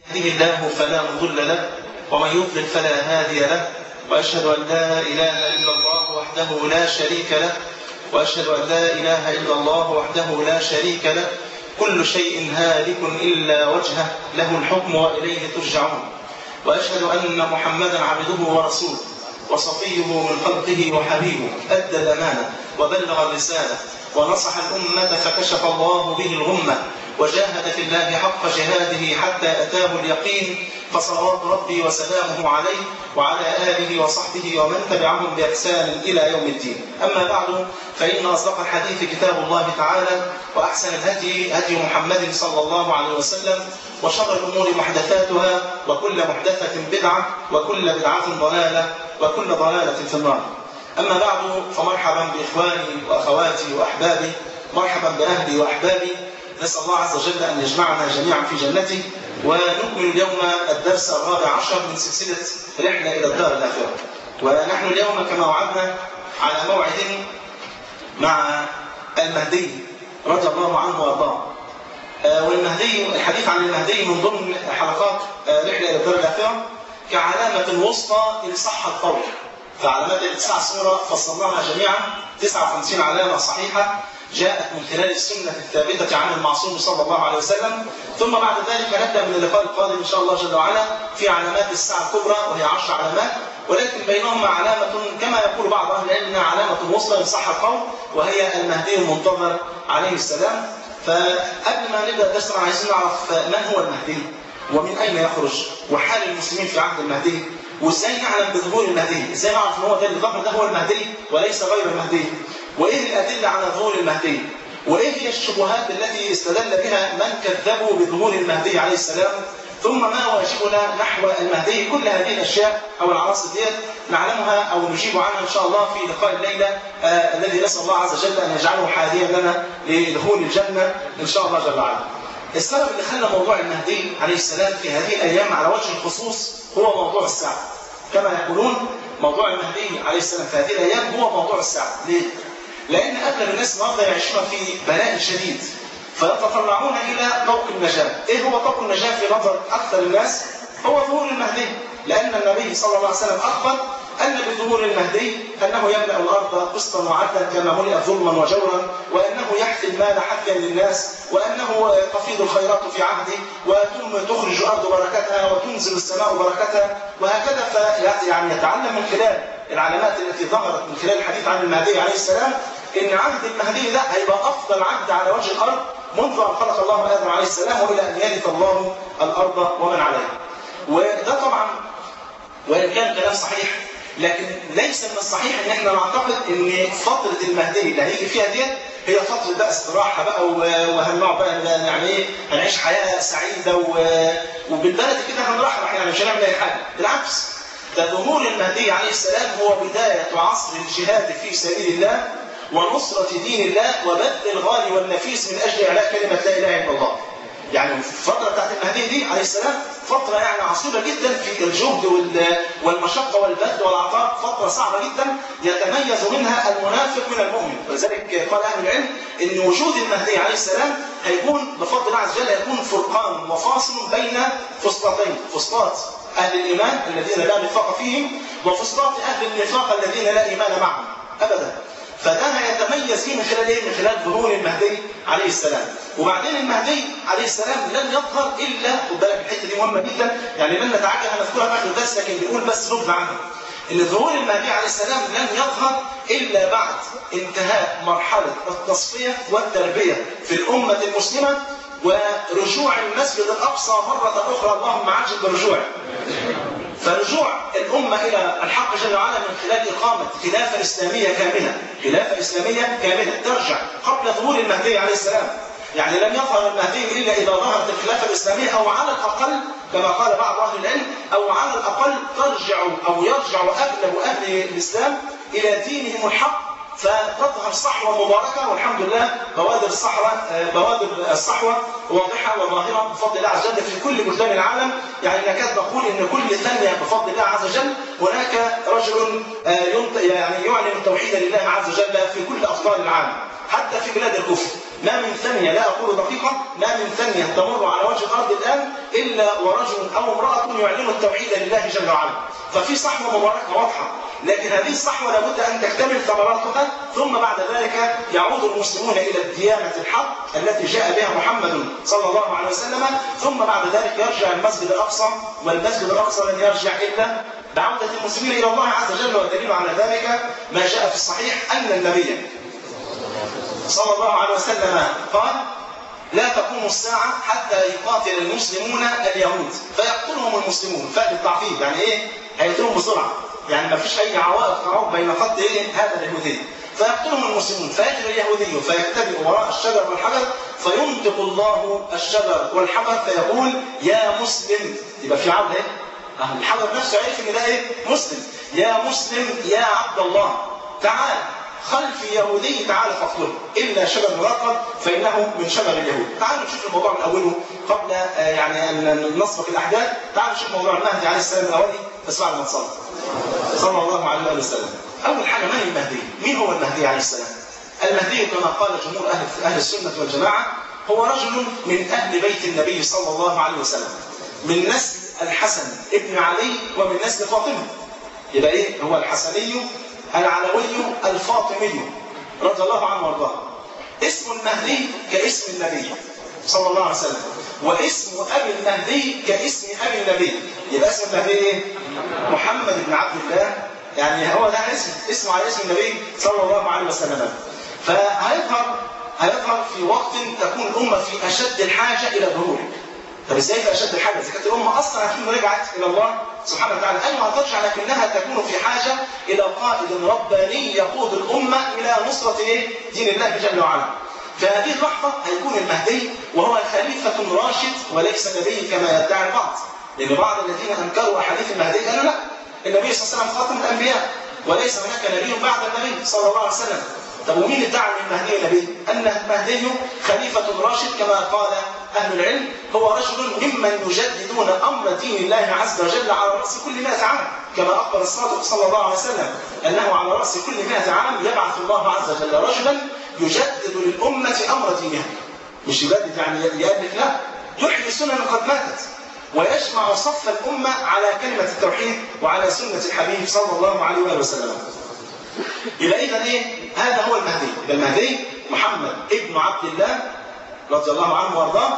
يهده الله فلا مضل له ومن يضلل فلا هادي له وأشهد أن لا إله إلا الله وحده لا شريك له وأشهد أن لا إله إلا الله وحده لا شريك له كل شيء هالك إلا وجهه له الحكم وإليه ترجعون وأشهد أن محمدا عبده ورسوله وصفيه من خلقه وحبيبه أدى الأمانة وبلغ الرسالة ونصح الأمة فكشف الله به الغمة وجاهد في الله حق جهاده حتى أتاه اليقين فصلوات ربي وسلامه عليه وعلى آله وصحبه ومن تبعهم بإحسان إلى يوم الدين أما بعد فإن أصدق الحديث كتاب الله تعالى وأحسن الهدي هدي محمد صلى الله عليه وسلم وشر الأمور محدثاتها وكل محدثة بدعة وكل بدعة ضلالة وكل ضلالة في النار أما بعد فمرحبا بإخواني وأخواتي وأحبابي مرحبا بأهلي وأحبابي نسأل الله عز وجل أن يجمعنا جميعا في جنته ونكمل اليوم الدرس الرابع عشر من سلسلة رحلة إلى الدار الآخرة ونحن اليوم كما وعدنا على موعد مع المهدي رضي الله عنه وارضاه والمهدي الحديث عن المهدي من ضمن حلقات رحلة إلى الدار الآخرة كعلامة وسطى لصحة القول فعلامات التسع سورة فصلناها جميعا 59 علامة صحيحة جاءت من خلال السنة الثابتة عن المعصوم صلى الله عليه وسلم ثم بعد ذلك نبدأ من اللقاء القادم إن شاء الله جل وعلا في علامات الساعة الكبرى وهي عشر علامات ولكن بينهما علامة كما يقول بعض أهل العلم أنها علامة وصلة لصحة القول وهي المهدي المنتظر عليه السلام فقبل ما نبدأ الدرس عايزين نعرف من هو المهدي ومن أين يخرج وحال المسلمين في عهد المهدي وازاي نعلم بظهور المهدي ازاي نعرف ان هو ده اللي ظهر ده هو المهدي وليس غير المهدي وايه الادله على ظهور المهدي وايه هي الشبهات التي استدل بها من كذبوا بظهور المهدي عليه السلام ثم ما واجبنا نحو المهدي كل هذه الاشياء او العناصر ديت نعلمها او نجيب عنها ان شاء الله في لقاء الليله آه الذي نسال الله عز وجل ان يجعله حاديا لنا لدخول الجنه ان شاء الله جل وعلا. السبب اللي خلى موضوع المهدي عليه السلام في هذه الايام على وجه الخصوص هو موضوع الساعه. كما يقولون موضوع المهدي عليه السلام في هذه الايام هو موضوع الساعه. ليه؟ لان اغلب الناس النهارده يعيشون في بلاء شديد فيتطلعون الى طوق النجاه. ايه هو طوق النجاه في نظر اكثر الناس؟ هو ظهور المهدي. لان النبي صلى الله عليه وسلم اخبر أن بظهور المهدي أنه يملأ الأرض قسطا وعدلا كما ملئت ظلما وجورا وأنه يحفي المال حفيا للناس وأنه تفيض الخيرات في عهده وتخرج الأرض بركتها وتنزل السماء بركتها وهكذا يعني يتعلم من خلال العلامات التي ظهرت من خلال الحديث عن المهدي عليه السلام ان عهد المهدي ده هيبقى افضل عهد على وجه الارض منذ ان خلق الله ادم عليه السلام والى ان يرث الله الارض ومن عليها. وده طبعا وان كان كلام صحيح لكن ليس من الصحيح ان احنا نعتقد ان فتره المهدي اللي هيجي فيها ديت هي فتره بقى استراحه بقى وهنقعد بقى يعني ايه هنعيش حياه سعيده وبالبلد كده هنرحرح يعني مش هنعمل اي حاجه بالعكس ده ظهور المهدي عليه السلام هو بدايه عصر الجهاد في سبيل الله ونصرة دين الله وبذل الغالي والنفيس من أجل إعلاء كلمة لا إله إلا الله. يعني الفترة بتاعت المهدي دي عليه السلام فترة يعني عصيبة جدا في الجهد والمشقة والبذل والعطاء فترة صعبة جدا يتميز منها المنافق من المؤمن ولذلك قال أهل العلم إن وجود المهدي عليه السلام هيكون بفضل الله عز وجل هيكون فرقان وفاصل بين فسطاطين فسطاط أهل الإيمان الذين لا نفاق فيهم وفسطاط أهل النفاق الذين لا إيمان معهم أبدا فده هيتميز فيه من خلال ايه؟ من خلال ظهور المهدي عليه السلام. وبعدين المهدي عليه السلام لن يظهر الا خد بالك الحته دي مهمه جدا يعني لن نتعجل هنذكرها في اخر الدرس لكن بنقول بس نبذه عنها. ان ظهور المهدي عليه السلام لن يظهر الا بعد انتهاء مرحله التصفيه والتربيه في الامه المسلمه ورجوع المسجد الاقصى مره اخرى اللهم عجل برجوعه. فرجوع الأمة إلى الحق جل وعلا من خلال إقامة خلافة إسلامية كاملة خلافة إسلامية كاملة ترجع قبل ظهور المهدي عليه السلام يعني لم يظهر المهدي إلا إذا ظهرت الخلافة الإسلامية أو على الأقل كما قال بعض أهل العلم أو على الأقل ترجع أو يرجع أغلب أهل الإسلام إلى دينهم الحق فتظهر صحوة مباركة والحمد لله بوادر الصحوة بوادر الصحوة واضحة وظاهرة بفضل الله عز وجل في كل بلدان العالم يعني نكاد نقول ان كل ثانية بفضل الله عز وجل هناك رجل يعني يعلن التوحيد لله عز وجل في كل أفكار العالم حتى في بلاد الكفر ما من ثانية لا أقول دقيقة ما من ثانية تمر على وجه الأرض الآن إلا ورجل أو امرأة يعلن التوحيد لله جل وعلا ففي صحوة مباركة واضحة لكن هذه الصحوة لابد أن تكتمل ثمراتها ثم بعد ذلك يعود المسلمون إلى الديانة الحق التي جاء بها محمد صلى الله عليه وسلم ثم بعد ذلك يرجع المسجد الأقصى والمسجد الأقصى لن يرجع إلا بعودة المسلمين إلى الله عز وجل والدليل على ذلك ما جاء في الصحيح أن النبي صلى الله عليه وسلم قال لا تقوم الساعة حتى يقاتل المسلمون اليهود فيقتلهم المسلمون فاء التعقيب يعني ايه؟ هيقتلهم بسرعة يعني ما فيش أي عوائق تعوق بين خط ايه؟ هذا اليهودي فيقتلهم المسلمون فيجري اليهودي فيتبع وراء الشجر والحجر فينطق الله الشجر والحجر فيقول يا مسلم يبقى في عبد ايه؟ الحجر نفسه عرف ان ده ايه؟ مسلم يا مسلم يا عبد الله تعال خلف يهودي تعال فاقتله الا شجر مرقب فانه من شجر اليهود تعالوا نشوف الموضوع من اوله قبل يعني ان نسبق الاحداث تعالوا نشوف موضوع المهدي عليه السلام الاولي بس بعد ما نصلي صلى الله عليه واله وسلم اول حاجه من المهدي مين هو المهدي عليه السلام المهدي كما قال جمهور اهل اهل السنه والجماعه هو رجل من اهل بيت النبي صلى الله عليه وسلم من نسل الحسن ابن علي ومن نسل فاطمه يبقى ايه هو الحسني العلوي الفاطمي رضي الله عنه وارضاه اسم المهدي كاسم النبي صلى الله عليه وسلم واسم ابي المهدي كاسم ابي النبي يبقى اسم المهدي ايه محمد بن عبد الله يعني هو ده اسم اسمه على اسم النبي صلى الله عليه وسلم فهيظهر هيظهر في وقت تكون الامه في اشد الحاجه الى ظهوره طب ازاي في اشد الحاجه؟ اذا كانت الامه اصلا هتكون رجعت الى الله سبحانه وتعالى، ايوه هترجع لكنها تكون في حاجه الى قائد رباني يقود الامه الى نصره ايه؟ دين الله جل وعلا. في هذه اللحظه هيكون المهدي وهو خليفه راشد وليس نبي كما يدعي البعض. لان بعض الذين انكروا احاديث المهدي قالوا لا النبي صلى الله عليه وسلم خاتم الانبياء وليس هناك نبي بعد النبي صلى الله عليه وسلم. طب ومين ادعى ان المهدي نبي؟ ان المهدي خليفه راشد كما قال أهل العلم هو رجل ممن يجددون أمر دين الله عز وجل على رأس كل مئة عام كما أخبر الصادق صلى الله عليه وسلم أنه على رأس كل مئة عام يبعث الله عز وجل رجلا يجدد للأمة أمر دينها مش يجدد يعني يألف لا يحيي سنن قد ماتت ويجمع صف الأمة على كلمة التوحيد وعلى سنة الحبيب صلى الله عليه وآله وسلم يبقى إذا إيه؟ هذا هو المهدي يبقى المهدي محمد ابن عبد الله رضي الله عنه وارضاه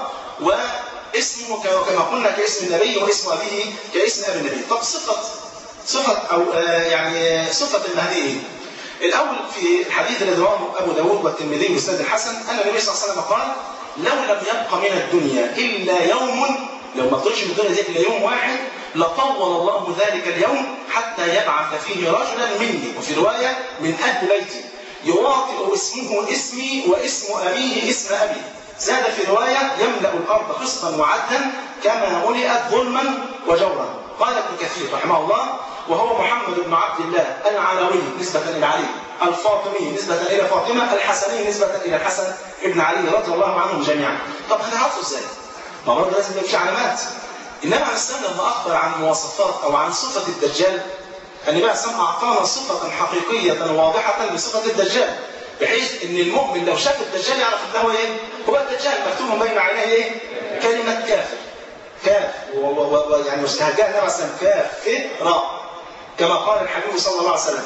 واسمه كما قلنا كاسم النبي واسم ابيه كاسم ابي النبي طب صفه صفه او يعني صفه المهدي ايه؟ الاول في الحديث الذي رواه ابو داود والترمذي باسناد الحسن ان النبي صلى الله عليه وسلم قال لو لم يبق من الدنيا الا يوم لو ما طلعش من الدنيا دي الا يوم واحد لطول الله ذلك اليوم حتى يبعث فيه رجلا مني وفي روايه من اهل بيتي يواطئ اسمه اسمي واسم ابيه اسم ابي زاد في رواية يملأ الأرض قسطا وعدلا كما ملئت ظلما وجورا قال ابن كثير رحمه الله وهو محمد بن عبد الله العلوي نسبة إلى علي الفاطمي نسبة إلى فاطمة الحسني نسبة إلى الحسن ابن علي رضي الله عنهم جميعا طب هنعرفه ازاي؟ ما برضه لازم يبقى في علامات النبي عليه السلام لما أخبر عن مواصفات أو عن صفة الدجال النبي عليه السلام أعطانا صفة حقيقية واضحة لصفة الدجال بحيث ان المؤمن لو شاف الدجال يعرف ان هو ايه؟ هو الدجال مكتوب بين عينيه ايه؟ كلمه كافر. كاف ويعني مستهجاه النبي عليه كاف ف راء كما قال الحبيب صلى الله عليه وسلم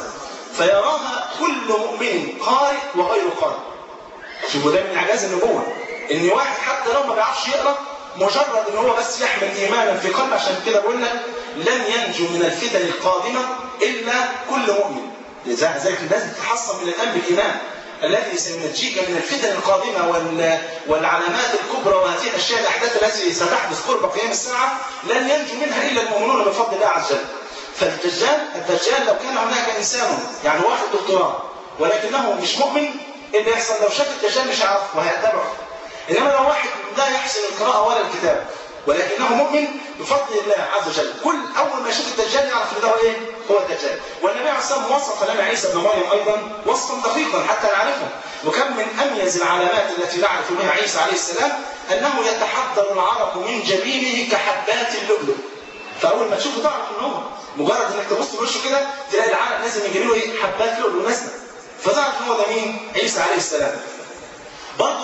فيراها كل مؤمن قارئ وغير قارئ. شوفوا ده من اعجاز النبوه ان واحد حتى لو ما بيعرفش يقرا مجرد ان هو بس يحمل ايمانا في قلبه عشان كده بقول لك لن ينجو من الفتن القادمه الا كل مؤمن. لذلك لازم تتحصن من الان بالايمان. الذي سينجيك من الفتن القادمة والعلامات الكبرى وهذه الأشياء الأحداث التي ستحدث قرب قيام الساعة لن ينجو منها إلا المؤمنون بفضل الله عز وجل. فالدجال الدجال لو كان هناك إنسان يعني واحد دكتوراه ولكنه مش مؤمن إيه اللي يحصل لو شاف الدجال مش هيعرف وهيتبعه. إنما لو واحد لا يحسن القراءة ولا الكتاب ولكنه مؤمن بفضل الله عز وجل كل اول ما يشوف الدجال يعرف ان ده هو ايه هو الدجال والنبي عليه الصلاه والسلام وصف لنا عيسى بن مريم ايضا وصفا دقيقا حتى نعرفه وكم من اميز العلامات التي نعرف بها عيسى عليه السلام انه يتحضر العرق من جبينه كحبات اللؤلؤ فاول ما تشوفه تعرف ان هو مجرد انك تبص في وشه كده تلاقي العرق نازل من جبينه ايه حبات لؤلؤ نازله فتعرف ان هو ده مين عيسى عليه السلام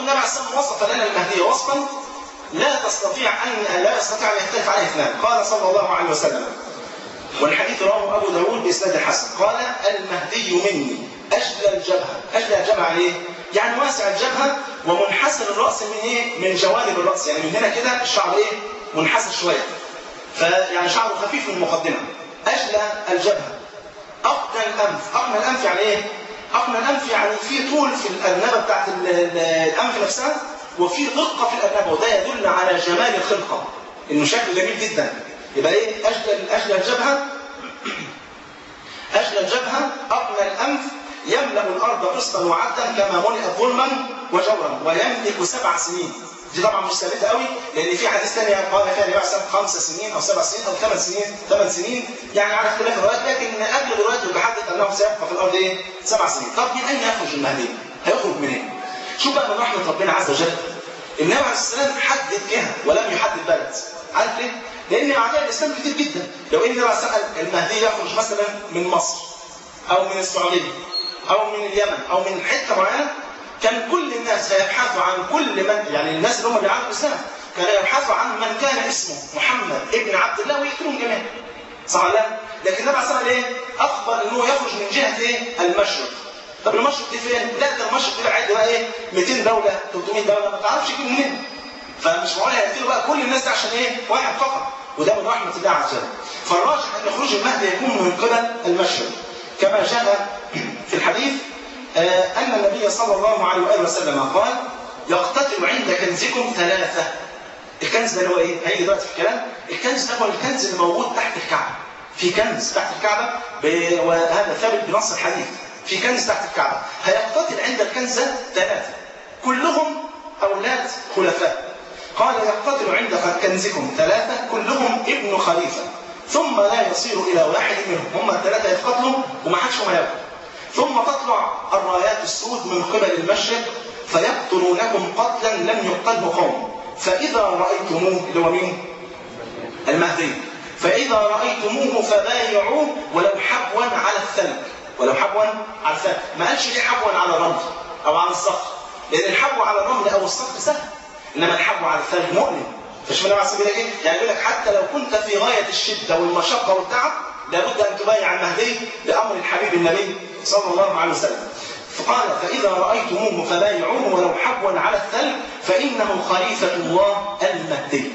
النبي عليه الصلاه والسلام وصف لنا المهدي وصفا لا تستطيع ان لا يستطيع ان يختلف عليه اثنان قال صلى الله عليه وسلم والحديث رواه ابو داود باسناد حسن قال المهدي مني اجلى الجبهه اجلى الجبهه عليه يعني واسع الجبهه ومنحسر الراس من ايه من جوانب الراس يعني من هنا كده الشعر ايه منحسر شويه فيعني شعره خفيف من المقدمه اجلى الجبهه اقنى الانف اقنى الانف يعني ايه اقنى الانف يعني في طول في الارنبه بتاعت الانف نفسها وفي دقه في الارنبه وده يدل على جمال الخلقه انه شكله جميل جدا يبقى ايه اجلى اجلى الجبهه اجلى الجبهه اقنى الانف يملا الارض قسطا وعدلا كما ملئت ظلما وجورا ويملك سبع سنين دي طبعا مش ثابته قوي لان في حديث ثاني قال فيها النبي عليه خمس سنين او سبع سنين او ثمان سنين ثمان سنين يعني على اختلاف الروايات لكن اغلب الروايات بتحدث انه سيبقى في الارض ايه؟ سبع سنين طب من اين يخرج المهدي؟ هيخرج منين؟ شوف بقى من رحمه ربنا عز وجل النبي عليه الصلاه والسلام حدد جهه ولم يحدد بلد عارف ليه؟ لان اعداء الاسلام كتير جدا لو ان النبي عليه المهدي يخرج مثلا من مصر او من السعوديه او من اليمن او من حته معينه كان كل الناس هيبحثوا عن كل من يعني الناس اللي هم بيعرفوا الاسلام كانوا يبحثوا عن من كان اسمه محمد ابن عبد الله ويقتلهم جميعا صح ولا لكن النبي عليه الصلاه ايه اخبر ان هو يخرج من جهه ايه المشرق طب المشرق دي فين لا ده المشرق دي عد بقى ايه 200 دوله 300 دوله ما تعرفش يجيب منين فمش معقول هيقتلوا بقى كل الناس دي عشان ايه واحد فقط وده من رحمه الله عز وجل فالراجح ان خروج المهدي يكون من قبل المشرق كما جاء في الحديث أن النبي صلى الله عليه وآله وسلم قال يقتتل عند كنزكم ثلاثة الكنز ده اللي هو ايه؟ هيجي دلوقتي في الكلام الكنز ده هو الكنز اللي موجود تحت الكعبة في كنز تحت الكعبة ب... وهذا ثابت بنص الحديث في كنز تحت الكعبة هيقتتل عند الكنز ده ثلاثة كلهم أولاد خلفاء قال يقتتل عند كنزكم ثلاثة كلهم ابن خليفة ثم لا يصير إلى واحد منهم هم الثلاثة يتقتلوا وما حدش هم ياكل ثم تطلع الرايات السود من قبل المشرق فيقتلونكم قتلا لم يقتله قوم فإذا رأيتموه اللي هو مين؟ المهدي فإذا رأيتموه فبايعوه ولو حبوا على الثلج ولو حبوا على الثلج ما قالش ليه حبوا على الرمل أو على الصخر لأن الحبو على الرمل أو الصخر سهل إنما الحبو على الثلج مؤلم فشوف النبي عليه الصلاه ايه؟ يعني يقول لك حتى لو كنت في غايه الشده والمشقه والتعب لابد ان تبايع المهدي لامر الحبيب النبي صلى الله عليه وسلم. فقال فاذا رايتموه فبايعوه ولو حبوا على الثلج فانه خليفه الله المهدي.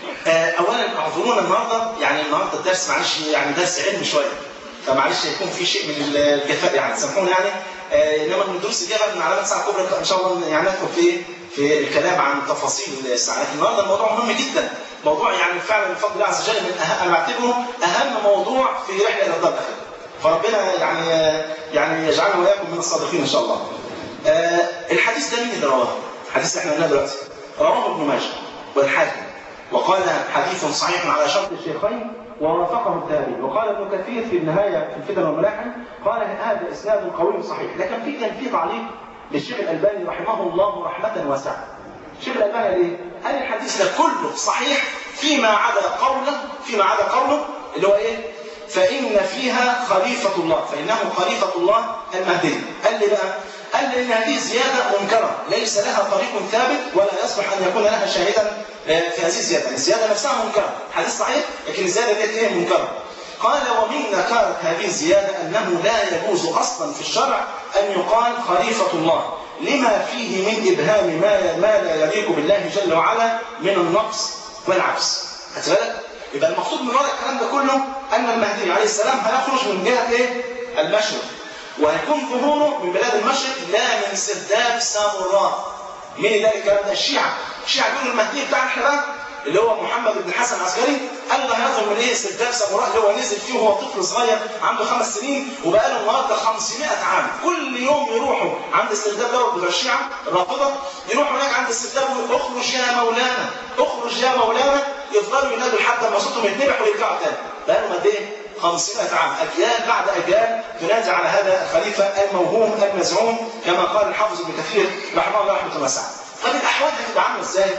اولا اعذرونا النهارده يعني النهارده الدرس معلش يعني درس علمي شويه. فمعلش يكون في شيء من الجفاء يعني سامحونا يعني انما من الدروس الجايه من علامات الساعه الكبرى ان شاء الله يعني ندخل في في الكلام عن تفاصيل الساعه لكن النهارده الموضوع مهم جدا موضوع يعني فعلا بفضل الله عز وجل من أهم انا بعتبره اهم موضوع في رحله الى الدار الاخره فربنا يعني يعني يجعلنا واياكم من الصادقين ان شاء الله. آه الحديث ده مين اللي رواه؟ الحديث اللي احنا قلناه دلوقتي رواه ابن ماجه والحاكم وقال حديث صحيح على شرط الشيخين ووافقه الذهبي وقال ابن كثير في النهايه في الفتن والملاحم قال هذا اسناد قوي صحيح لكن في كان في تعليق للشيخ الالباني رحمه الله رحمه واسعه الشيخ الالباني قال ايه؟ قال الحديث ده كله صحيح فيما عدا قوله فيما عدا قوله اللي هو ايه؟ فإن فيها خليفة الله فإنه خليفة الله المهدي قال لي بقى قال لي إن هذه زيادة منكرة ليس لها طريق ثابت ولا يصلح أن يكون لها شاهدا في هذه الزيادة الزيادة نفسها منكرة حديث صحيح لكن الزيادة دي هي منكرة قال ومن نكارة هذه الزيادة أنه لا يجوز أصلا في الشرع أن يقال خليفة الله لما فيه من إبهام ما, ما لا يليق بالله جل وعلا من النقص والعجز بالك؟ يبقى المقصود من وراء الكلام ده كله أن المهدي عليه السلام هيخرج من جهة إيه؟ المشرق وهيكون ظهوره من بلاد المشرق لا من سرداب ساموراء مين اللي قال الكلام ده؟ الشيعة الشيعة بيقولوا المهدي بتاعنا احنا بقى اللي هو محمد بن الحسن العسكري قال ده هيظهر من ايه استبدال ساموراء اللي هو نزل فيه وهو طفل صغير عنده خمس سنين وبقى له النهارده 500 عام كل يوم يروحوا عند استبدال دوت بتوع الشيعه الرافضه يروحوا هناك عند استبدال ويقولوا اخرج يا مولانا اخرج يا مولانا يفضلوا ينادوا لحد ما صوتهم يتنبح ويرجعوا تاني بقى لهم قد ايه؟ 500 عام اجيال بعد اجيال تنادي على هذا الخليفه الموهوم المزعوم كما قال الحافظ ابن كثير رحمه الله رحمه واسعه طب الاحوال هتبقى عامله ازاي؟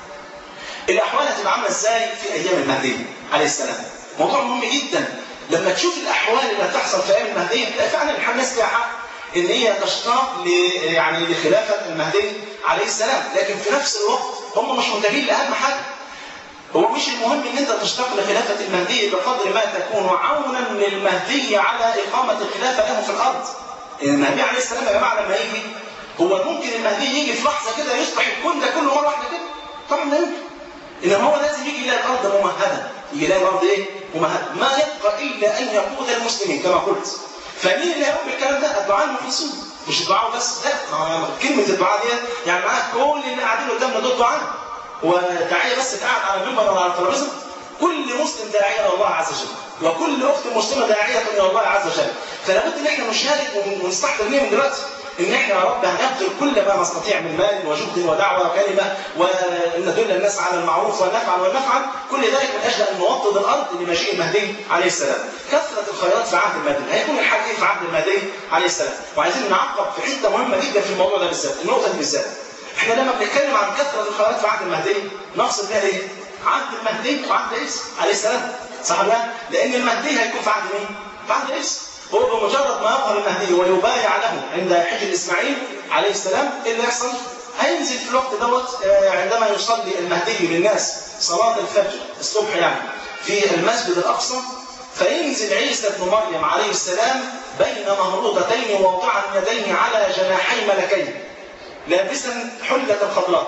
الاحوال هتبقى عامله ازاي في ايام المهدي عليه السلام موضوع مهم جدا لما تشوف الاحوال اللي هتحصل في ايام المهدي تلاقي فعلا الناس لها حق ان هي تشتاق ل يعني لخلافه المهدي عليه السلام لكن في نفس الوقت هم مش منتبهين لاهم حاجه هو مش المهم ان انت تشتاق لخلافه المهدي بقدر ما تكون عونا للمهدي على اقامه الخلافه له في الارض المهدي عليه السلام يا جماعه لما يجي هو ممكن المهدي يجي في لحظه كده يصبح الكون ده كله مره واحده كده طبعا لا يمكن انما هو لازم يجي يلاقي الارض ممهده يجي يلاقي الارض ايه ممهده ما يبقى الا ان يقود المسلمين كما قلت فمين اللي هيقوم بالكلام ده الدعاء المخلصون مش الدعاء بس لا كلمه الدعاء دي يعني معاك كل اللي قاعدين قدامنا دول دعاء وداعيه بس قاعد على المنبر ولا على الترابيزه كل مسلم داعيه الى الله عز وجل وكل اخت مسلمه داعيه الى الله عز وجل فلا بد ان احنا نشارك ونستحضر ليه من دلوقتي ان احنا يا رب هنبذل كل ما نستطيع من مال وجهد ودعوه وكلمه وان ندل الناس على المعروف ونفعل ونفعل كل ذلك من اجل ان نوطد الارض لمجيء المهدي عليه السلام كثره الخيرات في عهد المهدي هيكون الحال ايه في عهد المهدي عليه السلام وعايزين نعقب في حته مهمه جدا في الموضوع ده بالذات النقطه دي بالذات احنا لما بنتكلم عن كثره الخيرات في عهد المهدي نقصد بها ايه عهد المهدي وعهد عيسى عليه السلام صح ولا لان المهدي هيكون في عهد مين في عهد عيسى هو بمجرد ما يظهر المهدي ويبايع له عند حجر اسماعيل عليه السلام ايه اللي يحصل؟ هينزل في الوقت دوت عندما يصلي المهدي للناس صلاه الفجر الصبح يعني في المسجد الاقصى فينزل عيسى ابن مريم عليه السلام بين مهروضتين واضعا يديه على جناحي ملكين لابسا حله خضراء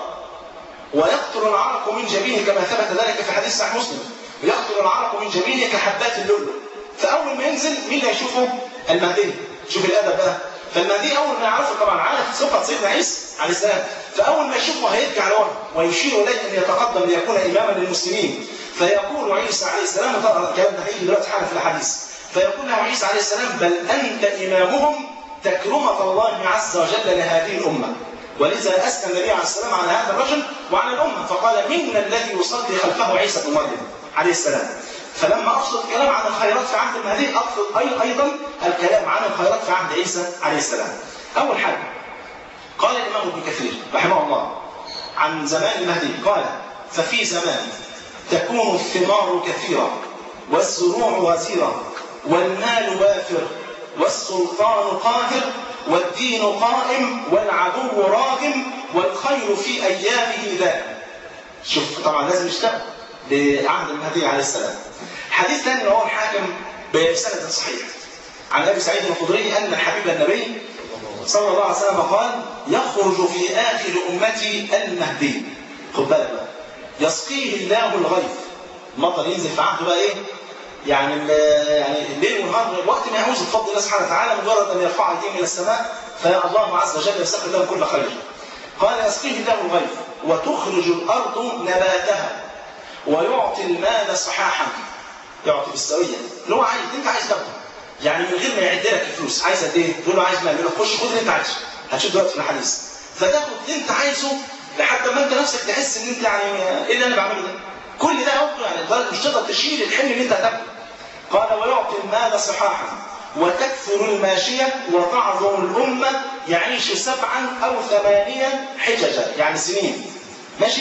ويقطر العرق من جبينه كما ثبت ذلك في حديث صحيح مسلم يقطر العرق من جبينه كحبات اللؤلؤ فاول ما ينزل مين اللي هيشوفه؟ المهدي شوف الادب بقى فالمهدي اول ما يعرفه طبعا عارف صفه سيدنا عيسى عليه السلام فاول ما يشوفه هيرجع لورا ويشير اليه ان يتقدم ليكون اماما للمسلمين فيقول عيسى عليه السلام الكلام ده هيجي دلوقتي حالا في الحديث فيقول له عيسى عليه السلام بل انت امامهم تكرمه الله عز وجل لهذه الامه ولذا اثنى النبي عليه السلام على هذا الرجل وعلى الامه فقال منا الذي يصلي خلفه عيسى بن مريم عليه السلام فلما اقصد الكلام عن الخيرات في عهد المهدي اقصد أي ايضا الكلام عن الخيرات في عهد عيسى عليه السلام. اول حاجه قال الامام ابن كثير رحمه الله عن زمان المهدي قال ففي زمان تكون الثمار كثيره والزروع وزيره والمال وافر والسلطان قاهر والدين قائم والعدو راغم والخير في ايامه دائم. شوف طبعا لازم يشتغل لعهد المهدي عليه السلام. حديث ثاني رواه الحاكم بسند صحيح عن ابي سعيد الخدري ان حبيب النبي صلى الله عليه وسلم قال يخرج في اخر امتي المهدي خد بالك بقى يسقيه الله الغيث المطر ينزل في عهده بقى ايه يعني يعني الليل والنهار الوقت ما يعوز بفضل الله سبحانه وتعالى مجرد ان يرفع ايديه من السماء فالله عز وجل يسقي له كل خير قال يسقيه الله الغيث وتخرج الارض نباتها ويعطي المال صحاحا يعطي بالسويه اللي هو عايز انت عايز تاخده يعني من غير ما يعد لك الفلوس عايز قد ايه؟ تقول له عايز مال يقول لك خش خد اللي انت عايزه هتشوف دلوقتي في الحديث فتاخد اللي انت عايزه لحد ما انت نفسك تحس ان انت يعني ايه اللي انا بعمله ده؟ كل ده يوقع يعني لدرجه مش تقدر تشيل الحمل اللي انت هتاخده قال ويعطي المال صحاحا وتكثر الماشية وتعظم الأمة يعيش سبعا أو ثمانيا حججا يعني سنين ماشي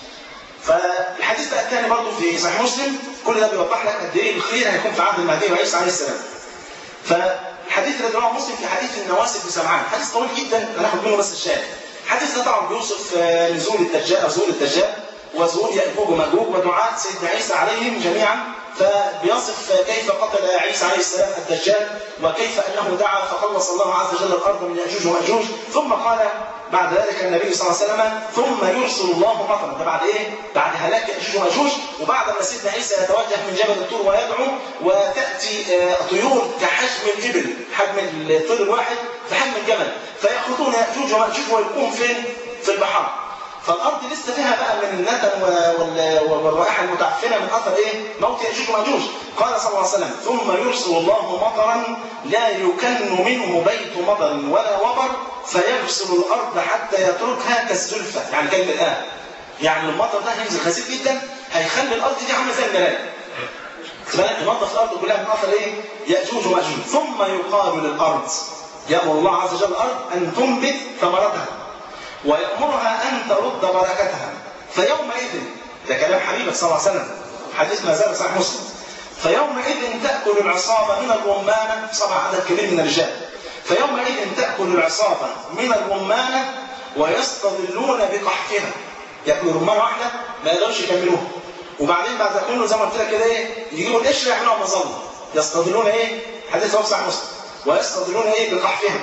فالحديث بقى الثاني برضه في صحيح مسلم كل ده بيوضح لك قد ايه الخير هيكون في عهد المهدي وعيسى عليه السلام. فالحديث الذي رواه مسلم في حديث النواسب بن سمعان، حديث طويل جدا هناخد منه بس الشاهد. الحديث ده طبعا بيوصف نزول الدجال او ظهور الدجال وظهور يأجوج ومأجوج ودعاة سيدنا عيسى عليهم جميعا فبيصف كيف قتل عيسى عليه السلام الدجال وكيف انه دعا فخلص الله عز وجل الارض من ياجوج وماجوج ثم قال بعد ذلك النبي صلى الله عليه وسلم ثم يرسل الله مطرا ده بعد ايه؟ بعد هلاك ياجوج وماجوج وبعد ما سيدنا عيسى يتوجه من جبل الطور ويدعو وتاتي طيور كحجم الابل حجم الطير الواحد في حجم الجبل فياخذون ياجوج وماجوج ويلقوهم فين؟ في البحار فالارض لسه فيها بقى من النتن والرائحه المتعفنه من اثر ايه؟ موت ياجوج وماجوج قال صلى الله عليه وسلم ثم يرسل الله مطرا لا يكن منه بيت مطر ولا وبر فيغسل الارض حتى يتركها كالزلفه يعني كلمه الان يعني المطر ده هينزل خفيف جدا هيخلي الارض دي عامله زي المرايه بالك ينظف الارض كلها من اثر ايه؟ ياجوج وماجوج ثم يقال للارض يامر الله عز وجل الارض ان تنبت ثمرتها ويأمرها أن ترد بركتها فيومئذ ده كلام حبيبك صلى الله عليه وسلم حديث ما زال صحيح مسلم فيومئذ تأكل العصابة من الرمانة طبعا عدد كبير من الرجال فيومئذ تأكل العصابة من الرمانة ويستظلون بقحفها ياكلوا رمانه واحده ما يقدروش يكملوها وبعدين بعد كله زي ما قلت لك كده ايه يجيبوا القشر يعملوها مظله يستظلون ايه حديث هو صحيح مسلم ويستظلون ايه بقحفها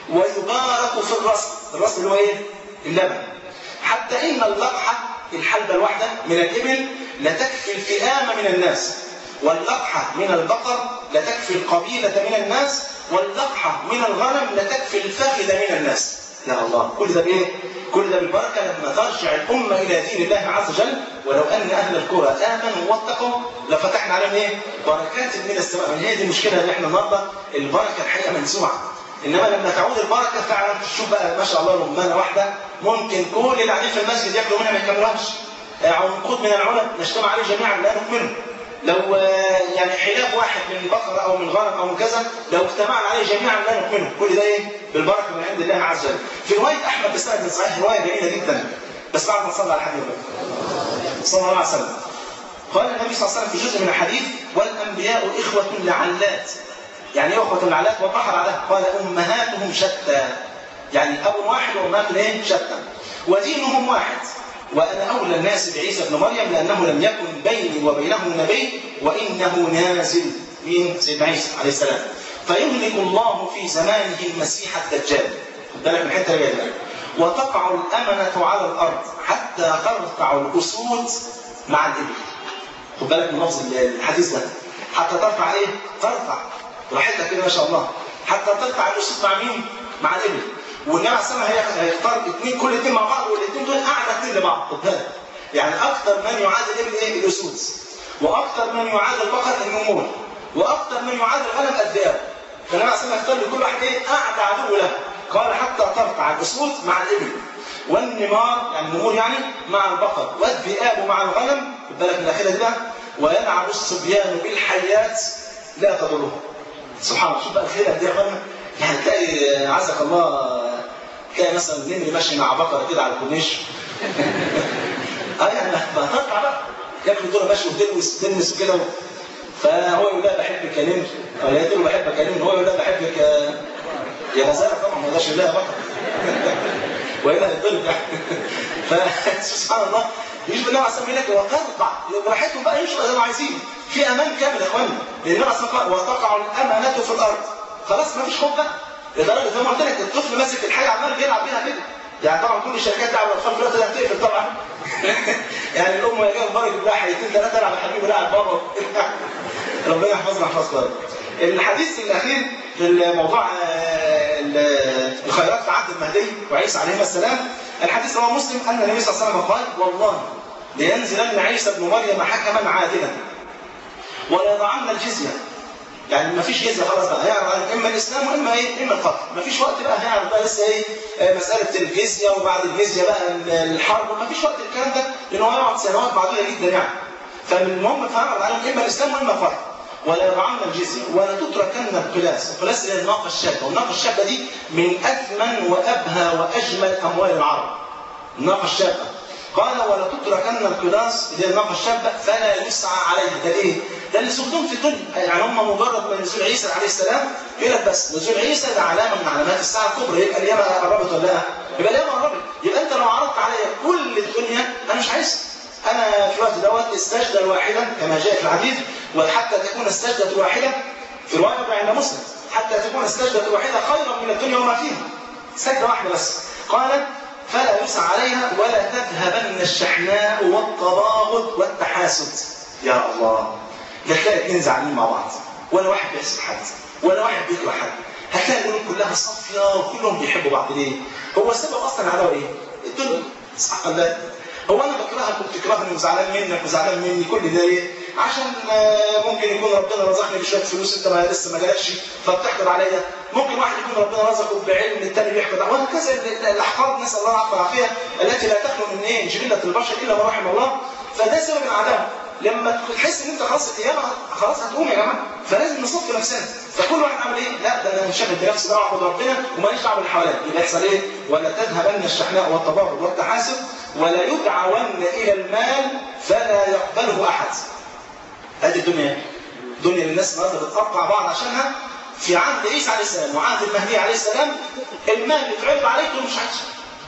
ويبارك في الرسل الرسل اللي هو ايه اللبن حتى ان اللقحه الحلبه الواحده من الابل لتكفي الفئام من الناس واللقحه من البقر لتكفي القبيله من الناس واللقحه من الغنم لتكفي الفخذ من الناس يا الله كل ده بايه كل ده بالبركه لما ترجع الامه الى دين الله عز وجل ولو ان اهل القرى امنوا واتقوا لفتحنا عليهم ايه بركات من السماء من هي دي المشكله اللي احنا النهارده البركه الحقيقه منزوعه انما لما تعود البركه فعلا تشوف بقى ما شاء الله رمانه واحده ممكن كل اللي قاعدين في المسجد ياكلوا منها ما يكملوهاش عنقود من العلم نجتمع عليه جميعا لا نكمله لو يعني حلاف واحد من بقرة أو من غنم أو من كذا لو اجتمعنا عليه جميعا لا نكمله كل ده إيه بالبركة من عند الله عز وجل في رواية أحمد بسند صحيح رواية جميلة جدا بس بعد ما صلى على الحبيب صلى الله عليه وسلم قال النبي صلى الله عليه وسلم في جزء من الحديث والأنبياء إخوة لعلات يعني إيه إخوة لعلات وضحر عليها قال أمهاتهم شتى يعني أب واحد وأمهات إيه شتى ودينهم واحد وأنا أولى الناس بعيسى ابن مريم لأنه لم يكن بيني وبينه نبي وإنه نازل من سيدنا عيسى عليه السلام فيهلك الله في زمانه المسيح الدجال خد بالك من الحته اللي جايه وتقع الأمنة على الأرض حتى ترفع الأسود مع الإبل خد بالك من لفظ الحديث ده حتى ترفع إيه؟ ترفع براحتك كده ما شاء الله حتى ترفع الأسود مع مين؟ مع الإبل والنبي عليه الصلاه والسلام هيختار اثنين كل اثنين مع بعض والاثنين دول اعلى اثنين لبعض خد بالك يعني اكثر من يعاد الابل ايه الاسود واكثر من يعاد البقر النمور واكثر من يعاد الغنم الذئاب فالنبي عليه الصلاه والسلام يختار لكل واحد ايه اعلى عدو له قال حتى ترفع الاسود مع الابل والنمار يعني النمور يعني مع البقر والذئاب مع الغنم خد بالك من الاخيره دي بقى ويلعب الصبيان بالحيات لا تضرهم سبحان الله شوف بقى الخيره دي يا اخوانا يعني تلاقي عزك الله تلاقي مثلا نمر ماشي مع بقره كده على الكورنيش اه يعني ما تقطع بقى ياكل دول ماشي وتلمس تلمس كده فهو يقول لها بحبك يا نمر او هي تقول له بحبك يا نمر هو يقول لها بحبك يا يا غزاله طبعا ما يقدرش يقول لها بقره والا هيتضرب يعني فسبحان الله يجب النبي عليه الصلاه والسلام وترضع براحتهم بقى يمشوا زي ما عايزين في امان كامل يا اخوانا لان النبي عليه الصلاه والسلام وتقع الامانه في الارض خلاص ما فيش خوف بقى لدرجه زي ما قلت لك الطفل ماسك الحاجه عمال بيلعب بيها كده يعني طبعا كل الشركات دعم الاطفال دلوقتي هتقفل طبعا يعني الام وهي جايه البرج بتاع حيتين ثلاثه العب يا حبيبي لاعب بابا ربنا يحفظنا يحفظكم الحديث الاخير في الموضوع الخيرات في عهد المهدي وعيسى عليه السلام الحديث رواه مسلم ان النبي صلى الله عليه وسلم قال والله لينزلن عيسى ابن مريم حكما عادلا وليضعن الجزيه يعني ما فيش جزيه خلاص بقى هيعرض اما الاسلام واما ايه اما القتل ما فيش وقت بقى هيعرض بقى لسه ايه مساله الجزيه وبعد الجزيه بقى الحرب ما فيش وقت الكلام ده لان هو هيقعد سنوات معدوده جدا يعني فالمهم فهيعرض عليهم اما الاسلام واما القتل ولا يضعن الجزيه ولا تتركن القلاس القلاس اللي هي الناقه الشابه والناقه الشابه دي من اثمن وابهى واجمل اموال العرب الناقه الشابه قال ولا تتركن القلاص اللي هي الناقه الشابه فلا يسعى عليها ده ليه؟ ده اللي سلطهم في الدنيا يعني هم مجرد من نزول عيسى عليه السلام يقول لك بس نزول عيسى ده علامه من علامات الساعه الكبرى يبقى اليوم قربت ولا لا؟ يبقى اليوم قربت يبقى انت لو عرضت عليا كل الدنيا انا مش عايز انا في الوقت دوت السجده الواحده كما جاء في الحديث وحتى تكون السجده الواحده في روايه عند مسلم حتى تكون السجده الواحده خيرا من الدنيا وما فيها سجده واحده بس قال فلا يسعى عليها ولا تذهبن الشحناء والتباغض والتحاسد يا الله ده تلاقي اثنين زعلانين مع بعض ولا واحد بيحسد حد ولا واحد بيكره حد هتلاقي القلوب كلها صافيه وكلهم بيحبوا بعض ليه؟ هو السبب اصلا العداوه ايه؟ الدنيا صح ولا لا؟ هو انا بكرهك وبتكرهني وزعلان منك وزعلان مني كل ده ليه؟ عشان ممكن يكون ربنا رزقني بشويه فلوس انت ما لسه ما جالكش فبتحقد عليا ممكن واحد يكون ربنا رزقه بعلم الثاني بيحقد وهكذا الاحقاد نسال الله العفو والعافيه التي لا تخلو من ايه جبله البشر الا ما رحم الله فده سبب العداوه لما تحس ان انت خلاص القيامه خلاص هتقوم يا جماعه فلازم نصف نفسنا فكل واحد عامل ايه؟ لا ده انا منشغل بنفسي بقى واعبد ربنا وماليش دعوه باللي حواليا يبقى يحصل ايه؟ ولا تذهبن الشحناء والتباغض والتحاسد ولا يدعون الى المال فلا يقبله احد. ادي الدنيا الدنيا اللي الناس النهارده بتقطع بعض عشانها في عهد عيسى عليه السلام وعهد المهدي عليه السلام المال يتعرض عليك ومش عايز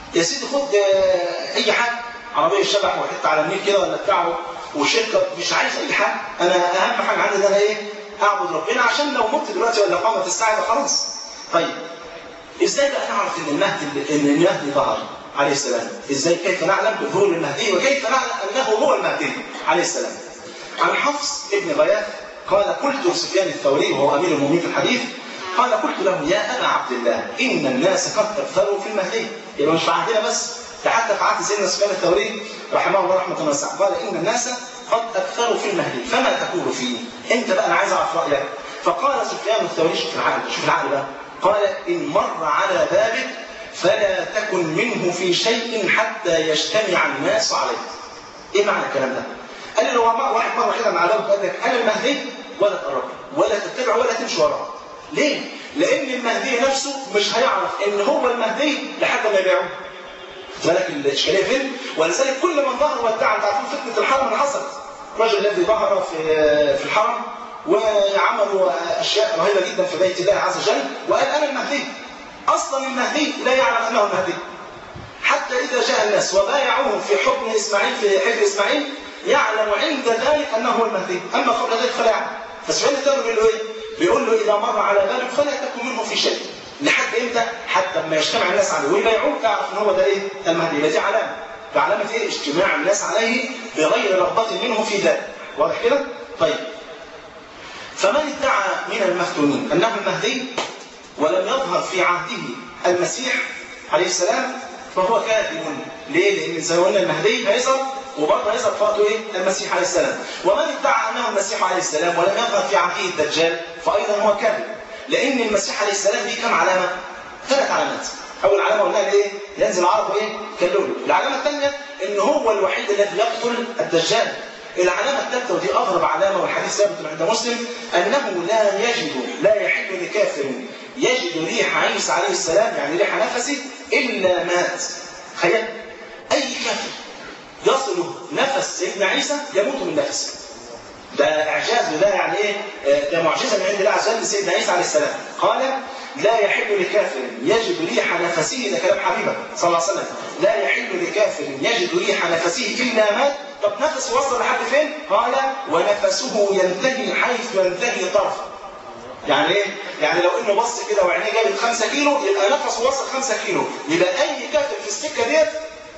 يا سيدي خد آه، اي حاجه عربيه شبح وحته على النيل كده ولا بتاعه وشركه مش عايز اي حاجه انا اهم حاجه عندي ان انا ايه اعبد ربنا عشان لو مت دلوقتي ولا قامت الساعه يبقى خلاص طيب ازاي بقى نعرف ان المهدي ان المهدي ظهر عليه السلام ازاي كيف نعلم بظهور المهدي وكيف نعلم انه هو المهدي عليه السلام عن حفص ابن غياث قال قلت لسفيان الثوري وهو امير المؤمنين في الحديث قال قلت له يا ابا عبد الله ان الناس قد اكثروا في المهدي يبقى مش في عهدنا بس ده حتى في عهد سيدنا سفيان الثوري رحمه الله رحمه واسعه قال ان الناس قد اكثروا في المهدي فما تقول فيه انت بقى انا عايز اعرف رايك فقال سفيان الثوري شوف العقل شوف العقل بقى قال ان مر على بابك فلا تكن منه في شيء حتى يجتمع الناس عليه ايه معنى الكلام ده قال لي لو واحد مره كده مع قال لك انا المهدي ولا تقرب ولا تتبع ولا تمشي وراه ليه لان المهدي نفسه مش هيعرف ان هو المهدي لحد ما يبيعه بالك الاشكاليه فين ولذلك كل من ظهر وادعى انت عارفين فتنه الحرم اللي حصلت الرجل الذي ظهر في في الحرم وعملوا اشياء رهيبه جدا في بيت الله عز وجل وقال انا المهدي اصلا المهدي لا يعلم انه المهدي حتى اذا جاء الناس وبايعوه في حكم اسماعيل في حجر اسماعيل يعلم عند ذلك انه هو المهدي اما قبل ذلك فلا يعلم فسفيان الثوري بيقول له ايه؟ بيقول له اذا مر على بالك فلا تكن منه في شيء لحد امتى؟ حتى لما يجتمع الناس عليه ويبايعوه تعرف ان هو ده ايه؟ المهدي يبقى دي علامه بعلامه ايه؟ اجتماع الناس عليه بغير رغبه منه في ذلك واضح كده؟ طيب فمن ادعى من المفتونين انه المهدي ولم يظهر في عهده المسيح عليه السلام فهو كاذب ليه؟ لان زي ما قلنا المهدي هيظهر وبرضه هيظهر في وقته ايه؟ المسيح عليه السلام ومن ادعى انه المسيح عليه السلام ولم يظهر في عهده الدجال فايضا هو كاذب لان المسيح عليه السلام ليه كم علامه؟ ثلاث علامات اول علامه قلنا ايه؟ ينزل عرضه ايه؟ كاللؤلؤ العلامه الثانيه ان هو الوحيد الذي يقتل الدجال العلامة الثالثة ودي أغرب علامة والحديث ثابت عند مسلم أنه لا يجد لا يحل لكافر يجد ريح عيسى عليه السلام يعني ريح نفسه إلا مات تخيل أي كافر يصل نفس سيدنا عيسى يموت من نفسه ده إعجاز وده يعني إيه ده معجزة من عند الله عز وجل لسيدنا عيسى عليه السلام قال لا يحل لكافر يجد ريح نفسه ده كلام حبيبه صلى الله عليه وسلم لا يحل لكافر يجد ريح نفسه إلا مات طب نفسه وصل لحد فين؟ قال ونفسه ينتهي حيث ينتهي طرفه. يعني ايه؟ يعني لو انه بص كده وعينيه جابت 5 كيلو يبقى نفسه وصل 5 كيلو، يبقى اي كافر في السكه ديت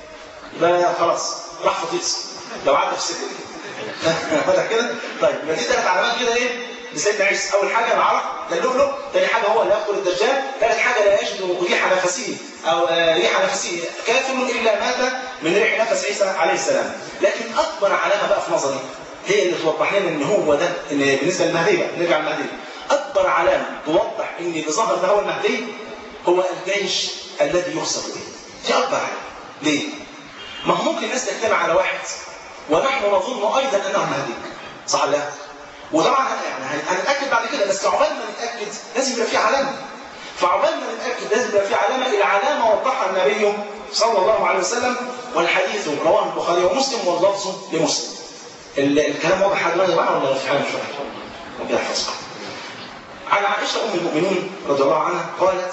يبقى خلاص راح فطيس لو عدى في السكه دي. واضح كده؟ طيب يبقى دي ثلاث علامات كده ايه؟ لسيدنا عيسى، أول حاجة العرق ده اللؤلؤ، ثاني حاجة هو اللي يقتل الدجال، ثالث حاجة لا يجد ريح نفسه أو ريح نفسه كافر إلا مات من ريح نفس عيسى عليه السلام. لكن أكبر علامة بقى في نظري هي اللي توضح لنا إن هو ده إن بالنسبة للمهدي بقى نرجع للمهدي. أكبر علامة توضح إن اللي ظهر ده هو المهدي هو الجيش الذي يخسف به. دي أكبر علامة. ليه؟ ما هو ممكن الناس تجتمع على واحد ونحن نظن أيضا أنه مهدي. صح ولا لا؟ وطبعا يعني هنتاكد بعد كده بس عقبال ما نتاكد لازم يبقى في علامه فعقبال ما نتاكد لازم يبقى في علامه العلامه وضحها النبي صلى الله عليه وسلم والحديث رواه البخاري ومسلم واللفظ لمسلم الكلام واضح لحد دلوقتي معنا ولا في حاجه مش واضح؟ ربنا يحفظكم عن عائشه ام المؤمنين رضي الله عنها قالت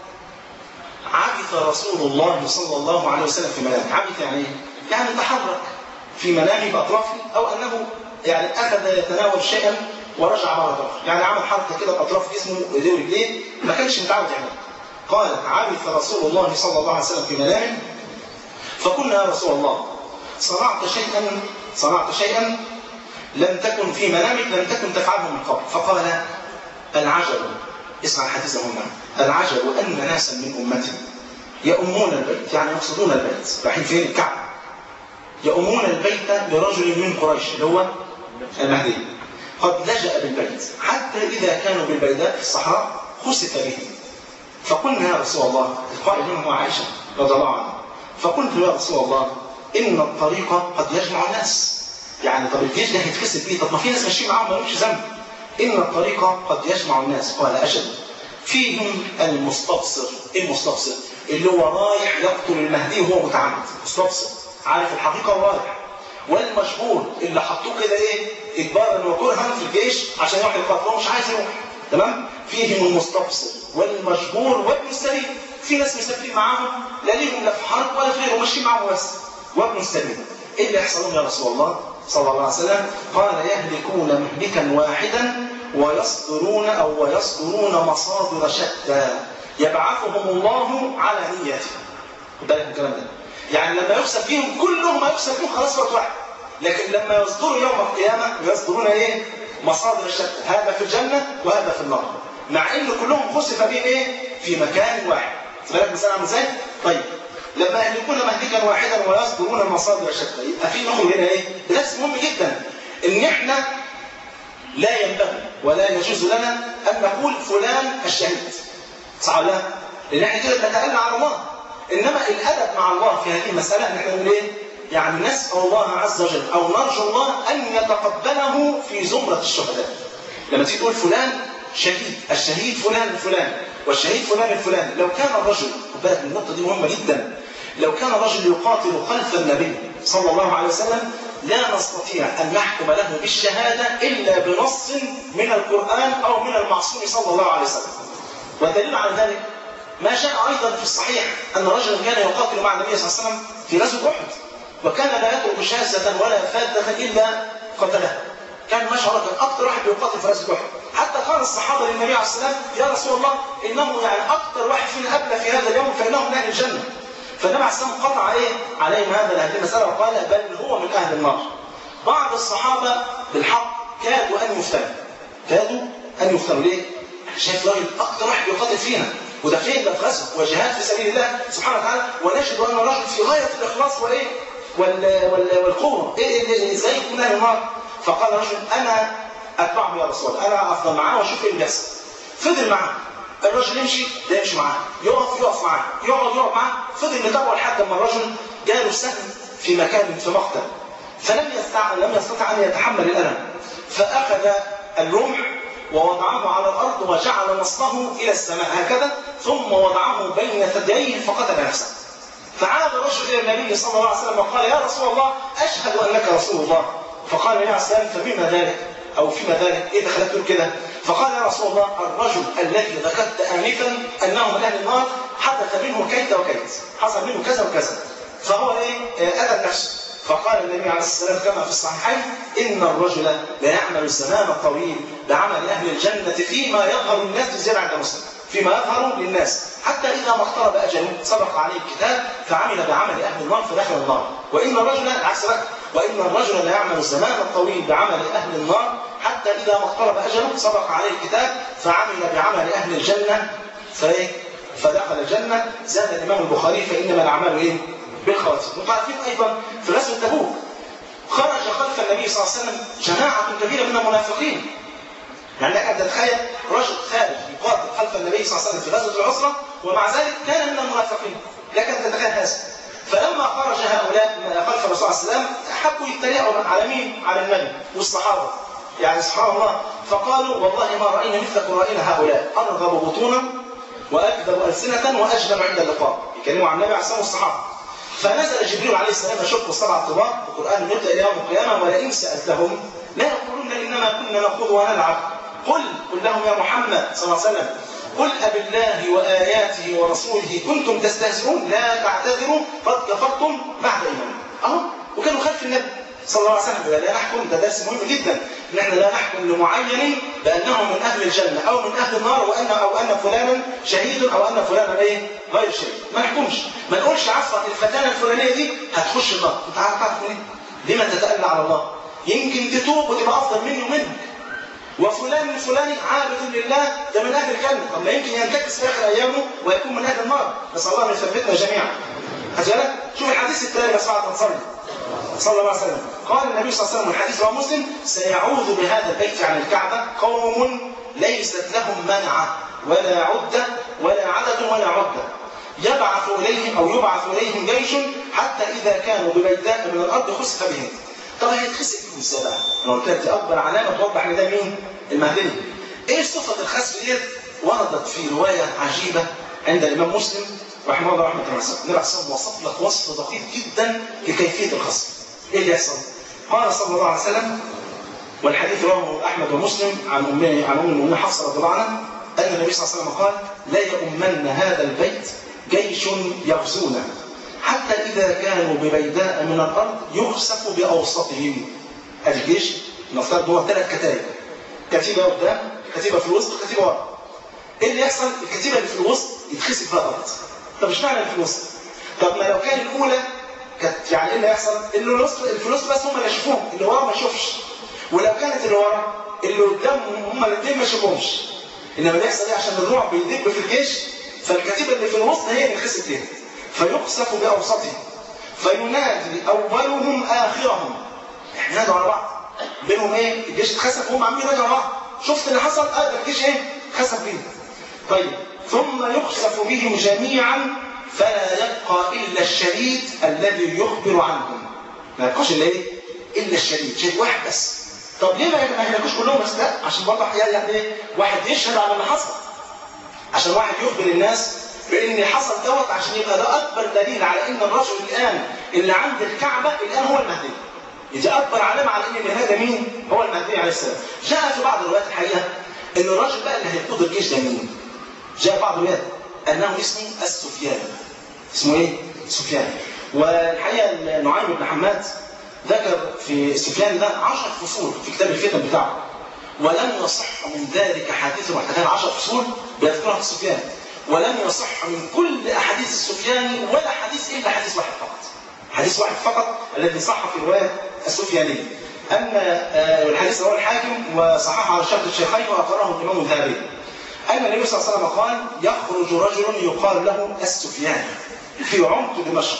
عبث رسول الله صلى الله عليه وسلم في منامه عبث يعني ايه؟ يعني تحرك في منامه باطرافه او انه يعني اخذ يتناول شيئا ورجع مره اخرى يعني عمل حركه كده باطراف جسمه وايديه ورجليه ما كانش متعود يعملها قال عبث رسول الله صلى الله عليه وسلم في منامه فقلنا يا رسول الله صنعت شيئا صنعت شيئا لم تكن في منامك لم تكن تفعله من قبل فقال العجب اسمع الحديث هنا العجب ان ناسا من امتي يؤمون البيت يعني يقصدون البيت رايحين فين الكعبه يؤمون البيت لرجل من قريش اللي هو المهدي قد لجأ بالبيت حتى إذا كانوا بالبيداء في الصحراء خسف به فقلنا يا رسول الله القائل منهم هو عائشة رضي الله عنها فقلت يا رسول الله إن الطريق قد يجمع الناس يعني طب الجيش ده هيتكسب ايه؟ طب ما في ناس ماشيين معاهم ما لهمش ذنب. إن الطريق قد يجمع الناس قال أجل فيهم المستبصر المستبصر اللي هو رايح يقتل المهدي وهو متعمد مستبصر عارف الحقيقة ورايح والمشهور اللي حطوه كده ايه اجبارا وكرها في الجيش عشان يروح يقاتل هو مش عايز يروح تمام فيهم المستبصر والمشهور وابن السبيل في ناس مسافرين معاهم لا ليهم لا في حرب ولا في غيره ماشيين معاهم بس وابن السبيل ايه اللي يحصل لهم يا رسول الله صلى الله عليه وسلم قال يهلكون مهلكا واحدا ويصدرون او ويصدرون مصادر شتى يبعثهم الله على نيتهم خد بالك من الكلام ده يعني لما يحسب فيهم كلهم ما يحسب فيهم خلاص وقت واحد لكن لما يصدروا يوم القيامه يصدرون ايه مصادر الشتى هذا في الجنه وهذا في النار مع ان كلهم خسف بهم ايه في مكان واحد خد بالك مثال عامل ازاي طيب لما يهلكون مهلكا واحدا ويصدرون مصادر شتى يبقى في نخرج هنا ايه درس مهم جدا ان احنا لا ينبغي ولا يجوز لنا ان نقول فلان الشهيد صح ولا لا؟ لان احنا كده بنتألى على الله انما الادب مع الله في هذه المساله ان احنا نقول ايه يعني نسال الله عز وجل او نرجو الله ان يتقبله في زمره الشهداء لما تيجي تقول فلان شهيد الشهيد فلان الفلان والشهيد فلان الفلان لو كان الرجل خد بالك النقطه دي مهمه جدا لو كان الرجل يقاتل خلف النبي صلى الله عليه وسلم لا نستطيع ان نحكم له بالشهاده الا بنص من القران او من المعصوم صلى الله عليه وسلم والدليل على ذلك ما جاء ايضا في الصحيح ان رجلا كان يقاتل مع النبي صلى الله عليه وسلم في غزوه احد وكان لا يترك شاذة ولا فاذة الا قتلها كان ما شاء الله كان اكثر واحد بيقاتل في غزوه احد حتى قال الصحابه للنبي عليه الصلاه والسلام يا رسول الله انه يعني اكثر واحد فينا ابلى في هذا اليوم فانه من اهل الجنه فالنبي عليه الصلاه والسلام قطع ايه عليهم هذا هذه المساله وقال بل هو من اهل النار بعض الصحابه بالحق كادوا ان يفتنوا كادوا ان يفتنوا ليه؟ شايف راجل اكثر واحد بيقاتل فينا وده فين ده في غزوه وجهاد في سبيل الله سبحانه وتعالى ونجد ان الرجل في غايه الاخلاص وايه؟ وال وال والقوه ايه اللي ازاي يكون اهل النار؟ فقال الرجل انا اتبعه يا رسول الله انا افضل معاه واشوف ايه اللي بيحصل فضل معاه الرجل يمشي ده يمشي معاه يقف يقف معاه يقعد يقعد معاه فضل يتابعه لحد ما الرجل جاله سهم في مكان في مقتل فلم يستطع لم يستطع ان يتحمل الالم فاخذ الرمح ووضعه على الارض وجعل نصبه الى السماء هكذا ثم وضعه بين ثدييه فقتل نفسه فعاد الرجل الى النبي صلى الله عليه وسلم وقال يا رسول الله اشهد انك رسول الله فقال النبي عليه الصلاه والسلام فبما ذلك او فيما ذلك ايه دخلت تقول كده فقال يا رسول الله الرجل الذي ذكرت انفا انه من اهل النار حدث منه كيت وكيت حصل منه كذا وكذا فهو ايه اتى نفسه فقال النبي عليه الصلاه والسلام كما في الصحيحين ان الرجل لا يعمل الزمان الطويل بعمل اهل الجنه فيما يظهر للناس زياده عند مسلم فيما يظهر للناس حتى اذا ما اقترب اجله سبق عليه الكتاب فعمل بعمل اهل النار فدخل النار وان الرجل العكس بقى وان الرجل لا يعمل الزمان الطويل بعمل اهل النار حتى اذا ما اقترب اجله سبق عليه الكتاب فعمل بعمل اهل الجنه فايه فدخل الجنه زاد الامام البخاري فانما الاعمال ايه بالخواتيم وعارفين ايضا في غزوه تبوك خرج خلف النبي صلى الله عليه وسلم جماعه كبيره من المنافقين يعني لك ان تتخيل رجل خارج يقاتل خلف النبي صلى الله عليه وسلم في غزوه العسره ومع ذلك كان من المنافقين لك ان تتخيل هذا فلما خرج هؤلاء خلف الرسول صلى الله عليه وسلم حبوا يتريقوا على مين؟ على النبي والصحابه يعني سبحان الله فقالوا والله ما راينا مثلكم راينا هؤلاء ارغب بطونا واكذب السنه واجدم عند اللقاء يكلموا عن النبي عليه الصلاه والسلام فنزل جبريل عليه السلام يشق السبع طباق القران يبدا الى يوم القيامه ولئن سالتهم لا يقولون انما كنا نخوض ونلعب قل قل لهم يا محمد صلى الله عليه وسلم قل أبالله وآياته ورسوله كنتم تستهزئون لا تعتذروا قد كفرتم بعد إيمانكم أهو وكانوا خلف النبي صلى الله عليه وسلم لا نحكم ده درس مهم جدا ان احنا لا نحكم لمعين بانه من اهل الجنه او من اهل النار وان او ان فلانا شهيد او ان فلانا ايه غير شهيد ما نحكمش ما نقولش عفوا الفتانه الفلانيه دي هتخش النار انت عارف تعرف منين؟ لما تتألى على الله؟ يمكن تتوب وتبقى افضل مني ومنك وفلان الفلاني عابد لله ده من اهل الجنه طب ما يمكن ينتكس في اخر ايامه ويكون من اهل النار نسال الله ان يثبتنا جميعا خجلك شوف الحديث الثاني بس بعد ما نصلي صلى الله عليه وسلم قال النبي صلى الله عليه وسلم الحديث رواه مسلم سيعوذ بهذا البيت عن الكعبه قوم ليست لهم منعه ولا عده ولا عدد ولا عده يبعث اليهم او يبعث اليهم جيش حتى اذا كانوا ببيداء من الارض خسف بهم طب هيتخسف فيهم ازاي بقى؟ انا قلت لك دي اكبر علامه توضح ان ده مين؟ المهدي. ايه صفه الخسف ديت؟ وردت في روايه عجيبه عند الامام مسلم رحمه الله رحمه الله النبي عليه الصلاه وصف لك وصف دقيق جدا لكيفيه الخسف. ايه اللي يحصل؟ قال صلى الله عليه وسلم والحديث رواه احمد ومسلم عن ام عن ام المؤمنين حفصه رضي الله عنها ان النبي صلى الله عليه وسلم قال لا يؤمن هذا البيت جيش يغزونا حتى إذا كانوا ببيداء من الأرض يخسف بأوسطهم الجيش نفترض هو ثلاث كتائب كتيبة قدام كتيبة في الوسط كتيبة ورا ايه اللي يحصل الكتيبة اللي في الوسط يتخسف بها الأرض طب مش معنى اللي في الوسط طب ما لو كان الأولى كانت يعني ايه اللي هيحصل اللي الوسط اللي في الوسط بس هم اللي يشوفوهم اللي ورا ما يشوفش ولو كانت اللي ورا اللي قدام هم الاثنين ما يشوفهمش انما اللي يحصل ايه عشان الرعب يدب في الجيش فالكتيبة اللي في الوسط هي اللي خسف فيها فيقصف بأوسطهم فينادي أولهم آخرهم احنا نادوا على بعض بينهم ايه الجيش اتخسف وهم عاملين ينادوا على بعض شفت اللي حصل اه ده الجيش ايه خسف بيهم طيب ثم يخسف بهم جميعا فلا يبقى إلا الشديد الذي يخبر عنهم ما يبقاش إلا إيه؟ إلا الشديد شديد واحد بس طب ليه ما يهلكوش كلهم بس لا عشان برضه احيانا يعني ايه واحد يشهد على اللي حصل عشان واحد يخبر الناس بان حصل دوت عشان يبقى ده اكبر دليل على ان الرجل الان اللي عند الكعبه الان هو المهدي دي اكبر علامه على ان هذا مين هو المهدي عليه السلام جاء في بعض الروايات الحقيقه ان الرجل بقى اللي هيقود الجيش ده مين جاء بعض الروايات انه اسمه السفيان اسمه ايه سفيان والحقيقه نعيم بن حماد ذكر في سفيان ده 10 فصول في كتاب الفتن بتاعه ولم يصح من ذلك حديث واحد كان 10 فصول بيذكرها في سفيان ولم يصح من كل احاديث السفياني ولا حديث الا حديث واحد فقط حديث واحد فقط الذي صح في روايه السفياني اما الحديث رواه الحاكم وصححه على شرط الشيخين واقره الامام الذهبي ان النبي صلى الله عليه وسلم قال يخرج رجل يقال له السفياني في عمق دمشق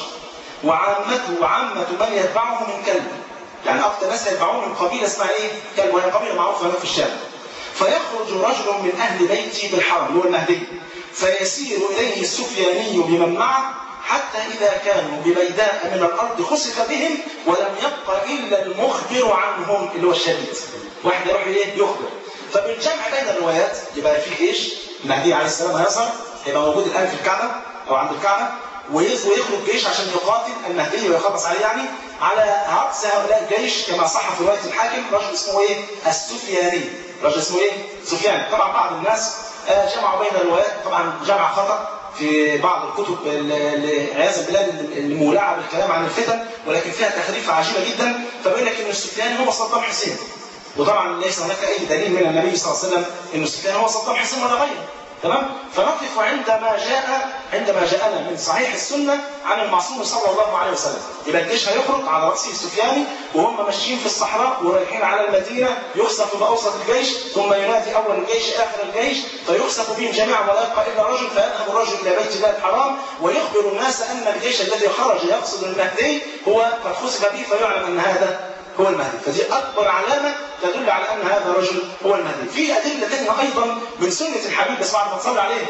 وعامته وعامة من يتبعه من كلب يعني أكثر ناس يتبعوه من قبيلة اسمها إيه؟ كلب وهي قبيلة معروفة هناك في الشام فيخرج رجل من أهل بيتي بالحرم اللي هو المهدي فيسير إليه السفياني بمن معه حتى إذا كانوا ببيداء من الأرض خسف بهم ولم يبق إلا المخبر عنهم اللي هو الشديد واحد يروح إيه؟ يخبر فبالجمع بين الروايات يبقى في جيش المهدي عليه السلام هيظهر هيبقى موجود الآن في الكعبة أو عند الكعبة ويخرج جيش عشان يقاتل المهدي ويخلص عليه يعني على عكس هؤلاء الجيش كما صح في روايه الحاكم رجل اسمه ايه؟ السفياني رجل اسمه ايه؟ سفيان طبعا بعض الناس جمعوا بين الروايات طبعا جمع خطا في بعض الكتب عياذا بالله المولعه بالكلام عن الفتن ولكن فيها تخريف عجيبه جدا فبيقول لك ان السفياني هو صدام حسين وطبعا ليس هناك اي دليل من النبي صلى الله عليه وسلم ان السفياني هو صدام حسين ولا غيره تمام فنقف عندما جاء عندما جاءنا من صحيح السنه عن المعصوم صلى الله عليه وسلم يبقى الجيش هيخرج على راسه السفياني وهم ماشيين في الصحراء ورايحين على المدينه يخسف باوسط الجيش ثم ينادي اول الجيش اخر الجيش فيخسف بهم جميعا ولا يبقى الا رجل فيذهب الرجل الى بيت الله الحرام ويخبر الناس ان الجيش الذي خرج يقصد المهدي هو قد خسف به فيعلم ان هذا هو المهدي فدي اكبر علامه تدل على ان هذا الرجل هو المهدي في ادله ثانيه ايضا من سنه الحبيب بس بعد ما تصلي عليه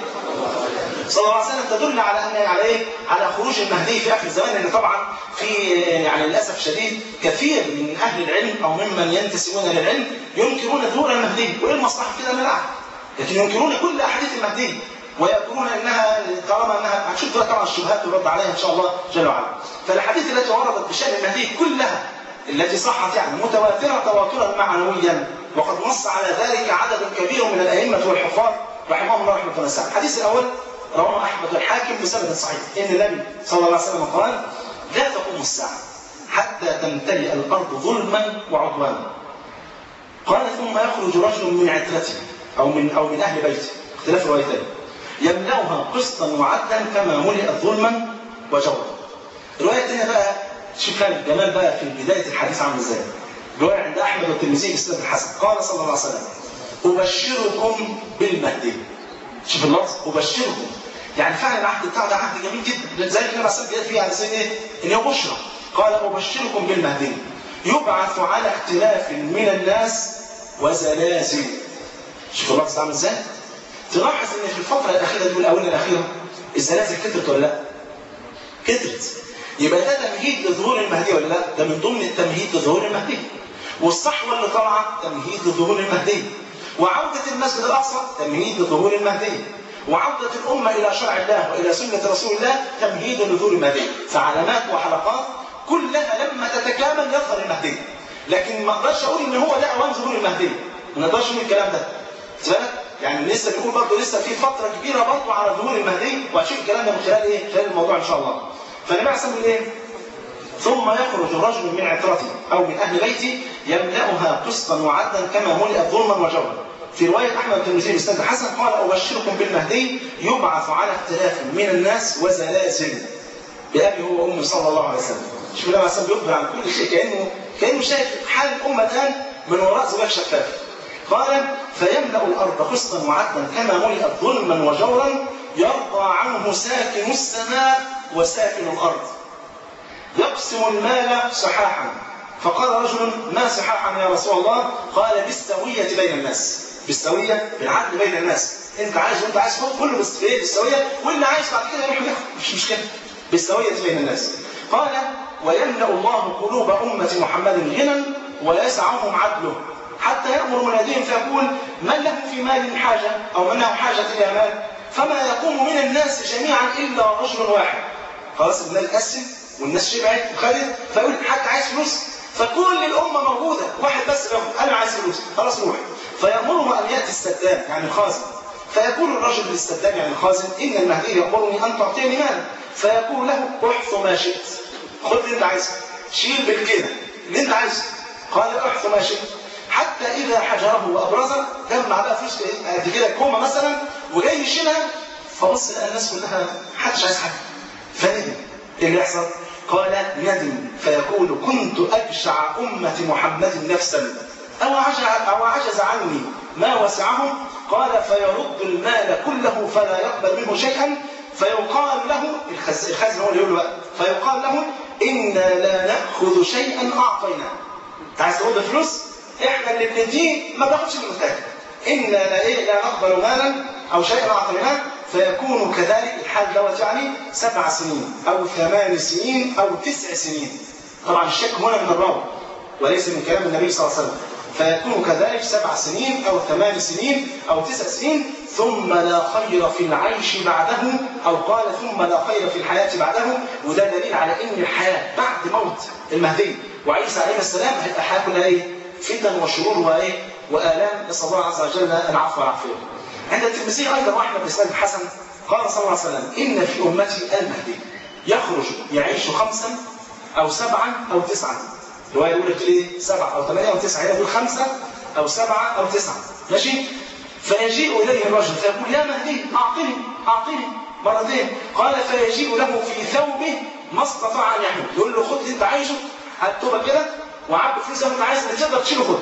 صلى الله عليه وسلم تدل على ان على ايه على خروج المهدي في اخر الزمان لان طبعا في يعني للاسف الشديد كثير من اهل العلم او ممن ينتسبون للعلم ينكرون ظهور المهدي وايه المصلحه كده من العهد لكن ينكرون كل احاديث المهدي ويقولون انها طالما انها هتشوف دلوقتي طبعا الشبهات ترد عليها ان شاء الله جل وعلا فالاحاديث التي وردت بشان المهدي كلها التي صحت يعني متواترة تواترا معنويا وقد نص على ذلك عدد كبير من الأئمة والحفاظ رحمهم الله رحمة الله الحديث الأول رواه أحمد الحاكم بسند صحيح إن النبي صلى الله عليه وسلم قال لا تقوم الساعة حتى تمتلئ الأرض ظلما وعدوانا قال ثم يخرج رجل من عترته أو من أو من أهل بيته اختلاف الروايتين يملأها قسطا وعدلا كما ملئت ظلما وجورا الرواية الثانية بقى شوف كان الجمال بقى في بداية الحديث عامل ازاي رواية عند أحمد والترمذي بسند الحسن قال صلى الله عليه وسلم أبشركم بالمهدي شوف اللفظ أبشركم يعني فعلا العهد بتاعه ده عهد جميل جدا زي النبي صلى الله عليه فيه على سبيل ايه؟ ان هو بشرى قال أبشركم بالمهدي يبعث على اختلاف من الناس وزلازل شوف اللفظ ده عامل ازاي؟ تلاحظ ان في الفترة الأخيرة دي والآونة الأخيرة الزلازل كترت ولا لا؟ كترت يبقى ده تمهيد لظهور المهدي ولا لا؟ ده من ضمن التمهيد لظهور المهدي. والصحوة اللي طالعة تمهيد لظهور المهدي. وعودة المسجد الأقصى تمهيد لظهور المهدي. وعودة الأمة إلى شرع الله وإلى سنة رسول الله تمهيد لظهور المهدي. فعلامات وحلقات كلها لما تتكامل يظهر المهدي. لكن ما اقدرش اقول ان هو ده اوان ظهور المهدي. ما نقدرش نقول الكلام ده. بالك؟ يعني لسه بنقول برضه لسه في فتره كبيره برضه على ظهور المهدي وهتشوف الكلام ده من خلال ايه؟ خلال الموضوع ان شاء الله. فالنبي عليه الصلاه والسلام ايه؟ ثم يخرج رجل من عترته او من اهل بيته يملاها قسطا وعدلا كما ملئت ظلما وجورا. في روايه احمد بن مسلم استاذ حسن قال ابشركم بالمهدي يبعث على اختلاف من الناس وزلازل. بابي هو وامي صلى الله عليه وسلم. شوف النبي عليه الصلاه والسلام بيخبر عن كل شيء كانه كانه شايف حال الامه الان من وراء زجاج شفاف. قال فيملا الارض قسطا وعدلا كما ملئت ظلما وجورا يرضى عنه ساكن السماء وساكن الارض. يقسم المال صحاحا فقال رجل ما صحاحا يا رسول الله قال بالسوية بين الناس بالسوية بالعدل بين الناس انت عايز وانت عايز خد كله بس ايه بالسوية واللي عايز بعد كده يروح ياخد مش مشكلة بالسوية بين الناس قال ويملأ الله قلوب أمة محمد غنى ويسعهم عدله حتى يأمر مناديهم فيقول من له في مال حاجة أو من له حاجة إلى مال فما يقوم من الناس جميعا إلا رجل واحد خلاص المال قسم والناس شبعت وخدت فيقول حد عايز فلوس فكل الامه موجوده واحد بس بياخد انا عايز فلوس خلاص روح فيامره ان ياتي السدان يعني الخازن فيقول الرجل للسدان يعني الخازن ان المهدي يامرني ان تعطيني مالا فيقول له احث ما شئت خد اللي انت عايزه شيل بالكده اللي انت عايزه قال احث ما شئت حتى اذا حجره وابرزه جمع بقى فلوس قد كده كومه مثلا وجاي يشيلها فبص لقى الناس كلها محدش عايز حاجه فندم ايه اللي يحصل؟ قال ندم فيقول كنت أجشع أمة محمد نفسا أو عجز, أو عجز عني ما وسعهم قال فيرد المال كله فلا يقبل منه شيئا فيقال له الخزن هو اللي يقول بقى فيقال له إنا لا نأخذ شيئا أعطيناه أنت عايز تقول فلوس؟ إحنا اللي بنديه ما بناخدش المستهلك إنا لا, إيه لا نقبل مالا أو شيئا أعطيناه فيكون كذلك الحال دوت يعني سبع سنين أو ثمان سنين أو تسع سنين طبعا الشك هنا من الراوي وليس من كلام النبي صلى الله عليه وسلم فيكون كذلك سبع سنين أو ثمان سنين أو تسع سنين ثم لا خير في العيش بعده أو قال ثم لا خير في الحياة بعده وده دليل على أن الحياة بعد موت المهدي وعيسى عليه السلام هتبقى حياة كلها إيه؟ فتن وشرور وإيه؟ وآلام نسأل الله عز وجل العفو والعافية. عند الترمذي ايضا واحمد بن الحسن قال صلى الله عليه وسلم ان في امتي المهدي يخرج يعيش خمسا او سبعا او تسعا روايه يقول لك ايه سبعه او ثمانيه او تسعه هنا يقول خمسه او سبعه او تسعه ماشي فيجيء اليه الرجل فيقول يا مهدي اعطني اعطني مرتين قال فيجيء له في ثوبه ما استطاع ان يحمل يقول له خد اللي انت عايزه هتبقى كده وعبي فلوس انت عايز اللي تقدر تشيله خد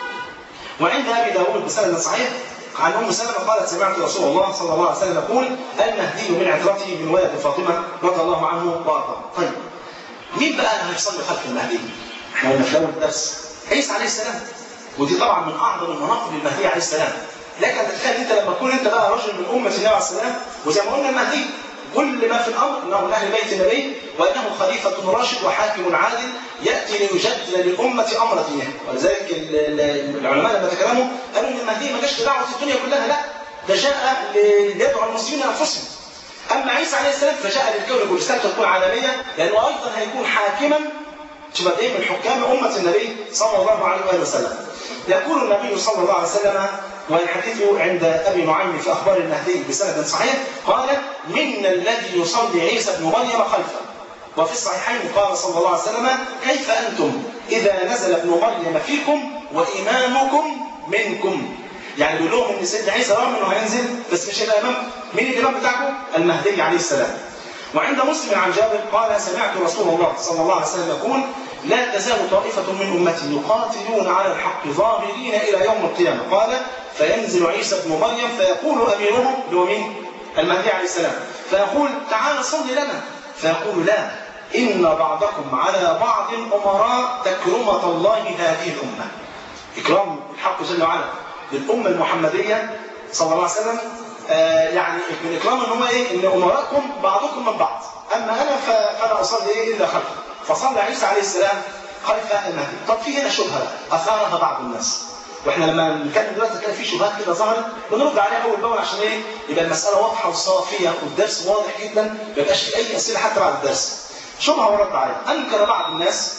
وعند ابي داوود بسند صحيح عن ام سلمه قالت سمعت رسول الله صلى الله عليه وسلم يقول المهدي من عترته من ولد فاطمه رضي الله عنه وارضاه. طيب مين بقى اللي هيصلي خلف المهدي؟ احنا قلنا في اول الدرس عيسى عليه السلام ودي طبعا من اعظم المناقب للمهدي عليه السلام لكن تتخيل انت لما تكون انت بقى رجل من امه النبي عليه السلام وزي ما قلنا المهدي كل ما في الامر انه من اهل بيت النبي وانه خليفه راشد وحاكم عادل ياتي ليجدد للامه امر دينها ولذلك العلماء لما تكلموا قالوا ان المهدي ما جاش دعوه الدنيا كلها لا ده جاء ليدعو المسلمين انفسهم اما عيسى عليه السلام فجاء للكون كل رسالته تكون عالميه لانه ايضا هيكون حاكما تبقى ايه من حكام امه النبي صلى الله عليه واله وسلم يقول النبي صلى الله عليه وسلم والحديث عند ابي نعيم في اخبار المهدي بسند صحيح قال منا الذي يصلي عيسى بن مريم خلفه وفي الصحيحين قال صلى الله عليه وسلم كيف انتم اذا نزل ابن مريم فيكم وامامكم منكم يعني بيقول لهم ان سيدنا عيسى رغم انه هينزل بس مش هيبقى امام مين الامام بتاعكم؟ المهدي عليه السلام وعند مسلم عن جابر قال سمعت رسول الله صلى الله عليه وسلم يقول لا تزال طائفة من أمتي يقاتلون على الحق ظاهرين إلى يوم القيامة قال فينزل عيسى ابن مريم فيقول أميرهم اللي هو مين؟ المهدي عليه السلام فيقول تعال صل لنا فيقول لا إن بعضكم على بعض أمراء تكرمة الله هذه الأمة إكرام الحق جل وعلا للأمة المحمدية صلى الله عليه وسلم آه يعني من إكرام إن هم إيه؟ إن أمراءكم بعضكم من بعض أما أنا فلا أصلي إيه إلا خلفه فصلى عيسى عليه السلام خلف المهدي طب في هنا شبهة أثارها بعض الناس واحنا لما نتكلم دلوقتي كان في شبهات كده ظهرت بنرد عليها اول باول عشان ايه؟ يبقى المساله واضحه وصافيه والدرس واضح جدا ما يبقاش في اي اسئله حتى بعد الدرس. شبهه ورد عليها، انكر بعض الناس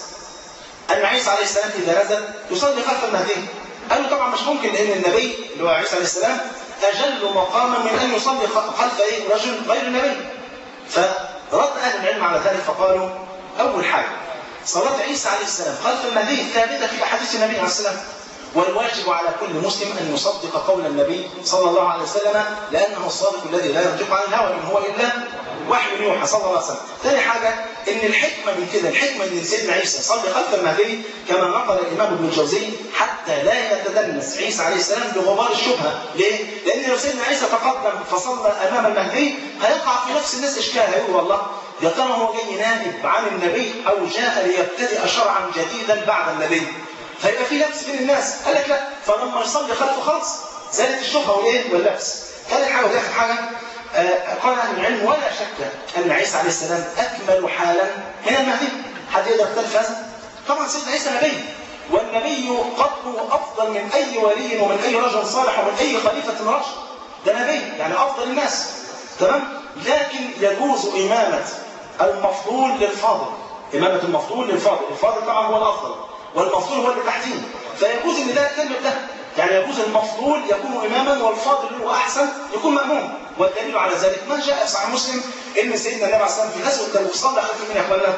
ان عيسى عليه السلام اذا نزل يصلي خلف المهدي. قالوا طبعا مش ممكن لان النبي اللي هو عيسى عليه السلام اجل مقاما من ان يصلي خلف ايه رجل غير النبي فرد اهل العلم على ذلك فقالوا اول حاجه صلاه عيسى عليه السلام خلف المهدي ثابته في احاديث النبي عليه السلام والواجب على كل مسلم ان يصدق قول النبي صلى الله عليه وسلم لانه الصادق الذي لا ينطق عن الهوى ان هو الا وحي يوحى صلى الله عليه وسلم. ثاني حاجه ان الحكمه من كده الحكمه ان سيدنا عيسى يصلي خلف المهدي كما نقل الامام ابن الجوزي حتى لا يتدنس عيسى عليه السلام بغبار الشبهه، ليه؟ لان لو سيدنا عيسى تقدم فصلى امام المهدي هيقع في نفس الناس اشكال هيقول والله يا ترى هو جاي نائب عن النبي او جاء ليبتدئ شرعا جديدا بعد النبي. فيبقى في لبس بين الناس قال لك لا فلما يصلي خلفه خلاص زالت الشبهه والايه واللبس ثالث حاجه ودي اخر حاجه آه قال اهل العلم ولا شك ان عيسى عليه السلام اكمل حالا من المهدي حد يقدر يختلف هذا؟ طبعا سيدنا عيسى نبي والنبي قدره افضل من اي ولي ومن اي رجل صالح ومن اي خليفه راشد ده نبي يعني افضل الناس تمام لكن يجوز امامه المفضول للفاضل امامه المفضول للفاضل الفاضل طبعا هو الافضل والمفضول هو اللي تحتيه فيجوز ان ده يكمل ده يعني يجوز المفضول يكون اماما والفاضل اللي هو احسن يكون ماموم والدليل على ذلك ما جاء في صحيح مسلم ان سيدنا النبي عليه الصلاه والسلام في غزوه تبوك صلى خلف مين يا اخوانا؟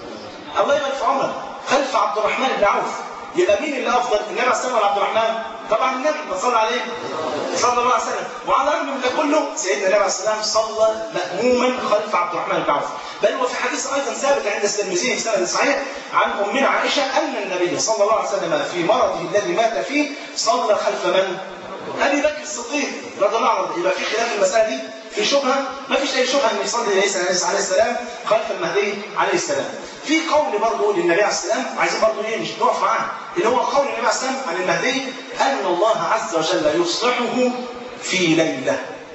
الله يبارك في عمر خلف عبد الرحمن بن عوف يبقى مين اللي افضل النبي عليه الصلاه والسلام ولا عبد الرحمن؟ طبعا النبي صلى عليه صلى الله عليه وسلم وعلى الرغم من ده كله سيدنا النبي عليه الصلاه والسلام صلى ماموما خلف عبد الرحمن بن عوف بل وفي حديث ايضا ثابت عند الترمذي في سند صحيح عن امنا عائشه ان النبي صلى الله عليه وسلم في مرضه الذي مات فيه صلى خلف من؟ ابي بكر الصديق رضي الله عنه يبقى في خلاف المساله دي في شبهه ما فيش اي شبهه ان يصلي عيسى عليه السلام خلف المهدي عليه السلام في قول برضه للنبي عليه السلام عايزين برضه ايه مش نقف معاه اللي هو قول النبي عليه السلام عن المهدي ان الله عز وجل يصلحه في ليله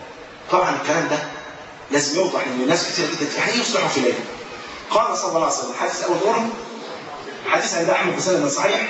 طبعا الكلام ده لازم يوضح ان الناس كتير جدا يعني ايه يصلحه في ليله قال صلى الله عليه وسلم حديث ابو هريره حديث عند احمد بن صحيح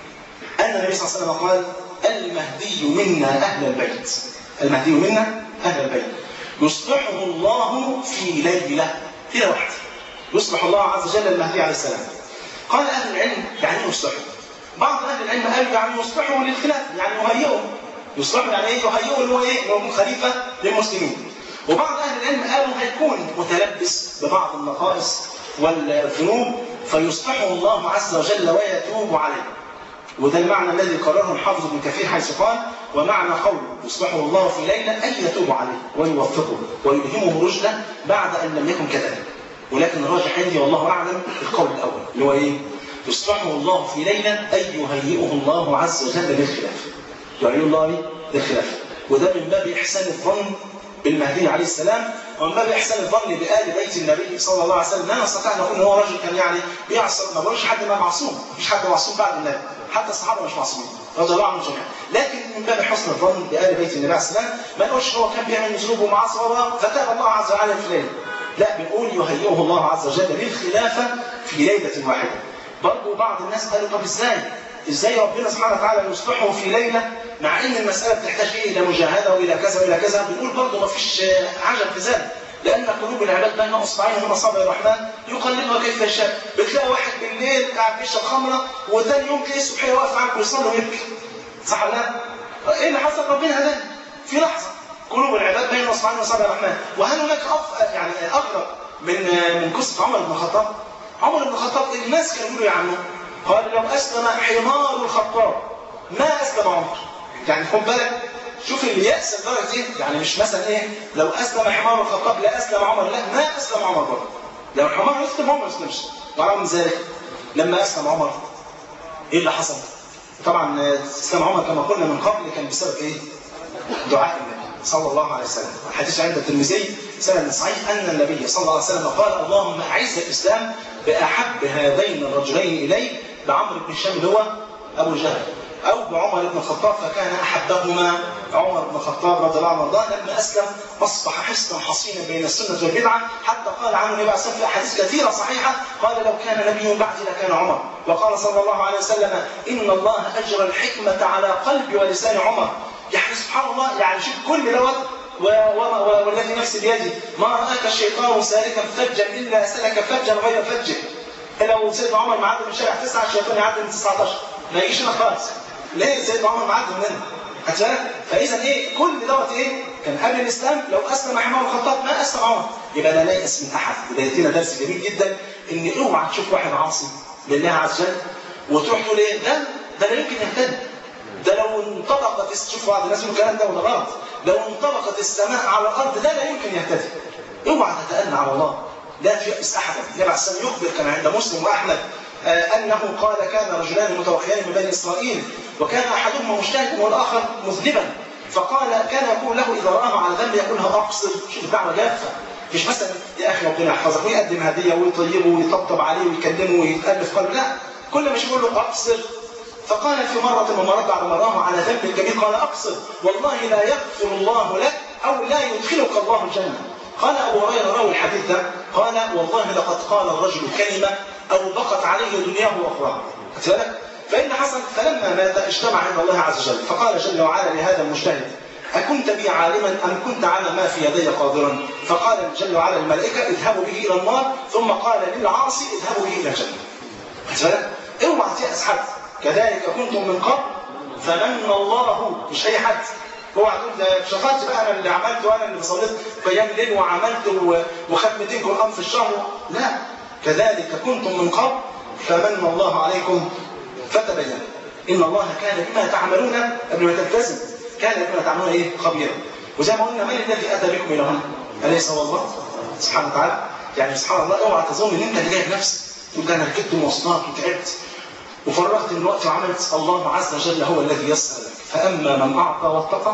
ان النبي صلى الله عليه وسلم قال المهدي منا اهل البيت المهدي منا اهل البيت يصلحه الله في ليله ليله واحده يصلح الله عز وجل المهدي عليه السلام قال اهل العلم يعني يصلحه بعض اهل العلم قالوا يعني يصلحه للخلاف يعني يهيئه يصلحه يعني ايه يهيئه اللي هو ايه اللي هو خليفه للمسلمين وبعض اهل العلم قالوا هيكون متلبس ببعض النقائص والذنوب فيصلحه الله عز وجل ويتوب عليه وده المعنى الذي قرره الحافظ ابن كثير حيث قال ومعنى قوله يصلحه الله في ليله ان يتوب عليه ويوفقه ويلهمه رشده بعد ان لم يكن كذلك ولكن الراجح عندي والله اعلم القول الاول اللي هو ايه؟ يصلحه الله في ليله ان يهيئه الله عز وجل للخلافه. يهيئه الله للخلافه وده من باب احسان الظن بالمهدي عليه السلام ومن باب احسان الظن بآل بيت النبي صلى الله عليه وسلم لا نستطيع ان نقول ان هو رجل كان يعني بيعصر ما بقولش حد ما معصوم مفيش حد معصوم بعد النبي حتى الصحابه مش معصومين رضي الله عنهم جميعا لكن من باب حسن الظن بآل بيت النبي عليه السلام ما نقولش هو كان بيعمل ذنوب ومعاصي فتاب الله عز وجل في ليله لا بنقول يهيئه الله عز وجل للخلافه في ليله واحده برضه بعض الناس قالوا طب ازاي ازاي ربنا سبحانه وتعالى يصلحه في ليله مع ان المساله بتحتاج ايه الى مجاهده والى كذا والى كذا بنقول برضه ما فيش عجب في ذلك لان قلوب العباد بين اصبعين من اصابع الرحمن يقلبها كيف يشاء بتلاقي واحد بالليل قاعد بيشرب خمره وثاني يوم تلاقيه الصبح واقف معاك ويصلي ويبكي صح ولا لا؟ ايه اللي حصل ربنا هدانا في لحظه قلوب العباد بين اصبعين من اصابع الرحمن وهل هناك أف... يعني اغرب من من قصه عمر بن الخطاب عمر بن الخطاب الناس كانوا يقولوا يا عمه قال لو اسلم حمار الخطاب ما اسلم عمر يعني خد بالك شوف اللي يأس الدرجة دي يعني مش مثلا ايه لو اسلم حمار الخطاب لا اسلم عمر لا ما اسلم عمر برضه لو الحمار يسلم عمر ما يسلمش ورغم من ذلك لما اسلم عمر ايه اللي حصل؟ طبعا اسلام عمر كما قلنا من قبل كان بسبب ايه؟ دعاء النبي صلى الله عليه وسلم الحديث عند الترمذي سند صحيح ان النبي صلى الله عليه وسلم قال اللهم اعز الاسلام باحب هذين الرجلين الي بعمرو بن هشام اللي هو ابو جهل او بعمر بن الخطاب فكان احبهما عمر بن الخطاب رضي الله عنه وارضاه لما اسلم اصبح حصنا حصينا بين السنه والبدعه حتى قال عنه النبي عليه الصلاه في احاديث كثيره صحيحه قال لو كان نبي بعدي لكان عمر وقال صلى الله عليه وسلم ان الله اجرى الحكمه على قلب ولسان عمر يعني سبحان الله يعني شوف كل دوت والذي نفسي بيدي ما راك الشيطان سالكا فجا الا سلك فجا غير فجه لو سيدنا عمر معدي من شارع 9 الشيطان يعدي من 19 ما يجيش هنا خالص ليه سيدنا عمر معدي من هنا خدت بالك؟ فاذا ايه كل دوت ايه كان قبل الاسلام لو اسلم عمر الخطاب ما اسلم عمر يبقى لا نيأس من احد يبقى يدينا درس جميل جدا ان اوعى تشوف واحد عاصي لله عز وجل وتروح تقول ايه ده ده لا يمكن يهتدي ده لو انطبقت شوف بعض الناس يقولوا الكلام ده وده غلط لو انطبقت السماء على الارض ده لا يمكن يهتدي اوعى تتأنى على الله لا تيأس احدا النبي عليه الصلاه يخبر كما عند مسلم واحمد آه انه قال كان رجلان متوخيان من بني اسرائيل وكان احدهما مجتهدا والاخر مذنبا فقال كان يقول له اذا راه على ذنب يقول له اقصر شوف الدعوه جافه مش مثلا يا اخي ربنا يحفظك ويقدم هديه ويطيبه ويطبطب عليه ويكلمه ويتالف قلبه لا كل ما يقول له اقصر فقال في مرة من المرات بعد ما راه على ذنب كبير قال أقصر والله لا يغفر الله لك أو لا يدخلك الله الجنة قال أبو هريرة راوي الحديث ده قال والله لقد قال الرجل كلمة أو بقت عليه دنياه وأخراه بالك؟ فإن حصل فلما مات اجتمع عند الله عز وجل فقال جل وعلا لهذا المجتهد أكنت بي عالما أم كنت على ما في يدي قادرا فقال جل وعلا الملائكة اذهبوا به إلى النار ثم قال للعاصي اذهبوا به إلى الجنة بالك؟ اوعى تيأس حد كذلك كنتم من قبل فمن الله مش اي حد اوعى تقول ده شغلت بقى انا اللي عملته وانا اللي صليت قيام ليل وعملت وختمتين قران في الشهر لا كذلك كنتم من قبل فمن الله عليكم فتبينوا ان الله كان بما تعملون قبل ما تلتزم كان بما تعملون ايه خبيرا وزي ما قلنا من الذي اتى بكم الى هنا اليس هو الله سبحانه وتعالى يعني سبحان الله اوعى تظن ان انت اللي جايب نفسك تقول ده انا ركبت مواصلات وتعبت وفرغت من وقت وعملت الله عز وجل هو الذي يسر لك فأما من أعطى واتقى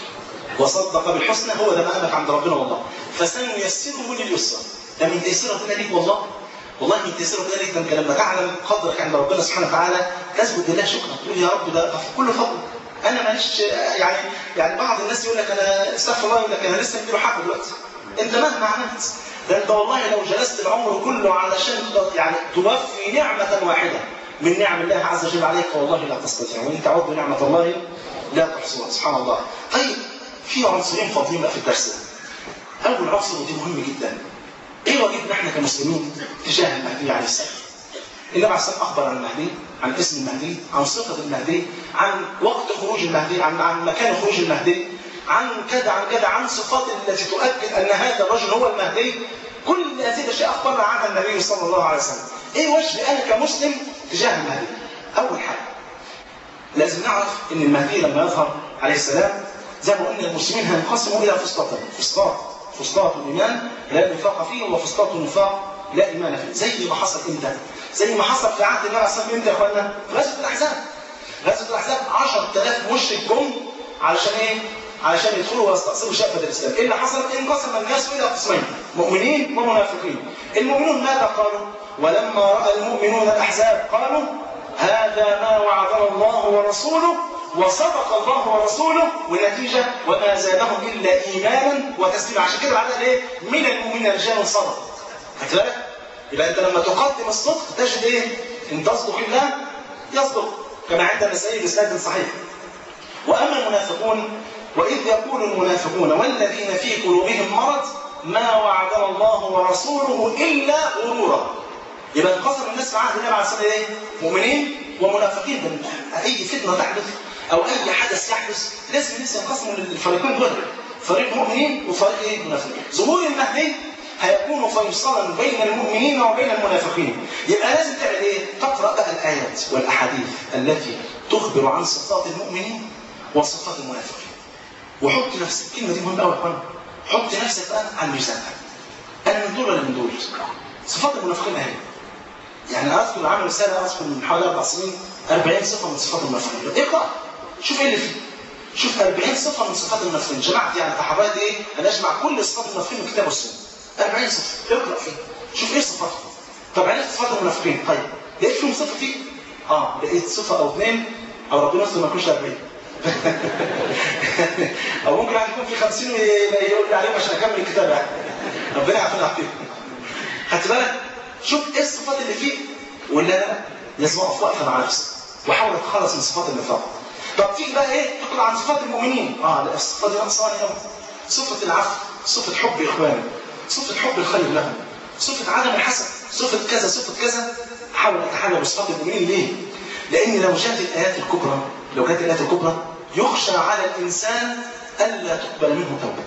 وصدق بالحسنى هو ده مقامك عند ربنا والله فسنيسره لليسرى ده من تيسير ربنا ليك والله والله من تيسير ربنا ليك ده انت لما تعلم قدرك عند ربنا سبحانه وتعالى تثبت لله شكرا تقول يا رب ده كل فضل انا ماليش يعني يعني بعض الناس يقول لك انا استغفر الله يقول لك انا لسه مديله حقه دلوقتي انت مهما عملت ده انت والله لو جلست العمر كله علشان يعني توفي نعمه واحده من نعم الله عز وجل عليك والله لا تستطيع وان تعدوا نعمه الله لا تحصوها سبحان الله طيب في عنصرين فاضلين بقى في الدرس ده اول عنصر ودي مهم جدا ايه واجبنا احنا كمسلمين تجاه المهدي عليه السلام النبي عليه السلام اخبر عن المهدي عن اسم المهدي عن صفه المهدي عن وقت خروج المهدي عن عن مكان خروج المهدي عن كذا عن كذا عن صفات التي تؤكد ان هذا الرجل هو المهدي كل هذه الاشياء اخبرنا عنها النبي صلى الله عليه وسلم ايه وجهي انا كمسلم تجاه المهدي اول حاجه لازم نعرف ان المهدي لما يظهر عليه السلام زي ما قلنا المسلمين هينقسموا الى فسطاطين فسطاط فسطاط الايمان لا نفاق فيه وفسطاط النفاق لا ايمان فيه زي ما حصل امتى زي ما حصل في عهد النبي عليه الصلاه والسلام امتى يا اخوانا في غزوه الاحزاب غزوه الاحزاب 10000 مشرك جم علشان ايه علشان يدخلوا ويستأصلوا شأفة الإسلام إيه اللي حصل انقسم الناس إلى قسمين مؤمنين ومنافقين المؤمنون ماذا قالوا ولما رأى المؤمنون الأحزاب قالوا هذا ما وعدنا الله ورسوله وصدق الله ورسوله والنتيجة وما زادهم إلا إيمانا وتسليما عشان كده بعدها ليه من المؤمنين رجال صدق خدت بالك يبقى أنت لما تقدم الصدق تجد إيه إن تصدق الله يصدق كما عند النسائي بإسناد صحيح وأما المنافقون وإذ يقول المنافقون والذين في قلوبهم مرض ما وعدنا الله ورسوله إلا غرورا يبقى انقسم الناس في عهد النبي عليه الصلاه والسلام ايه؟ مؤمنين ومنافقين اي فتنه تحدث او اي حدث يحدث لازم الناس ينقسموا للفريقين دول فريق مؤمنين وفريق ايه؟ منافقين ظهور المهدي هيكون فيصلا بين المؤمنين وبين المنافقين يبقى لازم تعمل ايه؟ تقرا بقى الايات والاحاديث التي تخبر عن صفات المؤمنين وصفات المنافقين وحط نفسك الكلمه دي مهمه قوي يا اخوانا حط نفسك بقى على الميزان انا من دول ولا من دول؟ صفات المنافقين اهي يعني اذكر عامل رساله اذكر من حوالي اربع سنين 40 صفه من صفات المنافقين اقرا شوف ايه اللي فيه شوف 40 صفه من صفات المنافقين جمعت يعني تحريت ايه انا اجمع كل صفات المنافقين من كتاب السنه 40 صفه اقرا فيه شوف ايه صفاتهم طب عرفت صفات المنافقين طيب لقيت فيهم صفه فيه اه لقيت صفه او اثنين او ربنا يستر ما يكونش 40 او ممكن واحد يكون في 50 ويقول لي عليهم عشان اكمل الكتاب يعني ربنا يعافينا عليهم خدت بالك شوف ايه الصفات اللي فيه ولا لا لازم اقف وقفه مع نفسي واحاول اتخلص من صفات النفاق طب تيجي بقى ايه تقرا عن صفات المؤمنين اه لا الصفات دي نقصاني قوي صفه العفو صفه حب اخواني صفه حب الخير لهم صفه عدم الحسد صفه كذا صفه كذا احاول اتحلى بصفات المؤمنين ليه؟ لان لو جاءت الايات الكبرى لو جاءت الايات الكبرى يخشى على الإنسان ألا تقبل منه توبة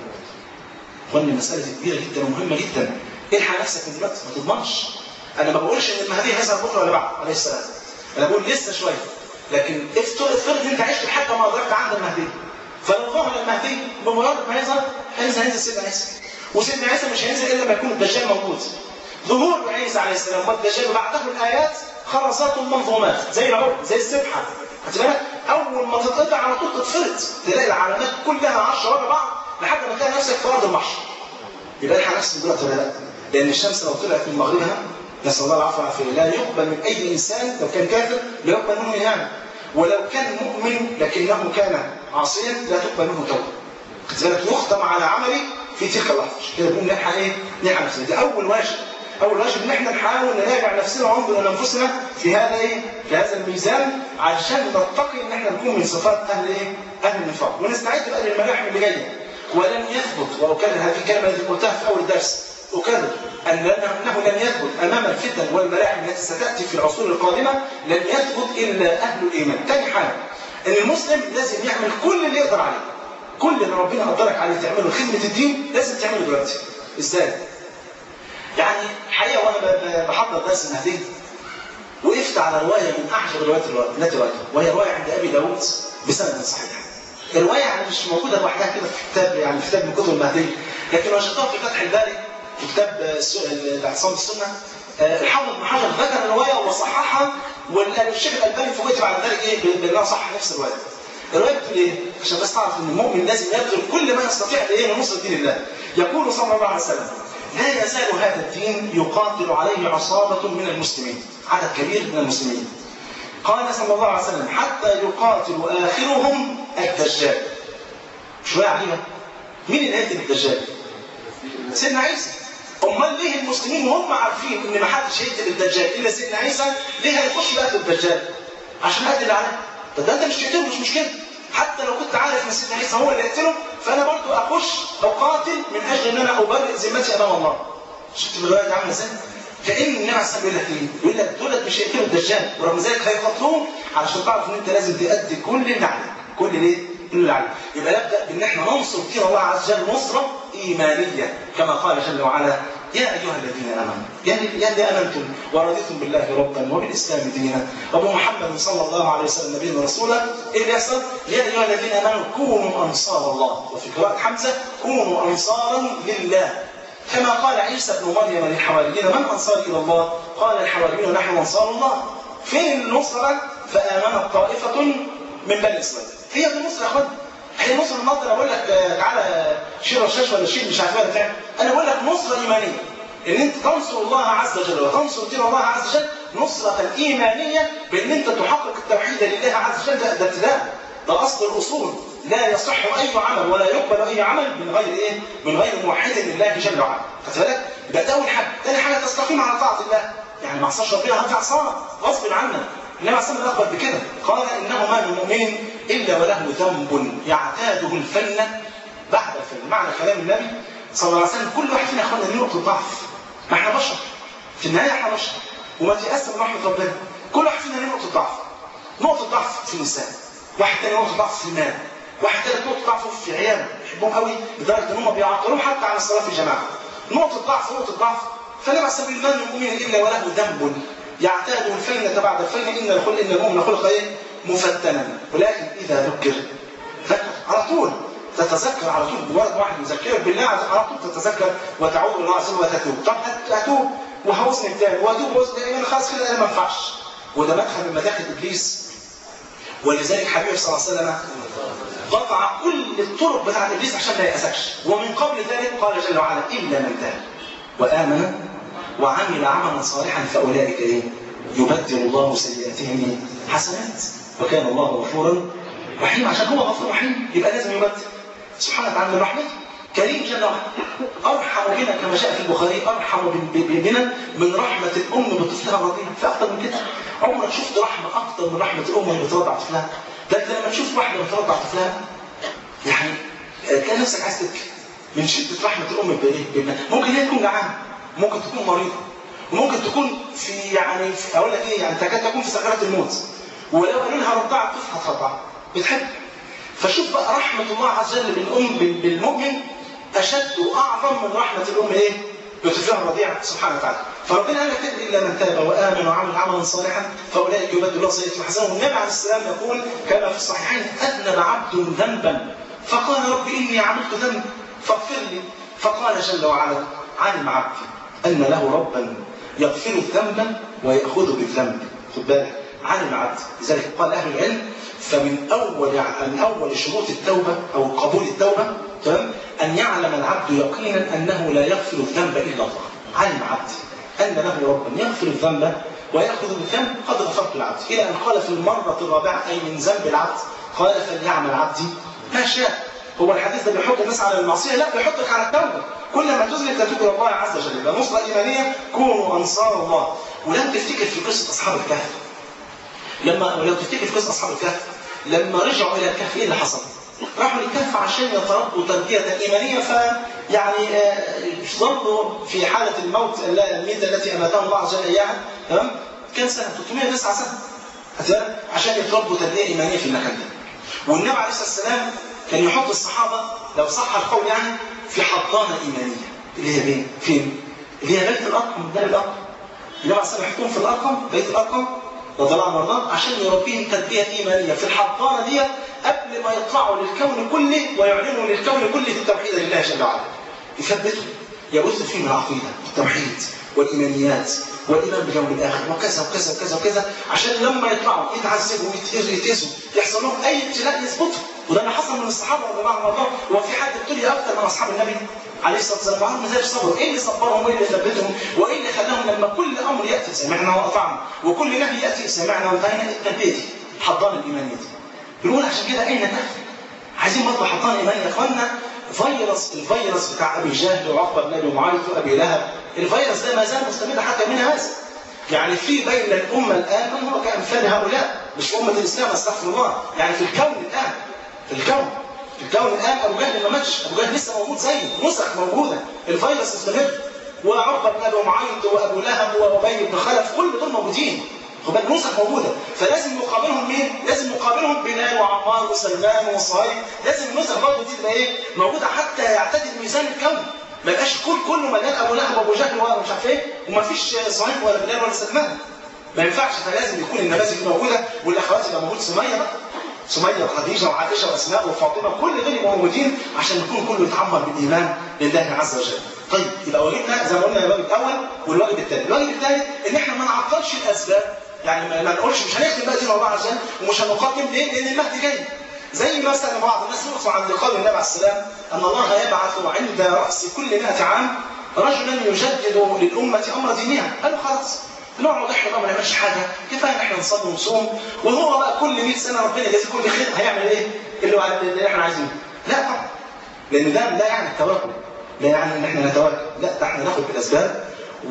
وأن المسألة دي كبيرة جدا ومهمة جدا الحق نفسك من دلوقتي ما تضمنش أنا ما بقولش إن المهدي هيظهر بكرة ولا بعد عليه السلام أنا بقول لسه شوية لكن افترض افترض إن أنت عشت لحد ما أدركت عند المهدي فلو ظهر المهدي بمجرد ما يظهر هينزل هينزل سيدنا عيسى وسيدنا عيسى مش هينزل إلا لما يكون الدجال موجود ظهور عيسى عليه السلام والدجال بعده الآيات خرسات منظومات زي العرب زي السبحة خدت بالك أول ما تتقطع على طول تتفرد تلاقي العلامات كلها 10 ورا بعض لحد ما تلاقي نفسك في أرض المحشر يبقى الحق نفسك دلوقتي ولا لا؟ لأن الشمس لو طلعت من مغربها نسأل الله العفو والعافية لا يقبل من أي إنسان لو كان كافر لا يقبل منه يعني ولو كان مؤمن لكنه كان عاصيا لا تقبل منه توبة خدت بالك يختم على عمله في تلك اللحظة كده بنقول نلحق إيه؟ نلحق نفسنا ده أول واجب أول واجب إن إحنا نحاول نراجع نفسنا وننظر إلى أنفسنا في هذا إيه؟ في هذا الميزان علشان نتقي إن إحنا نكون من صفات أهل إيه؟ أهل النفاق ونستعد بقى للملاحم اللي جاية ولن يثبت وأكرر هذه الكلمة التي قلتها في أول الدرس أكرر أن أنه لن يثبت أمام الفتن والملاحم التي ستأتي في العصور القادمة لن يثبت إلا أهل الإيمان. ثاني حاجة أن المسلم لازم يعمل كل اللي يقدر عليه. كل اللي ربنا قدرك عليه تعمله خدمة الدين لازم تعمله دلوقتي. إزاي؟ يعني الحقيقة وأنا بحضر درس المهدي وقفت على رواية من أعجب الروايات التي رأيتها وهي رواية عند أبي داود بسند صحيح. الرواية يعني مش موجودة لوحدها كده في كتاب يعني في كتاب من كتب المهدي لكن وجدتها في فتح الباري في كتاب الاعتصام بالسنة الحافظ بن حجر ذكر الرواية وصححها والشيخ الألباني فوجئت بعد ذلك إيه بأنه صح نفس الرواية. الرواية بتقول إيه؟ عشان بس تعرف إن المؤمن لازم يبذل كل ما يستطيع لإيه لنصرة دين الله. يقول صلى الله عليه وسلم لا يزال هذا الدين يقاتل عليه عصابة من المسلمين عدد كبير من المسلمين قال صلى الله عليه وسلم حتى يقاتل آخرهم الدجال شوية عليها مين اللي هيقتل الدجال؟ سيدنا عيسى امال ليه المسلمين وهم عارفين ان ما حدش هيقتل الدجال الا سيدنا عيسى ليه هيخش بقى الدجال؟ عشان قتل عليه طب ده انت مش تقتله مش مشكله حتى لو كنت عارف ان سيدنا عيسى هو اللي يقتله فانا برضو اخش اقاتل من اجل ان انا ابرئ ذمتي امام الله شفت الروايه دي عامله ازاي؟ كان النبي عليه الصلاه يقول لك ايه؟ يقول لك دولت مش هيقتلوا الدجال ورغم ذلك هيقتلوه علشان تعرف ان انت لازم تأدي كل اللي عليك كل ليه؟ كل اللي عليك يبقى نبدا بان احنا ننصر دين الله عز وجل نصره ايمانيه كما قال جل وعلا يا ايها الذين امنوا يا يا اللي امنتم ورضيتم بالله ربا وبالاسلام دينا وبمحمد صلى الله عليه وسلم نبينا ورسولا ايه اللي يحصل؟ يا ايها الذين امنوا كونوا انصار الله وفي قراءه حمزه كونوا انصارا لله كما قال عيسى بن مريم للحواريين من انصار الى الله؟ قال الحواريون نحن انصار الله فين النصره؟ فامنت طائفه من بني اسرائيل هي دي النصره يا اخوان هي نصره النهارده انا بقول لك تعالى شيل رشاش ولا شيل مش عارف ايه انا بقول لك نصره ايمانيه ان انت تنصر الله عز وجل وتنصر دين الله عز وجل نصرة إيمانية بأن أنت تحقق التوحيد لله عز وجل ده ابتداء ده أصل الأصول لا يصح أي عمل ولا يقبل أي عمل من غير إيه؟ من غير موحد لله جل وعلا خدت بالك؟ يبقى ده أول حاجة، ثاني حاجة تستقيم على طاعة الله يعني ما عصاش ربنا هرجع صلاة غصب عنك النبي عليه الصلاه أخبر بكده قال إنه ما من مؤمن إلا وله ذنب يعتاده الفن بعد الفن معنى كلام النبي صلى الله عليه وسلم كل واحد فينا يا اخوانا له نقطه ضعف ما احنا بشر في النهايه احنا بشر وما تيأس من رحمه ربنا كل واحد فينا له نقطه ضعف نقطه ضعف في النساء واحد تاني نقطه ضعف في المال واحد تالت نقطه ضعف في عياله بيحبهم قوي لدرجه ان هم بيعطلوه حتى عن الصلاه في الجماعه نقطه ضعف نقطه ضعف فلا بأس بالمال المؤمن الا وله ذنب يعتاد الفينة بعد الفينة إن الخلق إن المؤمن خلق إيه؟ مفتنا ولكن إذا ذكر ذكر على طول تتذكر على طول مجرد واحد يذكرك بالله على طول تتذكر وتعود الى الله عز وجل وتتوب طب هتوب وهوزن التاني وهتوب وزن انا خلاص كده انا ما ينفعش وده مدخل من مداخل ابليس ولذلك حبيبي صلى الله عليه وسلم قطع كل الطرق بتاعت ابليس عشان ما يأسكش ومن قبل ذلك قال جل وعلا الا من تاب وامن وعمل عملا صالحا فاولئك ايه؟ يبدل الله سيئاتهم حسنات وكان الله غفورا رحيم عشان هو غفور رحيم يبقى لازم يبدل سبحانه وتعالى من رحمته كريم جل وعلا ارحم بنا كما جاء في البخاري ارحم بنا من رحمه الام بطفلها الرضيع في اكتر من كده عمرك شفت رحمه اكتر من رحمه الام اللي بترضع طفلها ده انت لما تشوف واحده بترضع طفلها يعني تلاقي نفسك عايز تبكي من شده رحمه الام بابنها ممكن هي تكون جعانه ممكن تكون مريضه وممكن تكون في يعني في اقول لك ايه يعني تكاد تكون في سكرات الموت ولو قالوا لها رضعت الطفل هترضع بتحب فشوف بقى رحمة الله عز وجل بالأم بالمؤمن أشد وأعظم من رحمة الأم إيه؟ بطفلها الرضيع سبحانه وتعالى فربنا قال لك إلا من تاب وآمن وعمل عملا صالحا فأولئك يبدل الله سيئات حسنات والنبي عليه السلام يقول كما في الصحيحين أذنب عبد ذنبا فقال رب إني عملت ذنب فاغفر لي فقال جل وعلا علم عبدي أن له ربا يغفر الذنب ويأخذ بالذنب خد بالك علم عبدي لذلك قال أهل العلم فمن أول من أول شروط التوبة أو قبول التوبة تمام أن يعلم العبد يقينا أنه لا يغفر الذنب إلا الله علم عبدي أن له ربا يغفر الذنب ويأخذ بالذنب قد غفرت العبد إلى أن قال في المرة الرابعة أي من ذنب العبد قال فليعمل عبدي ما شاء هو الحديث ده بيحط الناس على المعصية لا بيحطك على التوبة كل ما تذنب تتوب الى الله عز وجل يبقى نصرة إيمانية كونوا أنصار الله ولم تفتكر في قصة أصحاب الكهف لما لو تفتكر في قصة أصحاب الكهف لما رجعوا إلى الكهف إيه اللي حصل؟ راحوا للكهف عشان يتربوا تربية إيمانية فيعني ظلوا في حالة الموت الميتة التي أماتهم الله عز وجل إياها تمام؟ كان سنة 309 سنة عشان يتربوا تربية إيمانية في المكان ده والنبي عليه الصلاة والسلام كان يحط الصحابة لو صح القول يعني في حضانة إيمانية اللي هي فين؟ فين؟ اللي هي بيت الأرقم دار الأرقم النبي عليه الصلاة يحطهم في الأرقم بيت الأرقم رضي الله عنه وارضاه عشان يربيهم تربية إيمانية في الحضانة دي قبل ما يطلعوا للكون كله ويعلنوا للكون كله التوحيد لله جل وعلا يثبتوا يبثوا فيهم العقيدة والتوحيد والإيمانيات والإيمان باليوم الآخر وكذا وكذا وكذا وكذا عشان لما يطلعوا يتعذبوا يتأذوا يحصل لهم أي ابتلاء يثبتوا وده اللي حصل من الصحابة رضي الله عنهم وارضاهم هو في حد ابتلي أكثر من أصحاب النبي عليه الصلاة والسلام وعلم ذلك صبروا إيه اللي صبرهم وإيه اللي ثبتهم وإيه اللي خلاهم لما كل أمر يأتي سمعنا وأطعنا وكل نبي يأتي سمعنا وانتهينا التربية دي حضانة الإيمانية دي بنقول عشان كده أين نحن عايزين برضه حضانة إيمانية يا إخواننا فيروس الفيروس بتاع أبي جهل وعقبة بن أبي معيط وأبي لهب الفيروس ده ما زال مستمر حتى من هذا يعني في بين الأمة الآن من هو كأمثال هؤلاء مش أمة الإسلام استغفر الله يعني في الكون الآن في الكون في الكون الآن أبو جهل ما ماتش أبو جهل لسه موجود زي نسخ موجودة الفيروس مستمر وعقبة بن أبي معيط وأبو لهب وأبي بن خلف كل دول موجودين خد نسخ موجودة فلازم مقابلهم مين؟ لازم مقابلهم بلال وعمار وسلمان وصهيب لازم النسخ برضه دي تبقى ايه؟ موجودة حتى يعتدل ميزان الكون ما يبقاش كل كله مليان ابو لهب وابو جهل ومش عارف ايه وما فيش صهيب ولا بلال ولا سلمان ما ينفعش فلازم يكون النماذج دي موجوده والاخوات يبقى موجود سميه بقى سميه وخديجه وعائشه واسماء وفاطمه كل دول يبقوا موجودين عشان يكون كله يتعمر بالايمان لله عز وجل. طيب يبقى واجبنا زي ما قلنا الواجب الاول والواجب الثاني، الواجب الثالث ان احنا ما نعطلش الاسباب يعني ما نقولش مش هنختم بقى دين الله عز وجل ومش هنقدم ليه؟ لان المهدي جاي. زي مثلا بعض الناس يقصوا عند قول النبي عليه السلام ان الله يبعث عند راس كل 100 عام رجلا يجدد للامه امر دينها قالوا خلاص نقعد احنا بقى ما نعملش حاجه كفايه ان احنا نصلي ونصوم وهو بقى كل 100 سنه ربنا يجازيه كل خير هيعمل ايه؟ اللي, هو اللي احنا عايزينه لا طبعا لان ده لا يعني التوكل لا يعني ان احنا نتوكل لا ده احنا ناخد بالاسباب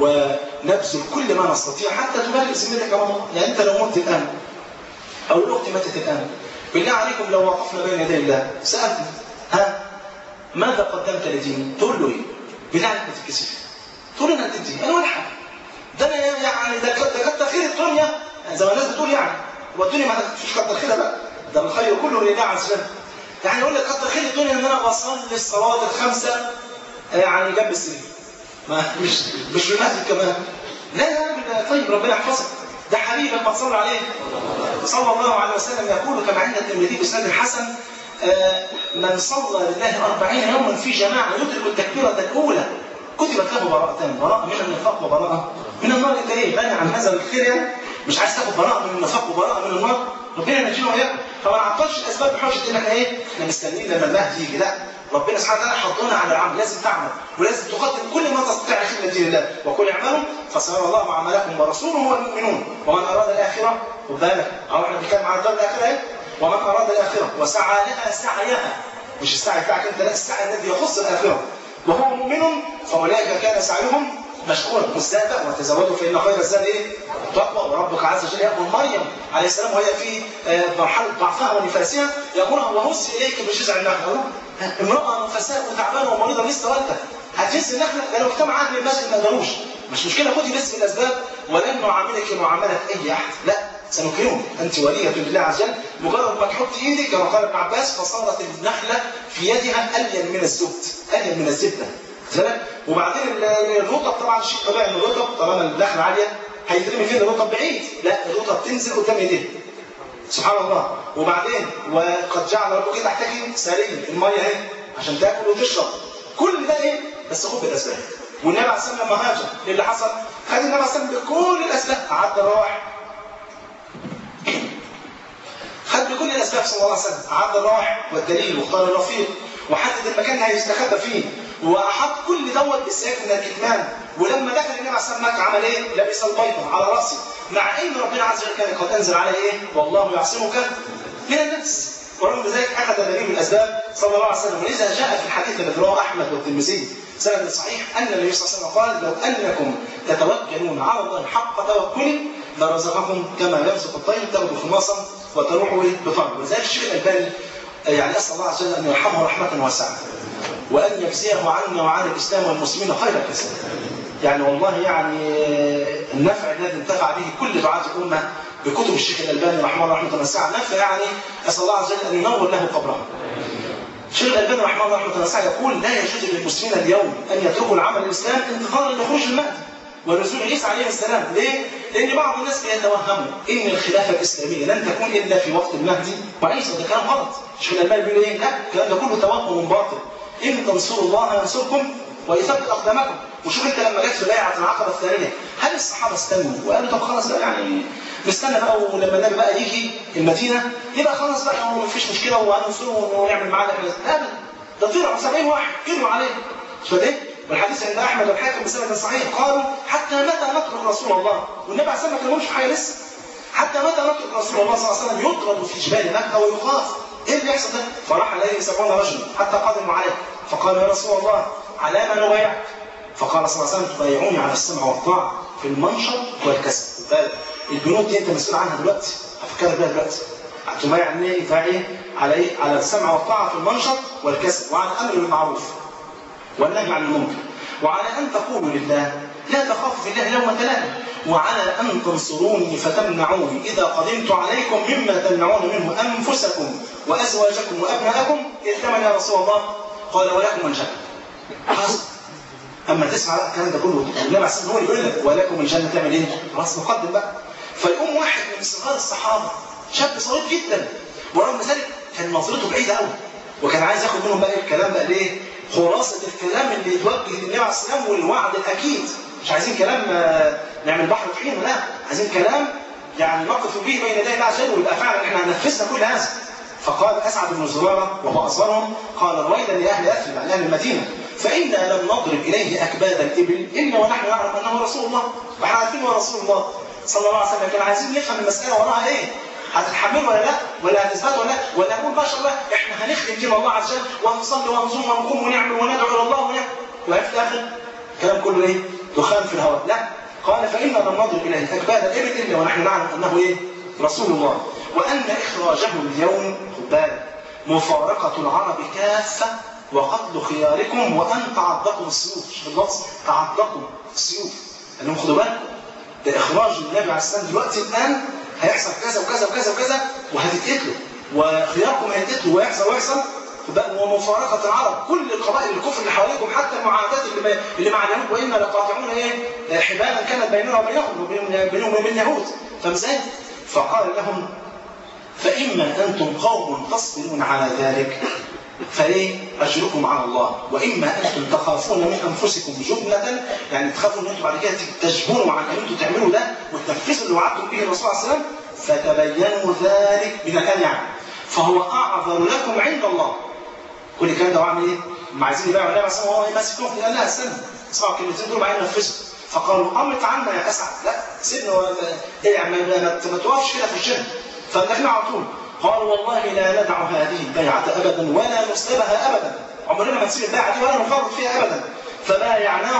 ونبذل كل ما نستطيع حتى تبلغ ذمتك امام الله يعني انت لو مت الان او الاخت ماتت الان بالله عليكم لو وقفنا بين يدي الله سالتني ها ماذا قدمت لديني؟ تقول له ايه؟ بالله عليك ما تتكسف تقول انا اديت انا ولا حاجه ده انا يعني ده ده كتر خير الدنيا يعني زي ما الناس بتقول يعني هو الدنيا ما فيش كتر خيرها بقى ده الخير كله لله عز وجل يعني يقول لك كتر خير الدنيا ان انا بصلي الصلاه الخمسه يعني جنب السرير ما مش مش بالمسجد كمان لا يا راجل طيب ربنا يحفظك ده حبيبك ما تصلي عليه صلى الله عليه وسلم يقول كما عند الترمذي باسناد الحسن آه من صلى لله أربعين يوما في جماعة يدرك التكبيرة الأولى كتبت له براءتان براءة من النفاق وبراءة من النار انت ايه غني عن هذا الخير يعني مش عايز تاخد براءة من النفاق وبراءة من النار ربنا ينجينا وإياكم فما نعطلش الأسباب بحجة إن احنا إيه احنا مستنيين لما المهدي يجي لا ربنا سبحانه وتعالى حطنا على العمل لازم تعمل ولازم تقدم كل ما تستطيع خدمة دين الله وكل اعملوا فسيرى الله عملكم ورسوله والمؤمنون ومن أراد الآخرة خد بالك أو احنا بنتكلم عن الدار الآخرة ايه ومن أراد الآخرة وسعى لها سعيها مش السعي بتاعك أنت لا السعي الذي يخص الآخرة وهو مؤمن فأولئك كان سعيهم مشكورا والزاد وتزودوا فإن خير الزاد إيه؟ التقوى وربك عز وجل يأمر مريم عليه السلام وهي في مرحلة ضعفها ونفاسها يأمرها وهز إليك بجذع النخلة امرأة نفساء وتعبانة ومريضة لسه والدة هتهز النخلة ده لو اجتمع أهل المسجد ما قدروش مش مشكلة خدي بس بالأسباب ولن نعاملك معاملة أي أحد لا سنكرمك انت وليه لله عز وجل مجرد ما تحط ايدك كما قال ابن عباس فصارت النخله في يدها الين من الزبد الين من الزبده بالك وبعدين الرطب طبعا شيء طبيعي ان الرطب طالما النخله عاليه هيترمي فين الرطب بعيد لا الرطب تنزل قدام ايديه سبحان الله وبعدين وقد جعل ربك تحتك ساريا الميه اهي عشان تاكل وتشرب كل ده ايه بس خد بالاسباب والنبي عليه الصلاه والسلام لما هاجر ايه اللي حصل؟ خد النبي عليه الصلاه والسلام بكل الاسباب عدى الرواح خد بكل الاسباب صلى الله عليه وسلم عدى الرواح والدليل واختار الرفيق وحدد المكان اللي هيستخبى فيه واحط كل دوت بالسيف من الكتمان ولما دخل النبي عليه الصلاه والسلام عمل ايه؟ لبس البيضه على راسه مع ان ربنا عز وجل كان قد انزل عليه ايه؟ والله يعصمك من الناس ورغم ذلك اخذ دليل الاسباب صلى الله عليه وسلم ولذا جاء في الحديث الذي رواه احمد والترمذي سند صحيح ان النبي صلى الله عليه وسلم قال لو انكم تتوكلون على الله حق توكله لرزقكم كما يرزق الطير تغدو خماصا وتروح بفضل ولذلك الشيخ الالباني يعني اسال الله عز وجل ان يرحمه رحمه واسعه وان يجزيه عنا وعن الاسلام والمسلمين خير كثير يعني والله يعني النفع الذي انتفع به كل دعاة الأمة بكتب الشيخ الألباني رحمه الله رحمه واسعة نفع يعني أسأل الله عز وجل أن ينور له قبره. الشيخ الألباني رحمه الله رحمه واسعة يقول لا يجوز للمسلمين اليوم أن يتركوا العمل الإسلام انتظارا لخروج المهدي ونزول عيسى عليه السلام، ليه؟ لأن بعض الناس بيتوهموا إن الخلافة الإسلامية لن تكون إلا في وقت المهدي وعيسى ده كلام غلط. الشيخ الألباني بيقول إيه؟ لا الكلام ده كله توهم باطل. إن تنصروا الله ينصركم ويثبت اقدامكم وشوف انت لما جت في بيعه العقبه الثانيه هل الصحابه استنوا وقالوا طب خلاص بقى يعني نستنى بقى ولما النبي بقى يجي المدينه يبقى خلاص بقى ما فيش مشكله وهننصره ونعمل معاه لا ابدا ده طلعوا 70 واحد كلوا عليه شوف ايه والحديث عند احمد والحاكم بسند صحيح قالوا حتى متى نترك رسول الله والنبي عليه الصلاه والسلام ما كلمهمش في حاجه لسه حتى متى نترك رسول الله صلى الله عليه وسلم يطرد في جبال مكه ويخاف ايه اللي يحصل ده؟ فراح عليه سبعون رجل حتى قدموا عليه فقال يا رسول الله على ما نبايعك فقال صلى الله عليه وسلم تبايعوني على السمع والطاعه في المنشط والكسب البنود دي انت مسؤول عنها دلوقتي هفكرك بيها دلوقتي تبايع ان ايه يبايع ايه على ايه على السمع والطاعه في المنشط والكسب وعلى الامر بالمعروف والنهي عن المنكر وعلى ان تقولوا لله لا تخافوا في الله يوم تلاقي وعلى ان تنصروني فتمنعوني اذا قدمت عليكم مما تمنعون منه انفسكم وازواجكم وابناءكم ائتمن يا رسول الله قال ولكم الجنه خلاص اما تسمع بقى الكلام ده كله النبي عليه هو اللي يقول لك ولكم الجنه تعمل ايه؟ خلاص نقدم بقى فيقوم واحد من صغار الصحابه شاب صغير جدا ورغم ذلك كان نظرته بعيده قوي وكان عايز ياخد منهم بقى الكلام بقى ليه؟ خلاصه الكلام اللي يتوجه للنبي عليه السلام والوعد الاكيد مش عايزين كلام نعمل بحر طحين لا عايزين كلام يعني نقف به بين يدي الله عز وجل ويبقى فعلا احنا هننفذنا كل هذا فقال اسعد بن زراره وهو اصغرهم قال رويدا لاهل اثرب عن اهل المدينه فانا لم نضرب اليه اكباد الابل الا ونحن نعلم انه رسول الله واحنا عارفين هو رسول الله صلى الله عليه وسلم كان عايزين نفهم المساله وراها ايه هتتحمل ولا لا ولا هتثبت ولا لا ولا نقول ما شاء الله احنا هنخدم دين الله عز وجل وهنصلي وهنصوم ونقوم ونعمل وندعو الى الله ونعمل وفي الاخر الكلام كله ايه؟ دخان في الهواء لا قال فانا لم نضرب اليه اكباد الابل الا ونحن نعلم انه ايه؟ رسول الله وان اخراجه اليوم خد بالك مفارقه العرب كافه وقتل خياركم وان تعضكم السيوف مش باللفظ تعضكم السيوف قال لهم خدوا بالكم ده اخراج النبي عليه السلام دلوقتي الان هيحصل كذا وكذا وكذا وكذا وهتتقتلوا وخياركم هيتقتلوا ويحصل ويحصل ومفارقة العرب كل القبائل الكفر اللي حواليكم حتى المعاهدات اللي اللي مع اليهود وانا لقاطعون ايه حبالا كانت بيننا وبينهم وبينهم وبين اليهود فمثال فقال لهم فإما أنتم قوم تصبرون على ذلك فايه اجركم على الله واما انتم تخافون من انفسكم جبنه يعني تخافوا ان انتم بعد كده تجبنوا عن ان انتم تعملوا ده وتنفذوا اللي وعدتم به الرسول صلى الله عليه وسلم فتبينوا ذلك من الان يعني فهو اعذر لكم عند الله كل الكلام ده وعمل ايه؟ هم عايزين يبيعوا النبي عليه وهو ماسكهم قال لا استنى اسمعوا الكلمتين دول معايا نفذوا فقالوا امرت عنا يا اسعد لا سيبنا ايه يعني ما توقفش كده في الجنه فدخلنا على طول قالوا والله لا ندع هذه البيعة أبدا ولا نسلبها أبدا عمرنا ما نسيب البيعة دي ولا نفرط فيها أبدا فبايعناه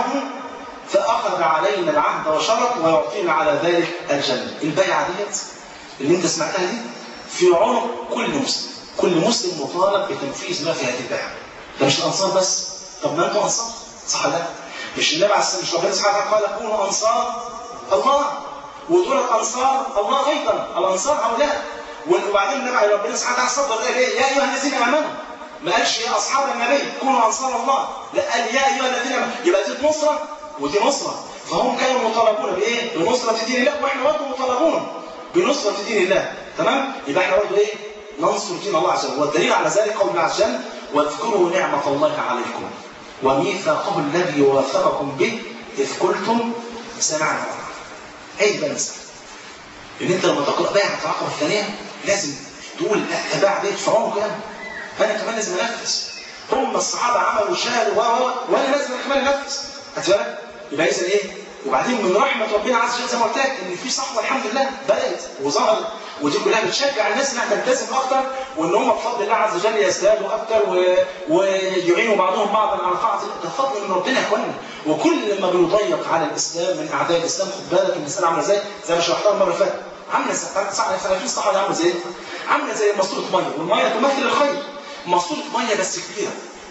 فأخذ علينا العهد وشرط ويعطينا على ذلك الجنة البيعة ديت اللي انت سمعتها دي في عنق كل مسلم كل مسلم مطالب بتنفيذ ما في هذه البيعة ده مش الأنصار بس طب ما أنتم أنصار صح لا مش النبي عليه الصلاة والسلام مش ربنا سبحانه وتعالى قال كونوا أنصار الله ودول الانصار الله ايضا الانصار هؤلاء وبعدين النبي ربنا سبحانه وتعالى صدر قال ايه يا ايها الذين امنوا ما قالش يا اصحاب النبي كونوا انصار الله لا قال يا ايها الذين امنوا يبقى دي نصره ودي نصره فهم كانوا مطالبون بايه؟ بنصره دين الله واحنا برضه مطالبون بنصره دين الله تمام؟ يبقى احنا برضه ايه؟ ننصر دين الله عز وجل والدليل على ذلك قول الله عز وجل واذكروا نعمه الله عليكم وميثاقه الذي واثقكم به اذ قلتم سمعنا وأطعنا. ايه بقى المسألة؟ ان انت لما تقرا بيعه العقبه الثانيه لازم تقول اتباع بيت فرعون كده فانا كمان لازم انفذ هم الصحابه عملوا شهر و و وانا لازم كمان انفذ خدت بالك؟ يبقى اذا ايه؟ وبعدين من رحمه ربنا عز وجل زي ما قلت لك ان في صحوه الحمد لله بدات وظهرت ودي كلها بتشجع الناس انها تلتزم اكتر وان هم بفضل الله عز وجل يزدادوا اكتر و... ويعينوا بعضهم بعضا على طاعه الله. ده فضل من ربنا يا اخوانا وكل ما بيضيق على الاسلام من اعداء الاسلام خد بالك المساله عامله ازاي زي ما شرحتها المره اللي فاتت عامله زي عارفين الصحابه عامله زي ايه؟ عامله زي ماسوره ميه والميه تمثل الخير ماسوره ميه بس كبيره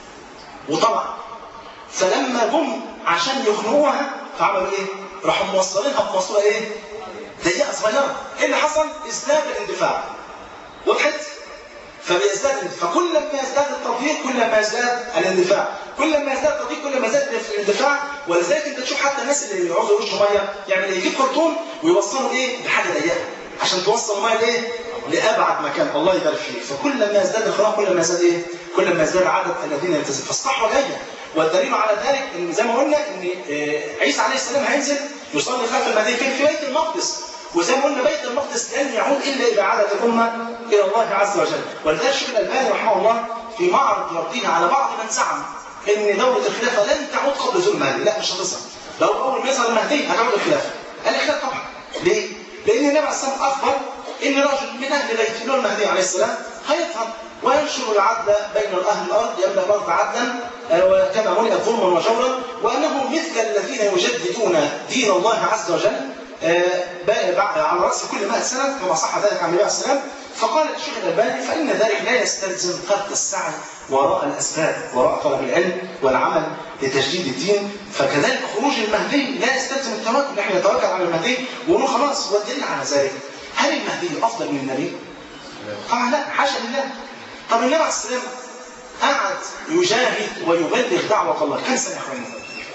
وطبعا فلما جم عشان يخنقوها فعملوا ايه؟ راحوا موصلينها بماسوره ايه؟ ضيقه صغيره ايه اللي حصل؟ ازداد الاندفاع وضحت؟ فبيزداد فكل ما يزداد التضييق كل ما يزداد الاندفاع كل ما يزداد التضييق كل ما يزداد الاندفاع ولذلك انت تشوف حتى الناس اللي يعوزوا يرشوا ميه يعمل ايه؟ يجيب خرطوم ويوصلوا ايه؟ بحاجه ضيقه عشان توصل الميه لايه؟ لابعد مكان الله يبارك فيه فكل ما يزداد الخلاق كل ما يزداد ايه؟ كل ما يزداد عدد الذين يلتزمون فالصحوه جايه والدليل على ذلك ان زي ما قلنا ان عيسى عليه السلام هينزل يصلي خلف المهدي فين؟ في بيت المقدس وزي ما قلنا بيت المقدس لن يعود الا اذا عادت الامه الى الله عز وجل ولذلك الشيخ الالباني رحمه الله في معرض رده على بعض من زعم ان دوله الخلافه لن تعود قبل ظلم المهدي لا مش هتصل لو اول ما يظهر المهدي هتعود الخلافه قال لك لا طبعا ليه؟ لان النبي عليه الصلاه والسلام اخبر ان رجل من اهل بيت اللي هو المهدي عليه السلام هيظهر وينشر العدل بين اهل الارض يملا الارض عدلا كما ملئت ظلما وجورا وانه مثل الذين يجددون دين الله عز وجل على راس كل 100 سنه كما صح ذلك عن النبي عليه السلام فقال الشيخ الالباني فان ذلك لا يستلزم ترك السعي وراء الاسباب وراء طلب العلم والعمل لتجديد الدين فكذلك خروج المهدي لا يستلزم التوكل نحن نتوكل على المهدي ونقول خلاص والدليل على ذلك هل المهدي افضل من النبي؟ طبعا لا حاشا لله طب النبي عليه السلام قعد يجاهد ويبلغ دعوه الله كم سنه يا اخواني؟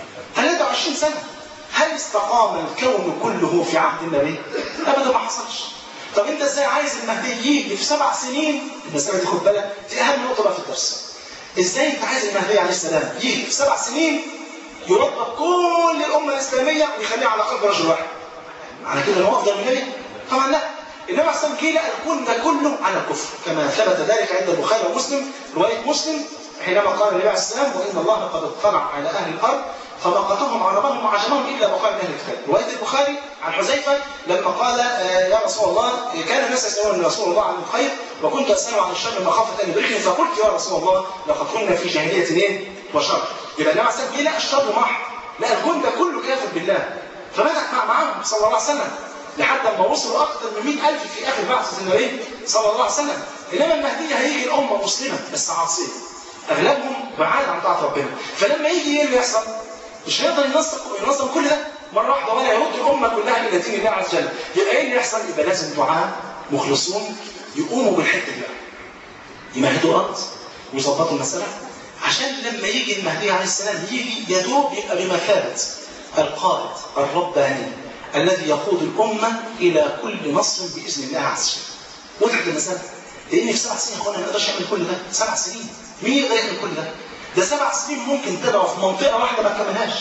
23 سنه هل استقام الكون كله في عهد النبي؟ ابدا ما حصلش. طب انت ازاي عايز المهدي يجي في سبع سنين؟ المساله دي خد بالك دي اهم نقطه بقى في الدرس. ازاي انت عايز المهدي عليه السلام يجي في سبع سنين يربط كل الامه الاسلاميه ويخليها على قلب رجل واحد. على كده هو افضل من النبي؟ طبعا لا. النبي عليه الصلاه والسلام لقى الكون ده كله على الكفر كما ثبت ذلك عند البخاري ومسلم روايه مسلم حينما قال النبي عليه السلام وان الله قد اطلع على اهل الارض فمقتهم عربهم وعجمهم الا بقاء من اهل الكتاب. روايه البخاري عن حذيفه لما قال يا رسول الله كان الناس يسالون رسول الله عن الخير وكنت اساله عن الشر مخافه ان يدركني فقلت يا رسول الله لقد كنا في جاهليه ايه؟ وشر. يبقى النبي عليه الصلاه والسلام لقى الشر محض. لقى الكون ده كله كافر بالله. فبدأ مع معاهم صلى الله عليه وسلم لحد ما وصلوا اكثر من 100000 في اخر بعثه النبي صلى الله عليه وسلم. انما المهدي هيجي الامه مسلمه بس عاصيه. اغلبهم بعاد عن طاعه ربنا. فلما يجي ايه اللي يحصل؟ مش هيقدر ينظم ينظم كل ده مره واحده ولا يرد الامه كلها الى دين الله عز وجل يبقى ايه اللي يحصل يبقى لازم دعاء مخلصون يقوموا بالحته دي بقى يمهدوا الارض ويظبطوا المساله عشان لما يجي المهدي عليه السلام يجي يا دوب يبقى بمثابه القائد الرباني الذي يقود الامه الى كل نصر باذن الله عز وجل وضحت المساله لان في سبع سنين يا اخوانا ما نقدرش نعمل كل ده سبع سنين مين يقدر يعمل كل ده ده سبع سنين ممكن تدعو في منطقه واحده ما تكملهاش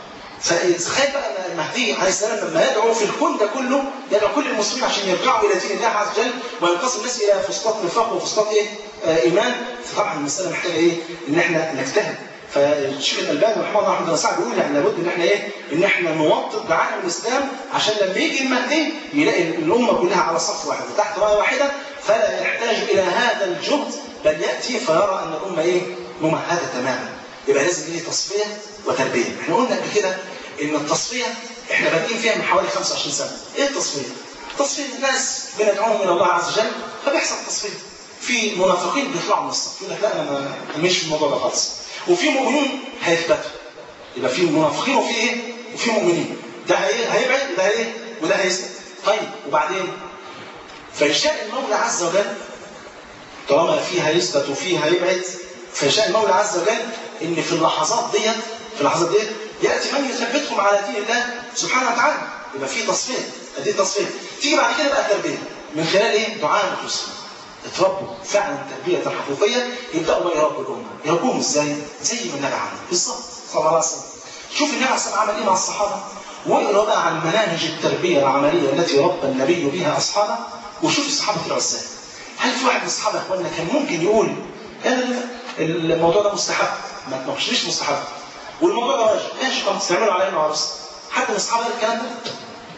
فتخيل بقى ان المهدي عليه السلام لما يدعو في الكون ده كله يدعو كل المسلمين عشان يرجعوا الى دين الله عز وجل وينقسم الناس الى فسطاط نفاق وفسطاط ايه؟ آه ايمان فطبعا المساله محتاجه ايه؟ ان احنا نجتهد فالشيخ الالباني رحمه الله رحمه الله سعد بيقول يعني لابد ان احنا ايه؟ ان احنا نوطد دعاء الاسلام عشان لما يجي المهدي يلاقي الامه كلها على صف واحد وتحت رايه واحده فلا يحتاج الى هذا الجهد بل ياتي فيرى ان الامه ايه؟ ممهده تماما يبقى لازم ايه تصفيه وتربيه احنا قلنا قبل كده ان التصفيه احنا بادئين فيها من حوالي 25 سنه ايه التصفيه تصفيه الناس بندعوهم الى الله عز وجل فبيحصل تصفيه في منافقين بيطلعوا من الصف يقول لك لا انا مش في الموضوع ده خالص وفي مؤمنين هيثبتوا يبقى في منافقين وفي ايه وفي مؤمنين ده هي هيبعد وده ايه وده هيثبت طيب وبعدين فيشاء المولى عز وجل طالما فيها يثبت وفيها يبعد فيشاء المولى عز وجل ان في اللحظات ديت في اللحظات ديت ياتي من يثبتكم على دين الله سبحانه وتعالى يبقى في تصفيه ادي تصفيه تيجي بعد كده بقى التربيه من خلال ايه دعاء المخلصين اتربوا فعلا تربيه حقيقيه يبداوا بقى يربوا الامه يربوهم ازاي زي ما النبي عمل بالظبط صلى الله عليه وسلم شوف النبي عليه الصلاه عمل ايه مع الصحابه واقرا بقى عن مناهج التربيه العمليه التي ربى النبي بها اصحابه وشوف الصحابه طلعوا ازاي هل في واحد من الصحابه يا اخوانا كان ممكن يقول لا لا لا الموضوع ده مستحب ما تناقشنيش مستحب والموضوع ده واجب ماشي خلاص تعملوا علينا وعرس حد من الصحابه قال الكلام ده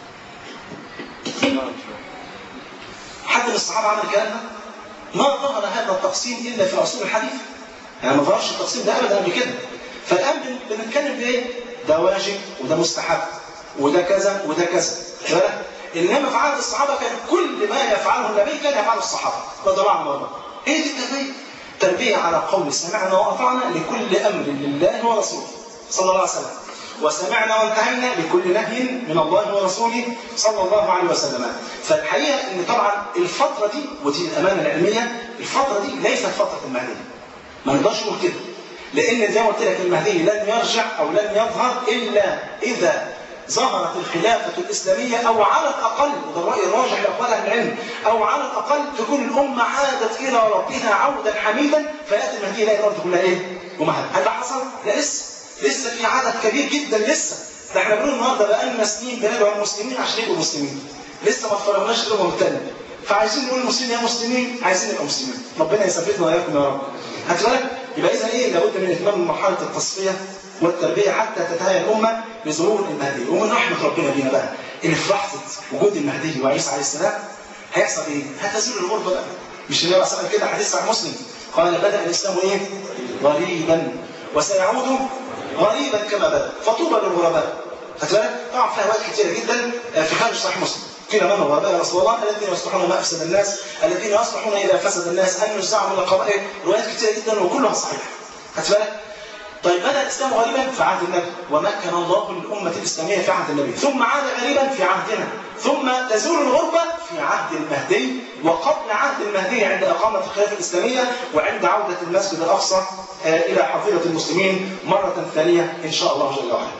حد من الصحابه عمل الكلام ده ما ظهر هذا التقسيم الا في اصول الحديث يعني ما ظهرش التقسيم ده ابدا قبل كده فالان بنتكلم بايه ده واجب وده مستحب وده كذا وده كذا بالك انما في عهد الصحابه كان كل ما يفعله النبي كان يفعله الصحابه رضي الله عنهم وارضاهم ايه دي التربيه تربيه على قول سمعنا واطعنا لكل امر لله ورسوله صلى الله عليه وسلم وسمعنا وانتهينا لكل نهي من الله ورسوله صلى الله عليه وسلم فالحقيقه ان طبعا الفتره دي ودي الامانه العلميه الفتره دي ليست فتره المهدي ما نقدرش نقول كده لان زي ما قلت لك المهدي لن يرجع او لن يظهر الا اذا ظهرت الخلافة الإسلامية أو على الأقل وده الرأي الراجح لأقوال أهل العلم أو على الأقل تكون الأمة عادت إلى ربها عودا حميدا فيأتي المهدي يلاقي الأرض كلها إيه؟ ومهد هل ده حصل؟ لا لسه لسه في عدد كبير جدا لسه ده احنا بنقول النهارده بقالنا سنين بندعو المسلمين عشان يبقوا مسلمين لسه ما اتفرجناش الامم الثانيه فعايزين نقول المسلمين يا مسلمين عايزين نبقى مسلمين ربنا يثبتنا واياكم يا رب هات بالك يبقى اذا ايه لابد من اتمام مرحله التصفيه والتربيه حتى تتهيأ الامه لظهور المهدي ومن رحمه ربنا بينا بقى ان في لحظه وجود المهدي وعيسى عليه السلام هيحصل ايه؟ هتزول الغربه بقى مش النبي صلى الله عليه وسلم كده حديث صحيح مسلم قال بدا الاسلام ايه؟ غريبا وسيعود غريبا كما بدا فطوبى للغرباء خدت بالك؟ طبعا في روايات كثيره جدا في خارج صحيح مسلم قيل من الغرباء يا رسول الله الذين يصلحون ما افسد الناس الذين يصلحون اذا فسد الناس ان يزعوا من القبائل روايات كثيره جدا وكلها صحيحه خدت بالك؟ طيب بدا الاسلام غريبا في عهد النبي ومكن الله للامه الاسلاميه في عهد النبي ثم عاد غريبا في عهدنا ثم تزول الغربه في عهد المهدي وقبل عهد المهدي عند اقامه الخلافه الاسلاميه وعند عوده المسجد الاقصى الى حظيره المسلمين مره ثانيه ان شاء الله جل وعلا.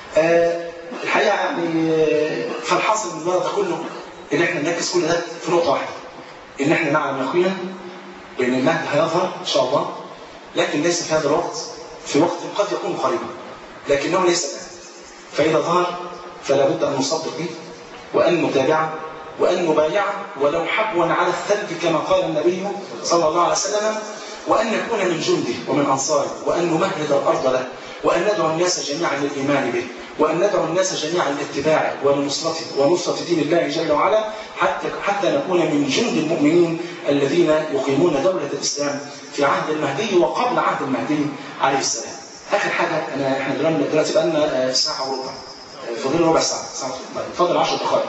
الحقيقه يعني فالحاصل من المرض كله ان احنا نركز كل ده في نقطه واحده ان احنا نعلم يقينا بان المهدي هيظهر ان شاء الله لكن ليس في هذا الوقت في وقت قد يكون قريبا لكنه ليس الان فاذا ظهر فلا بد ان نصدق به وان نتابعه وان نبايعه ولو حبوا على الثلج كما قال النبي صلى الله عليه وسلم وان نكون من جنده ومن انصاره وان نمهد الارض له وان ندعو الناس جميعا للايمان به وأن ندعو الناس جميعا لاتباعه ولنصرته ونصرة دين الله جل وعلا حتى حتى نكون من جند المؤمنين الذين يقيمون دولة الإسلام في عهد المهدي وقبل عهد المهدي عليه السلام. آخر حاجة أنا إحنا دلوقتي بقى لنا ساعة وربع فاضل ربع ساعة ساعة فاضل 10 دقائق.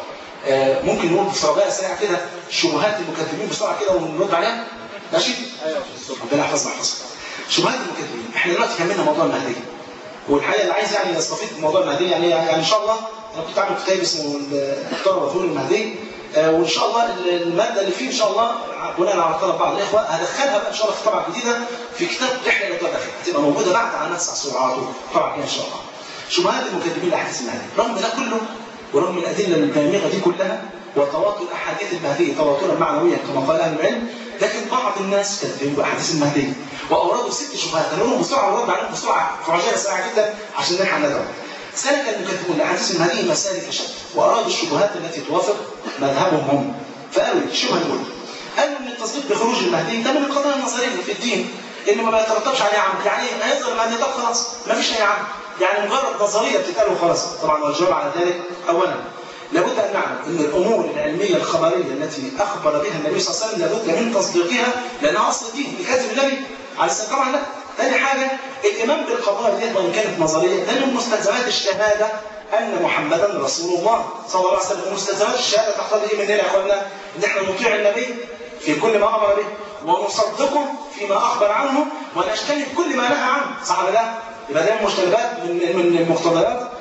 ممكن نقول بسرعة سريعة كده شبهات المكذبين بسرعة كده ونرد عليها؟ ماشي؟ ربنا يحفظنا يحفظنا. شبهات المكذبين، إحنا دلوقتي كملنا موضوع المهدي. والحقيقه اللي عايز يعني يستفيد من موضوع المهدي يعني يعني ان شاء الله انا كنت عامل كتاب اسمه المختار وثور المهدي آه وان شاء الله الماده اللي فيه ان شاء الله بناء على طلب بعض الاخوه هدخلها بقى ان شاء الله في طبعه جديده في كتاب رحله الى الدار هتبقى موجوده بعد على تسع سرعات طبعا ان شاء الله. شبهات المكذبين لاحاديث المهدي رغم ده كله ورغم الادله الدامغه دي كلها وتواتر احاديث المهدي تواترا معنويا كما قال اهل العلم لكن بعض الناس كذبوا باحاديث المهدي واوردوا ست شبهات هنقولهم بسرعه ونرد عليهم بسرعه في عجاله سريعه جدا عشان نلحق ندعو. سلك المكذبون لاحاديث المهدي مسالك شتى وارادوا الشبهات التي توافق مذهبهم هم فقالوا الشبهه الاولى قالوا ان التصديق بخروج المهدي ده من القضايا النظريه في الدين اللي ما بيترتبش عليه عمل يعني هيظهر المهدي طب خلاص ما فيش اي عمل يعني مجرد نظريه بتتقال وخلاص طبعا والجواب على ذلك اولا لابد ان نعلم ان الامور العلميه الخبريه التي اخبر بها النبي صلى الله عليه وسلم لابد من تصديقها لانها اصل الدين لكذب النبي عليه السلام طبعا لا ثاني حاجه الايمان بالقضايا دي وان كانت نظريه ده من مستلزمات الشهاده ان محمدا رسول الله صلى الله عليه وسلم ومستلزمات الشهاده تقتضي ايه مننا يا اخوانا؟ ان احنا نطيع النبي في كل ما امر به ونصدقه فيما اخبر عنه ونجتنب كل ما نهى عنه صح ولا لا؟ يبقى ده من المجتنبات من من المقتضيات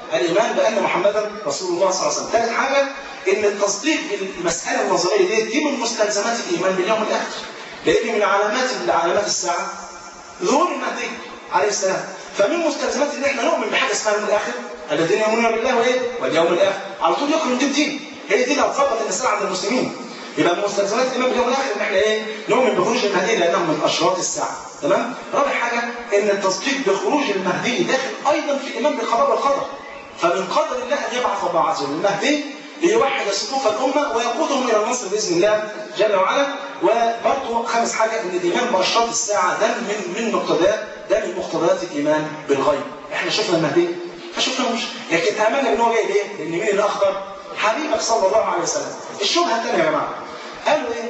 الايمان بان محمدا رسول الله صلى الله عليه وسلم ثالث حاجه ان التصديق بالمساله النظريه دي دي من مستلزمات الايمان باليوم الاخر لان من علامات علامات الساعه ظهور المهدي عليه السلام فمن مستلزمات ان احنا نؤمن بحاجه اسمها اليوم الاخر الذين يؤمنون بالله وايه واليوم الاخر على طول يخرج من الدين هي دي اللي هتظبط المساله عند المسلمين يبقى من مستلزمات الايمان باليوم الاخر ان احنا ايه نؤمن بخروج المهدي لانه من اشراط الساعه تمام رابع حاجه ان التصديق بخروج المهدي داخل ايضا في الايمان بالقضاء والقدر فمن قدر الله ان يبعث الله عز وجل المهدي ليوحد صفوف الامه ويقودهم الى النصر باذن الله جل وعلا وبرضه خامس حاجه ان الايمان باشراط الساعه ده من من مقتضيات ده من مقتضيات الايمان بالغيب احنا شفنا المهدي ما شفناهوش لكن امنا ان هو جاي ليه؟ لان مين اللي اخبر؟ حبيبك صلى الله عليه وسلم الشبهه الثانيه يا جماعه قالوا ايه؟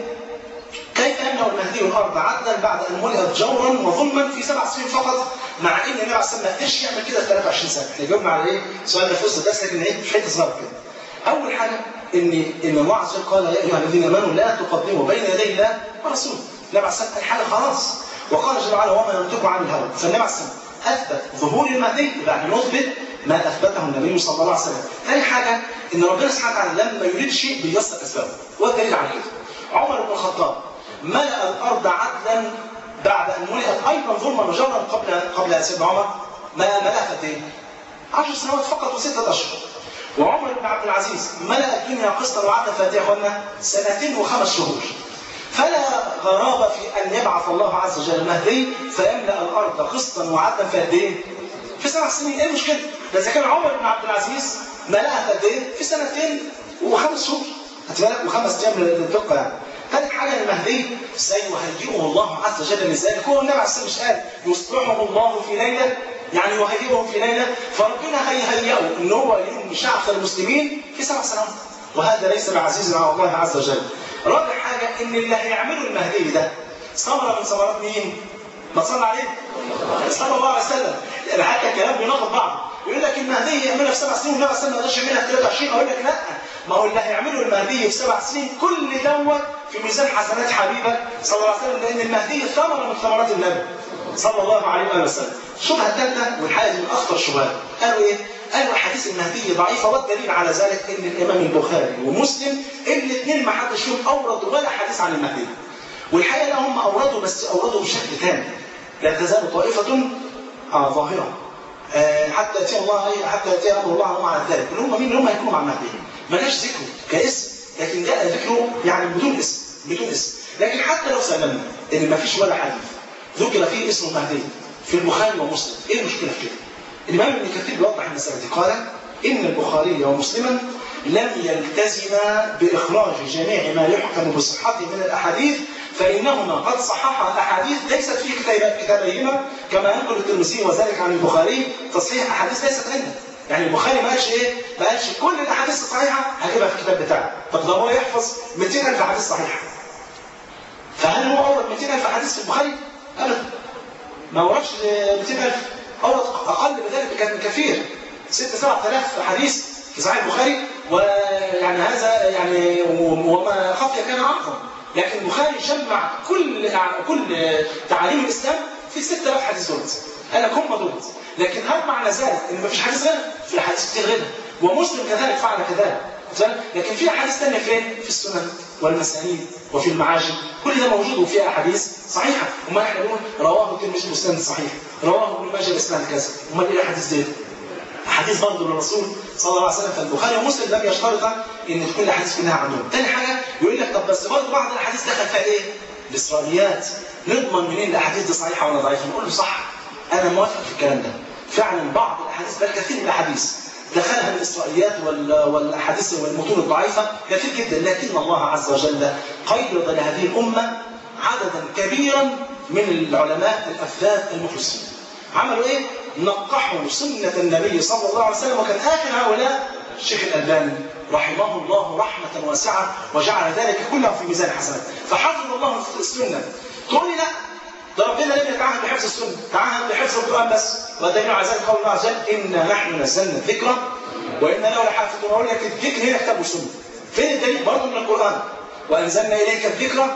كيف يمنع المهدي الارض عدلا بعد ان ملئت جورا وظلما في سبع سنين فقط مع ان النبي عليه الصلاه والسلام ما قدرش يعمل كده في 23 سنه احنا جاوبنا على ايه؟ سؤال ده في وسط الدرس لكن ايه في حته صغيره كده. اول حاجه ان ان الله عز وجل قال يا ايها الذين امنوا لا تقدموا بين يدي الله ورسوله. النبي عليه الصلاه والسلام الحاله خلاص وقال جل وعلا وما ينطق عن الهوى فالنبي عليه الصلاه والسلام اثبت ظهور المهدي بعد نثبت ما اثبته النبي صلى الله عليه وسلم. ثاني حاجه ان ربنا سبحانه وتعالى لما يريد شيء بيسر اسبابه والدليل على كده. عمر بن الخطاب ملأ الأرض عدلا بعد أن ملئت أيضا ظلما وجورا قبل قبل سيدنا عمر ما ملأت قد إيه؟ 10 سنوات فقط وستة أشهر وعمر بن عبد العزيز ملأ الدنيا قسطا وعدلا فاتها أخوانا سنتين وخمس شهور فلا غرابة في أن يبعث الله عز وجل المهدي فيملأ الأرض قسطا وعدلا في قد إيه؟ في سبع سنين إيه المشكلة؟ ده إذا كان عمر بن عبد العزيز ملأها قد إيه؟ في سنتين وخمس شهور خدت بالك وخمس أيام للدقة يعني ثالث حاجة المهدي سيهيئه الله عز وجل لذلك هو النبي عليه الصلاة والسلام مش قال يصلحه الله في ليلة يعني يهيئه في ليلة فربنا هيهيئه ان هو يوم شعب المسلمين في سبع سنوات وهذا ليس بعزيز على الله عز وجل رابع حاجة ان اللي هيعمله المهدي ده ثمرة من ثمرات مين؟ ما تصلى عليه صلى الله عليه وسلم يعني حتى الكلام بيناقض بعض يقول لك المهدي يعملها في سبع سنين والنبي صلى الله عليه وسلم ما يقدرش يعملها في 23 اقول لك لا ما هو اللي هيعمله المهدي في سبع سنين كل دوت في ميزان حسنات حبيبك صلى الله عليه وسلم لان المهدي ثمره من ثمرات النبي صلى الله عليه واله وسلم. الشبهه الثالثه والحاجه دي من اخطر الشبهات قالوا ايه؟ قالوا احاديث المهدي ضعيفه والدليل على ذلك ان الامام البخاري ومسلم الاثنين ما حدش فيهم اورد ولا حديث عن المهدي. والحقيقه لا هم اوردوا بس اوردوا بشكل ثاني. لا تزال طائفه آه ظاهره آه حتى ياتي الله حتى ياتي امر الله عنهم على ذلك اللي هم مين اللي هم هيكونوا مع المهدي ما جاش ذكره كاسم لكن جاء ذكره يعني بدون اسم بدون اسم لكن حتى لو سلمنا ان ما فيش ولا حديث ذكر فيه اسم المهدي في البخاري ومسلم ايه المشكله في كده الامام ابن كثير بيوضح المساله دي قال ان البخاري ومسلما لم يلتزما باخراج جميع ما يحكم بصحته من الاحاديث فانهما قد صححا احاديث ليست في كتابيهما كما ينقل الترمذي وذلك عن البخاري تصحيح احاديث ليست عنده يعني البخاري ما قالش ايه؟ ما قالش كل الاحاديث الصحيحه هجيبها في الكتاب بتاعه طب ده هو يحفظ 200000 حديث صحيحه فهل هو اورد 200000 حديث في البخاري؟ ابدا ما اوردش 200000 اورد اقل بذلك بكثير 6 7000 حديث في صحيح البخاري ويعني هذا يعني وما خفي كان اعظم لكن البخاري جمع كل كل تعاليم الاسلام في 6000 حديث دول قال لك هم دول لكن هل معنى ذلك ان مفيش حديث غير في احاديث كتير غيرها ومسلم كذلك فعل كذلك لكن في احاديث ثانيه فين في السنن والمسانيد وفي المعاجم كل ده موجود وفيه احاديث صحيحه وما احنا بنقول رواه الترمذي باسناد صحيح رواه ابن ماجه باسناد كذا امال ايه الاحاديث دي احاديث برضه للرسول صلى الله عليه وسلم فالبخاري ومسلم لم يشترط ان تكون الاحاديث كلها عندهم ثاني حاجه يقول لك طب بس برضه بعض الاحاديث دخل فيها ايه الاسرائيليات نضمن منين الاحاديث دي صحيحه ولا ضعيفه نقول له صح انا موافق في الكلام ده فعلا بعض الاحاديث بل كثير من الاحاديث دخلها الاسرائيليات والاحاديث والمتون الضعيفه كثير جدا لكن الله عز وجل قيد لهذه الامه عددا كبيرا من العلماء الافذاذ المخلصين عملوا ايه؟ نقحوا سنه النبي صلى الله عليه وسلم وكان اخر هؤلاء الشيخ الالباني رحمه الله رحمه واسعه وجعل ذلك كله في ميزان حسنات فحفظ الله السنه تقول لي لا ده ربنا لم يتعهد بحفظ السنه تعهد بحفظ القران بس ودليل على ذلك قول الله عز وجل انا نحن نزلنا الذكر وانا له لحافظون اقول لك الذكر هنا كتاب والسنه فين الدليل برضه من القران وانزلنا اليك الذكر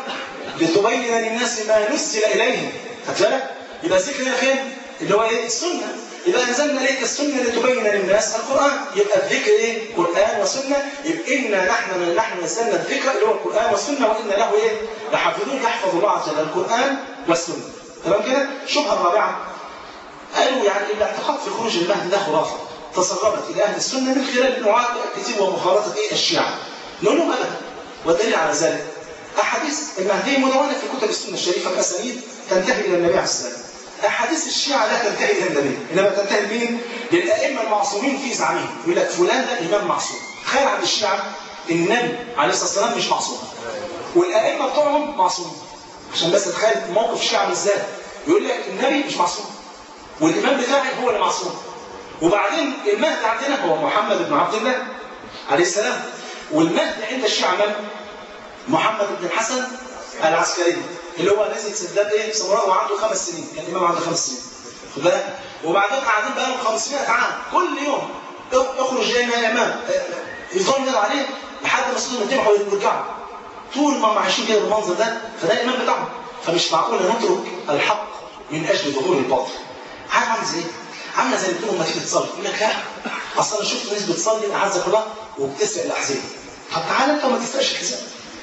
لتبين للناس ما نزل اليهم خدت بالك يبقى الذكر هنا فين اللي هو ايه السنه يبقى انزلنا اليك السنه لتبين للناس القران يبقى الذكر ايه قران وسنه يبقى انا نحن نحن نزلنا الذكر اللي هو القران والسنه وان له ايه لحافظون يحفظ الله عز وجل القران والسنه تمام كده الشبهه الرابعه قالوا يعني الاعتقاد في خروج المهدي ده خرافه تسربت الى اهل السنه من خلال نوعات كتير ومخالطه ايه الشيعه نقول لهم ابدا والدليل على ذلك احاديث المهدي مدونه في كتب السنه الشريفه باسانيد تنتهي الى النبي عليه الصلاه والسلام احاديث الشيعه لا تنتهي الى النبي انما تنتهي لمين؟ للائمه المعصومين في زعمهم يقول لك فلان ده امام معصوم تخيل عند الشيعه النبي عليه الصلاه والسلام مش معصوم والائمه بتوعهم معصومين عشان بس تخيل موقف الشيعه ازاي يقول لك النبي مش معصوم والامام بتاعي هو اللي معصوم وبعدين المهدي عندنا هو محمد بن عبد الله عليه السلام والمهدي عند الشيعة من؟ محمد بن الحسن العسكري اللي هو نزل سداد ايه سمراء وعنده خمس سنين كان الامام عنده خمس سنين خد بالك وبعدين قاعدين بقى لهم 500 عام كل يوم اخرج يا امام يفضلوا ينادوا عليه لحد ما يصلوا يرجعوا ويرجعوا طول ما هم عايشين كده بالمنظر ده فده الامام بتاعهم فمش معقول نترك الحق من اجل ظهور الباطل عارف عامل زي ايه؟ عامله زي بتقول لما تيجي تصلي يقول لك لا اصل انا شفت ناس بتصلي اعزك الله وبتسرق الاحزاب طب تعالى انت ما تسرقش الحزام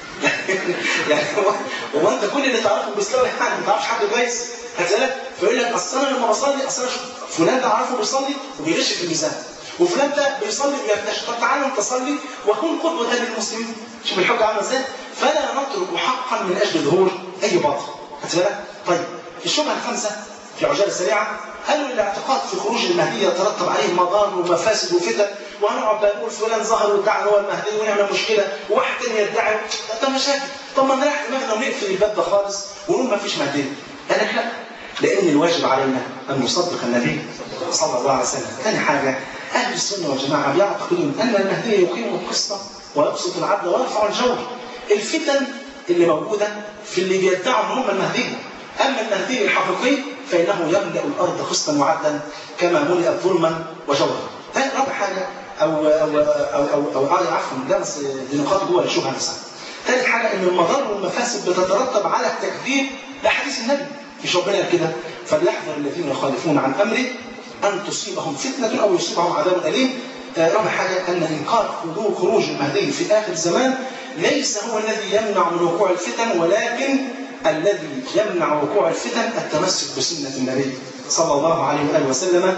يعني هو هو انت كل اللي تعرفه بيسرقوا يعني ما تعرفش حد كويس هتسالك فيقول لك اصل انا لما بصلي اصل انا فلان ده اعرفه بيصلي وبيغش في الميزان وفلان ده بيصلي بيرتش طب تعالى انت صلي وكن قدوه للمسلمين شوف الحجه عامله ازاي فلا نترك حقا من اجل ظهور اي باطل هتسالك طيب الشبهه الخامسه في عجاله سريعه قالوا الاعتقاد في خروج المهدي يترتب عليه مضار ومفاسد وفتن وهنقعد بقى نقول فلان ظهر وادعى هو المهدي ونعمل مشكله وواحد تاني يدعي ده مشاكل طب ما نريح دماغنا ونقفل الباب ده خالص ونقول ما فيش مهدي قال لك لا لان الواجب علينا ان نصدق النبي صلى الله عليه وسلم ثاني حاجه اهل السنه والجماعه بيعتقدون ان المهدي يقيم القسط ويبسط العدل ويرفع الجور الفتن اللي موجوده في اللي بيدعوا ان هم المهدي اما المهدي الحقيقي فإنه يملأ الأرض قسطا وعدلا كما ملئت ظلما وجورا. ثاني رابع حاجة أو أو أو أو, أو, أو عفوا ده بس دي نقاط جوه الشبهة نفسها. ثالث حاجة إن المضار والمفاسد بتترتب على التكذيب لأحاديث النبي. مش ربنا قال كده فليحذر الذين يخالفون عن أمره أن تصيبهم فتنة أو يصيبهم عذاب أليم. رابع حاجة أن إنكار خروج المهدي في آخر الزمان ليس هو الذي يمنع من وقوع الفتن ولكن الذي يمنع وقوع الفتن التمسك بسنة النبي صلى الله عليه وآله وسلم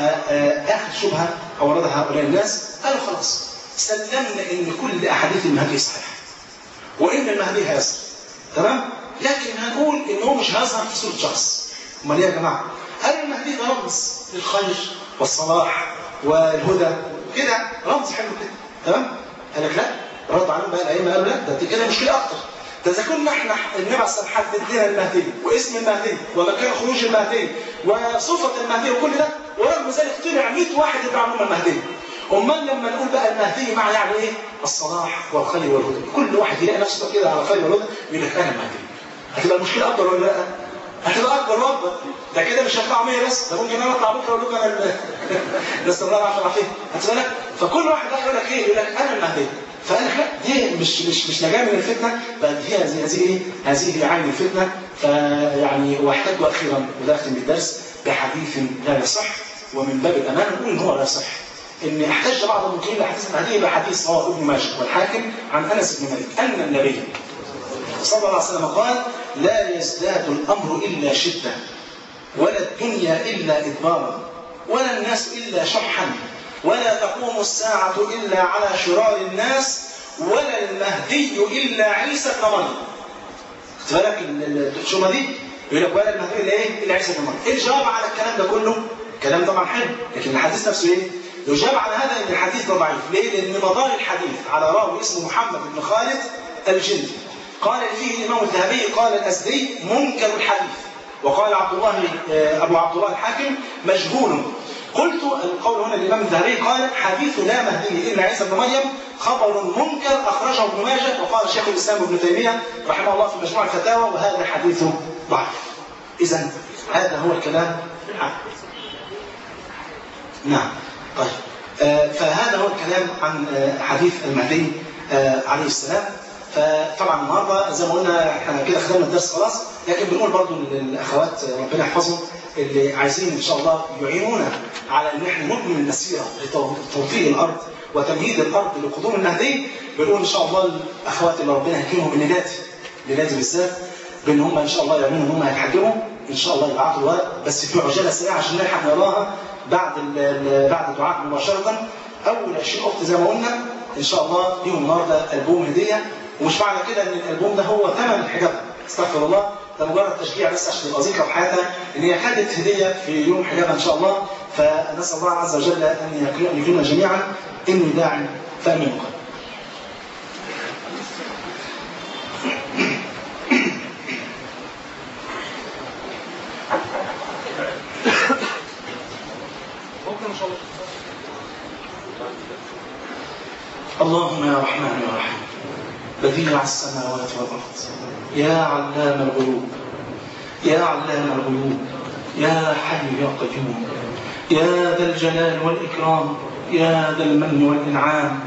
فآخر شبهة أوردها هؤلاء الناس قالوا خلاص سلمنا إن كل أحاديث المهدي صحيحة وإن المهدي هيظهر تمام؟ لكن هنقول إن هو مش هيظهر في صورة شخص أمال إيه يا جماعة؟ قالوا المهدي ده رمز للخير والصلاح والهدى كده رمز حلو كده تمام؟ قال لك لا رد عليهم بقى الأئمة قالوا لا ده كده مشكلة أكتر ده اذا كنا احنا النبي عليه الصلاه حدد لنا المهدي واسم المهدي ومكان خروج المهدي وصفه المهدي وكل ده ورغم ذلك طلع 100 واحد يدعي انهم المهدي امال لما نقول بقى المهدي مع يعني ايه؟ الصلاح والخير والهدى كل واحد يلاقي نفسه كده على خير والهدى يقول لك انا المهدي هتبقى المشكله اكبر ولا لا؟ هتبقى اكبر واكبر ده كده مش هيطلع 100 بس ده ممكن انا اطلع بكره اقول لكم انا نسال الله العافيه والعافيه هتبقى لك فكل واحد بقى يقول لك ايه؟ يقول لك انا المهدي فقال لك لا دي مش مش مش نجاه من الفتنه بل هي هذه هذه هذه عين الفتنه فيعني واحتجوا اخيرا وده اختم بالدرس بحديث لا يصح ومن باب الامانه نقول ان هو لا يصح ان احتج بعض المنكرين لحديث المهدي بحديث رواه ابن ماجه والحاكم عن انس بن مالك ان النبي صلى الله عليه وسلم قال لا يزداد الامر الا شده ولا الدنيا الا ادبارا ولا الناس الا شحا ولا تقوم الساعة إلا على شرار الناس ولا المهدي إلا عيسى بن مريم. خد بالك الشبهة دي؟ يقول لك ولا المهدي إلا إيه؟ إلا عيسى بن مريم. إيه الجواب على الكلام ده كله؟ الكلام طبعا حلو، لكن الحديث نفسه إيه؟ يجاب على هذا ان الحديث ده ضعيف، ليه؟ لان مدار الحديث على راوي اسمه محمد بن خالد الجندي. قال فيه الامام الذهبي قال الازدي منكر الحديث. وقال عبد الله ابو عبد الله الحاكم مجهول قلت القول هنا الامام الذهبي قال حديث لا مهدي الا عيسى بن مريم خبر منكر اخرجه ابن ماجه وقال شيخ الاسلام ابن تيميه رحمه الله في مجموع الفتاوى وهذا حديث ضعيف. اذا هذا هو الكلام نعم طيب آه فهذا هو الكلام عن آه حديث المهدي آه عليه السلام فطبعا النهارده زي ما قلنا احنا كده خدمنا الدرس خلاص لكن بنقول برضو للاخوات ربنا يحفظهم اللي عايزين ان شاء الله يعينونا على ان احنا نكمل المسيره لتوفيق الارض وتمهيد الارض لقدوم المهدي بنقول ان شاء الله الاخوات اللي ربنا يكرمهم الليلات الليلات بالذات بان هم ان شاء الله يعملوا ان هم يتحجبوا ان شاء الله يبعتوا الورق بس في عجاله سريعه عشان نلحق نقراها بعد بعد الدعاء مباشره اول 20 اخت زي ما قلنا ان شاء الله ليهم النهارده البوم هديه ومش معنى كده ان الالبوم ده هو ثمن حجابها استغفر الله ده مجرد تشجيع بس عشان تبقى ذكرى في حياتها ان هي خدت هديه في يوم حجابها ان شاء الله فنسال الله عز وجل ان يكرمنا جميعا اني داع فامنكم اللهم يا رحمن يا رحيم بديع السماوات والارض يا علام الغيوب يا علام الغيوب يا حي يا قيوم يا ذا الجلال والاكرام يا ذا المن والانعام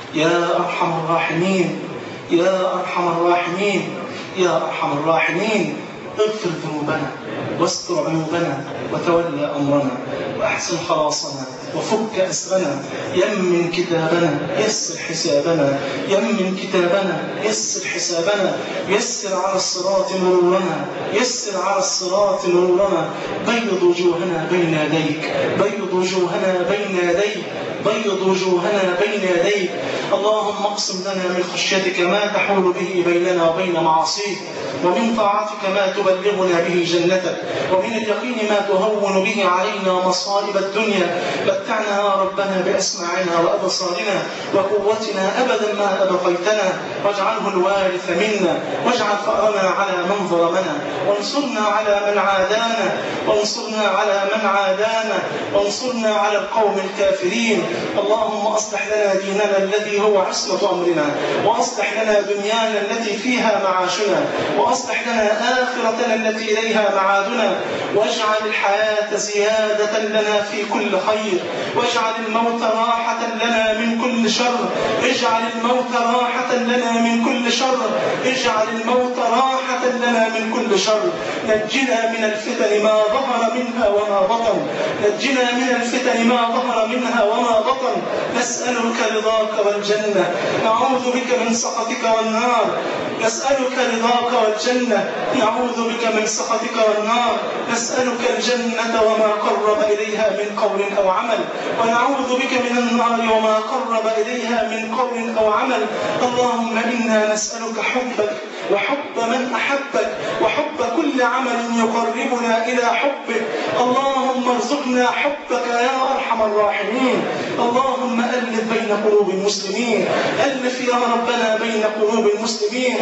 يا ارحم الراحمين يا ارحم الراحمين يا ارحم الراحمين اغفر ذنوبنا واستر عيوبنا وتولى امرنا واحسن خلاصنا وفك اسرنا يمن كتابنا يسر حسابنا يمن كتابنا يسر حسابنا يسر على الصراط مرورنا يسر على الصراط مرورنا بيض وجوهنا بين يديك بيض وجوهنا بين يديك بيض وجوهنا بين يديك اللهم اقسم لنا من خشيتك ما تحول به بيننا وبين معاصيك ومن طاعتك ما تبلغنا به جنتك ومن اليقين ما تهون به علينا مصائب الدنيا متعنا يا ربنا بأسماعنا وأبصارنا وقوتنا أبدا ما أبقيتنا واجعله الوارث منا واجعل فأرنا على من ظلمنا وانصرنا على من عادانا وانصرنا على من عادانا وانصرنا على القوم الكافرين اللهم أصلح لنا ديننا الذي هو عصمة أمرنا وأصلح لنا دنيانا التي فيها معاشنا وأصلح لنا آخرتنا التي إليها معادنا واجعل الحياة زيادة لنا في كل خير واجعل الموت راحة لنا من كل شر اجعل الموت راحة لنا من كل شر اجعل الموت راحة لنا من كل شر نجنا من الفتن ما ظهر منها وما بطن نجنا من الفتن ما ظهر منها وما بطن نسألك رضاك والجنة نعوذ بك من سخطك والنار نسألك رضاك والجنة نعوذ بك من سخطك والنار نسألك الجنة وما قرب إليها من قول أو عمل ونعوذ بك من النار وما قرب إليها من قول أو عمل اللهم إنا نسألك حبك وحب من أحبك وحب كل عمل يقربنا إلى حبك اللهم ارزقنا حبك يا أرحم الراحمين اللهم ألف بين قلوب المسلمين ألف يا ربنا بين قلوب المسلمين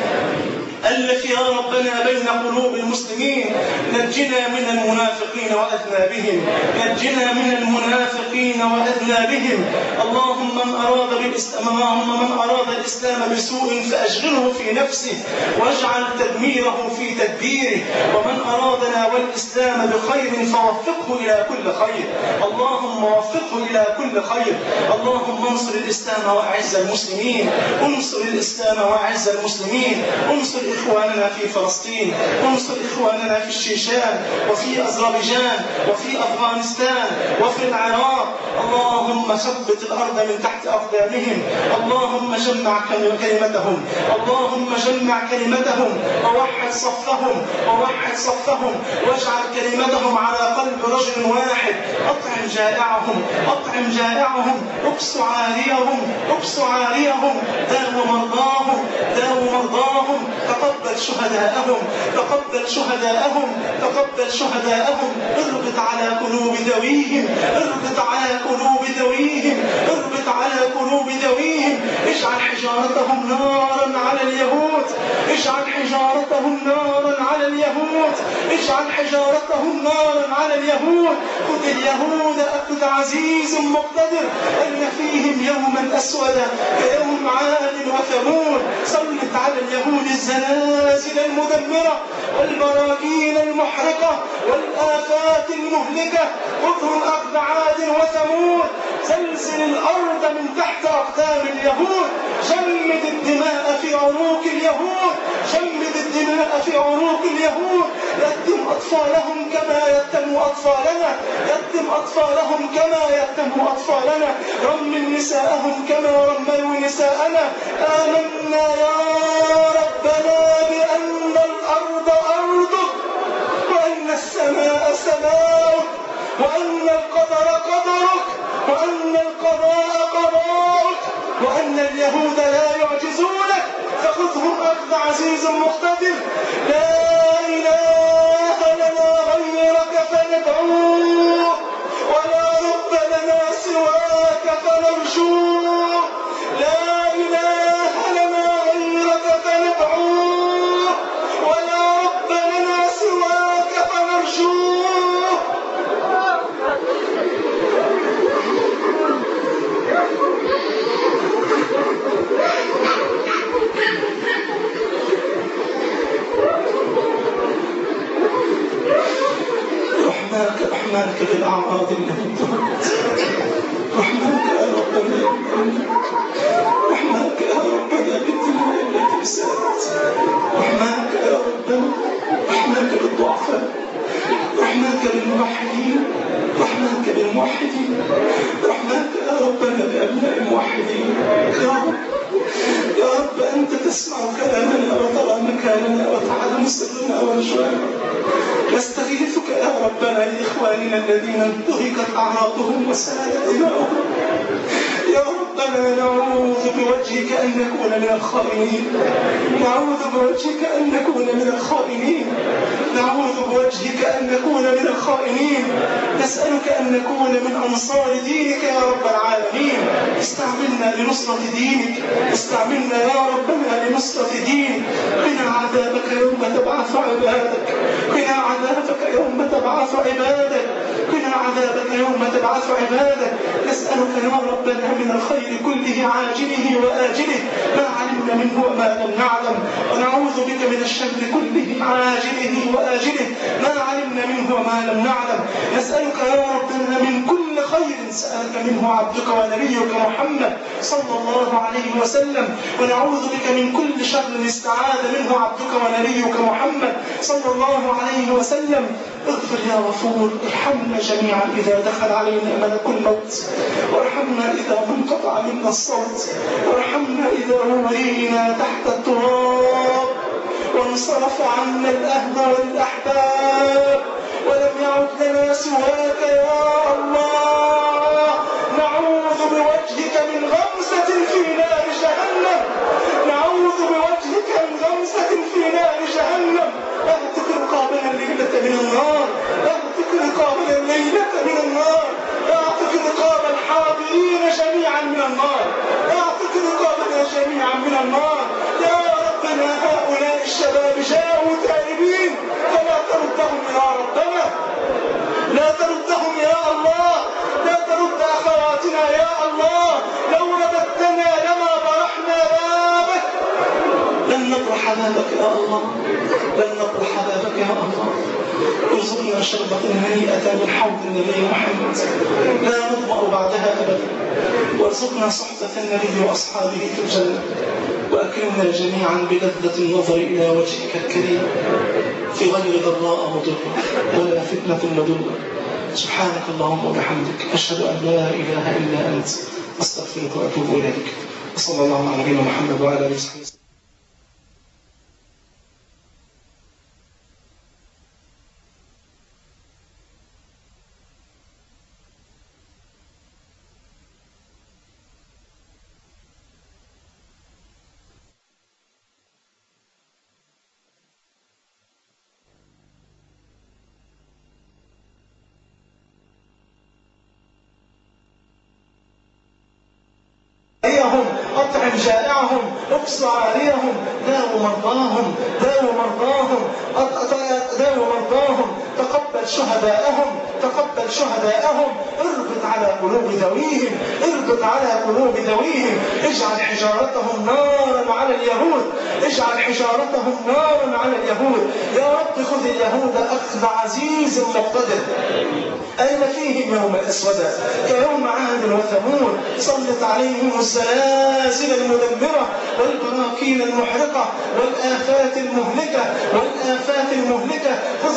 ألف يا ربنا بين قلوب المسلمين نجنا من المنافقين وأذنابهم نجنا من المنافقين وأذنابهم اللهم من أراد بالإسلام اللهم من أراد الإسلام بسوء فأشغله في نفسه واجعل تدميره في تدبيره ومن أرادنا والإسلام بخير فوفقه إلى كل خير اللهم وفقه إلى كل خير اللهم انصر الإسلام وأعز المسلمين انصر الإسلام وأعز المسلمين انصر إخواننا في فلسطين انصر إخواننا في الشيشان وفي أذربيجان وفي أفغانستان وفي العراق اللهم ثبت الأرض من تحت أقدامهم اللهم جمع كلمتهم اللهم جمع كلمتهم ووحد صفهم ووحد صفهم واجعل كلمتهم على قلب رجل واحد أطعم جائعهم أطعم جائعهم اكس عاريهم اكس عاريهم داو مرضاهم داو مرضاهم تقبل شهداءهم تقبل شهداءهم تقبل شهداءهم اربط على قلوب ذويهم اربط على قلوب ذويهم اربط على قلوب ذويهم اجعل حجارتهم نارا على اليهود اجعل حجارتهم نارا على اليهود اجعل حجارتهم نارا على اليهود خذ اليهود أخذ عزيز مقتدر أن فيهم يوما أسودا كيوم عاد وثمود سلط على اليهود الزلازل المدمرة والبراكين المحرقة والآفات المهلكة خذهم أخذ عاد وثمود زلزل الأرض من تحت أقدام اليهود جمد الدماء في عروق اليهود جمد الدماء في عروق اليهود قدم أطفالهم كما يتم أطفالنا يتم أطفالهم كما يتم أطفالنا رمل نساءهم كما رملوا نساءنا آمنا يا ربنا بأن الأرض أرضك وأن السماء سماؤك وأن القدر قدرك وأن القضاء قضاءك وأن اليهود لا يعجزونك فخذهم أخذ عزيز مقتدر لا إله لنا غيرك فندعوه ولا رب لنا سواك فنرجوه لا إله لنا غيرك فندعوه ولا رب لنا سواك فنرجوه رحماك رحماك بالأعراض التي انتهت رحماك يا ربنا رحماك يا ربنا بالدنيا التي سالت رحماك يا ربنا رحماك بالضعفاء رحماك بالموحدين رحماك بالموحدين رحماك يا ربنا بأبناء الموحدين يا رب يا رب أنت تسمع كلامنا وترى مكاننا وتعلم سرنا ونجوانا نستغيثك يا ربنا لإخواننا الذين انتهكت أعراضهم وسالت دماؤهم يا ربنا نعوذ بوجهك أن نكون من الخائنين نعوذ بوجهك أن نكون من الخائنين نعوذ بوجهك أن نكون من الخائنين نسألك أن نكون من أنصار دينك يا رب العالمين استعملنا لنصرة دينك استعملنا يا ربنا لنصرة دينك قنا عذابك يوم تبعث عبادك قنا عذابك يوم تبعث عبادك قنا عذابك يوم تبعث عبادك نسألك يا ربنا من الخير كله عاجله وآجله ما علمنا منه وما لم نعلم ونعوذ بك من الشر كله عاجله وآجله ما علمنا منه وما لم نعلم نسألك يا ربنا من كل خير سألك منه عبدك ونبيك محمد صلى الله عليه وسلم ونعوذ بك من كل شر استعاذ منه عبدك ونبيك محمد صلى الله عليه وسلم اغفر يا غفور ارحمنا جميعا إذا دخل علينا ملك الموت وارحمنا إذا منقطع منا الصوت وارحمنا إذا ولينا تحت التراب وانصرف عنا الأهل والأحباب ولم يعد لنا سواك يا الله نعوذ بوجهك من غمسة في نار جهنم نعوذ بوجهك من غمسة في نار جهنم اهتك رقابنا الليلة من النار اهتك رقابنا الليلة من النار اعتق رقاب الحاضرين جميعا من النار اعتق رقابنا جميعا من النار يا ربنا هؤلاء الشباب جاءوا تائبين فلا تردهم يا ربنا لا تردهم يا الله لا ترد اخواتنا يا الله لو رددتنا لما برحنا بابك لن نطرح بابك يا الله لن نطرح بابك يا الله ارزقنا شربة هنيئة من حوض النبي محمد لا نظمأ بعدها أبدا وارزقنا صحبة النبي وأصحابه في الجنة وأكرمنا جميعا بلذة النظر إلى وجهك الكريم في غير ضراء مضرة ولا فتنة مضرة سبحانك اللهم وبحمدك أشهد أن لا إله إلا أنت أستغفرك وأتوب إليك وصلى الله على نبينا محمد وعلى آله وصحبه وسلم جائعهم أطعم جائعهم اقص عاريهم داو مرضاهم داو مرضاهم أط- داو مرضاهم تقبل شهداءهم تقبل شهداءهم اربط على قلوب ذويهم اربط على قلوب ذويهم اجعل حجارتهم نارا على اليهود اجعل حجارتهم نارا على اليهود يا رب خذ اليهود أخذ عزيز مقتدر أين فيهم يوم الأسود كيوم عاد وثمود سلط عليهم الزلازل المدمرة والبراكين المحرقة والآفات المهلكة والآفات المهلكة خذ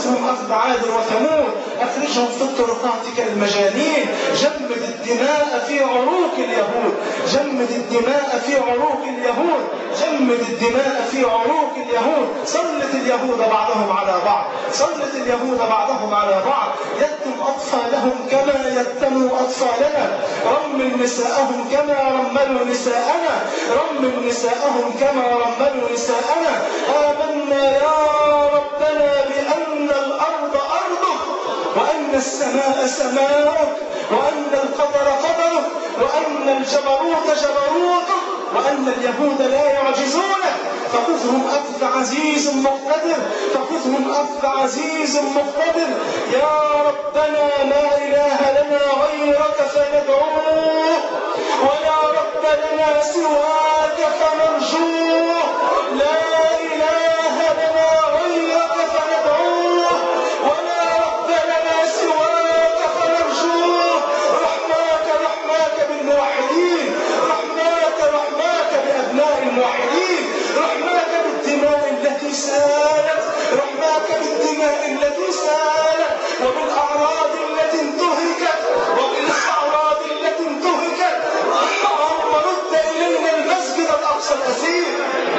فخذهم أخذ عاد وثمود أخرجهم في الطرقات كالمجانين جمد الدماء في عروق اليهود جمد الدماء في عروق اليهود جمد الدماء في عروق اليهود سلط اليهود بعضهم على بعض سلط اليهود بعضهم على بعض يتم أطفالهم كما يتموا أطفالنا رمل نساءهم كما رملوا نساءنا رمل نساءهم كما رملوا نساءنا آمنا يا ربنا بأن الأرض أرضك وأن السماء سماؤك وأن القدر قدرك وأن الجبروت جبروتك وأن اليهود لا يعجزونك فخذهم أخذ عزيز مقتدر فخذهم أخذ عزيز مقتدر يا ربنا لا إله لنا غيرك فندعوه ولا رب لنا سواك فنرجوه لا إله لنا غيرك فندعوه ولا رب لنا سواك فنرجوه رحماك رحماك بالموحدين رحماك رحماك بأبناء الموحدين رحماك بالدماء التي سالت رحماك بالدماء التي سالت وبالأعراض التي انتهكت وبالأعراض التي انتهكت اللهم رد إلينا المسجد الأقصى الأثير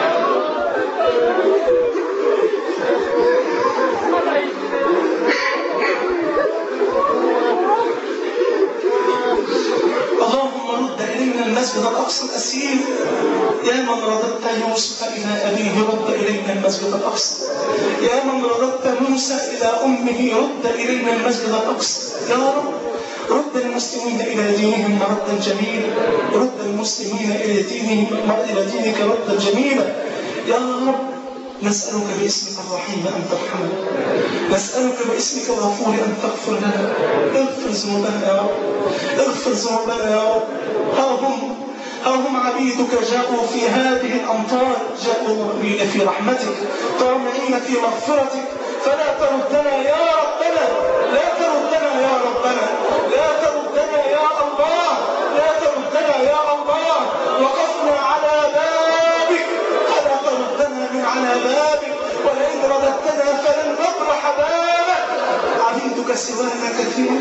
اللهم رد إلينا المسجد الأقصى الأسير يا من رددت يوسف إلى أبيه رد إلينا المسجد الأقصى يا من رددت موسى إلى أمه رد إلينا المسجد الأقصى يا رب رد المسلمين إلى دينهم ردا جميلا رد المسلمين إلى دينهم إلى دينك ردا جميلا يا رب نسألك باسمك الرحيم أن ترحمنا نسألك باسمك الغفور أن تغفر لنا اغفر ذنوبنا يا رب اغفر ذنوبنا يا رب ها هم ها هم عبيدك جاءوا في هذه الأمطار جاءوا مؤمنين في رحمتك طامعين في مغفرتك فلا تردنا يا ربنا لا تردنا يا ربنا لا تردنا يا الله لا تردنا يا الله وقفنا على بابك فلا تردنا من على بابك ولئن رددتنا فلن نطرح بابك عبيدك سوانا كثير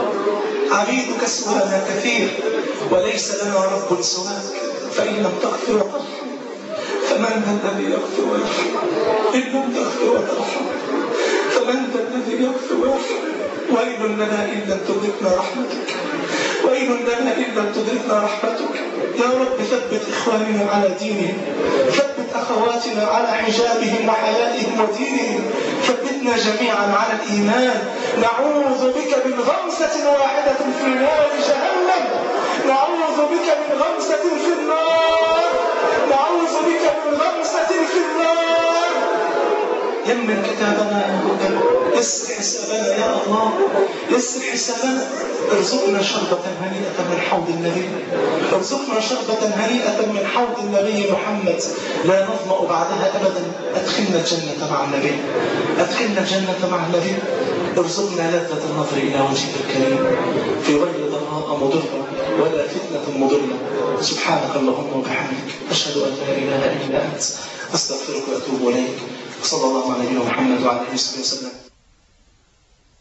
عبيدك سوانا كثير وليس لنا رب سواك فإن لم تغفر وترحم فمن ذا الذي يغفر ويرحم إن لم تغفر وترحم فمن ذا الذي يغفر ويرحم ويل لنا إن لم تدركنا رحمتك ويل لنا إن لم تدركنا رحمتك يا رب ثبت إخواننا على دينهم ثبت أخواتنا على حجابهم وحيائهم ودينهم ثبتنا جميعا على الإيمان نعوذ بك من غمسة واحدة في نار جهنم نعوذ بك من غمسة في النار نعوذ بك من غمسة في النار يمن كتابنا يا رب يسر حسابنا يا الله يسر حسابنا ارزقنا شربة هنيئة من حوض النبي ارزقنا شربة هنيئة من حوض النبي محمد لا نظمأ بعدها أبدا أدخلنا الجنة مع النبي أدخلنا الجنة مع النبي ارزقنا لذة النظر إلى وجهك الكريم في غير ضراء مضرة ولا فتنة مضلة سبحانك اللهم وبحمدك أشهد أن لا إله إلا أنت أستغفرك وأتوب إليك وصلى الله على نبينا محمد وعلى آله وصحبه وسلم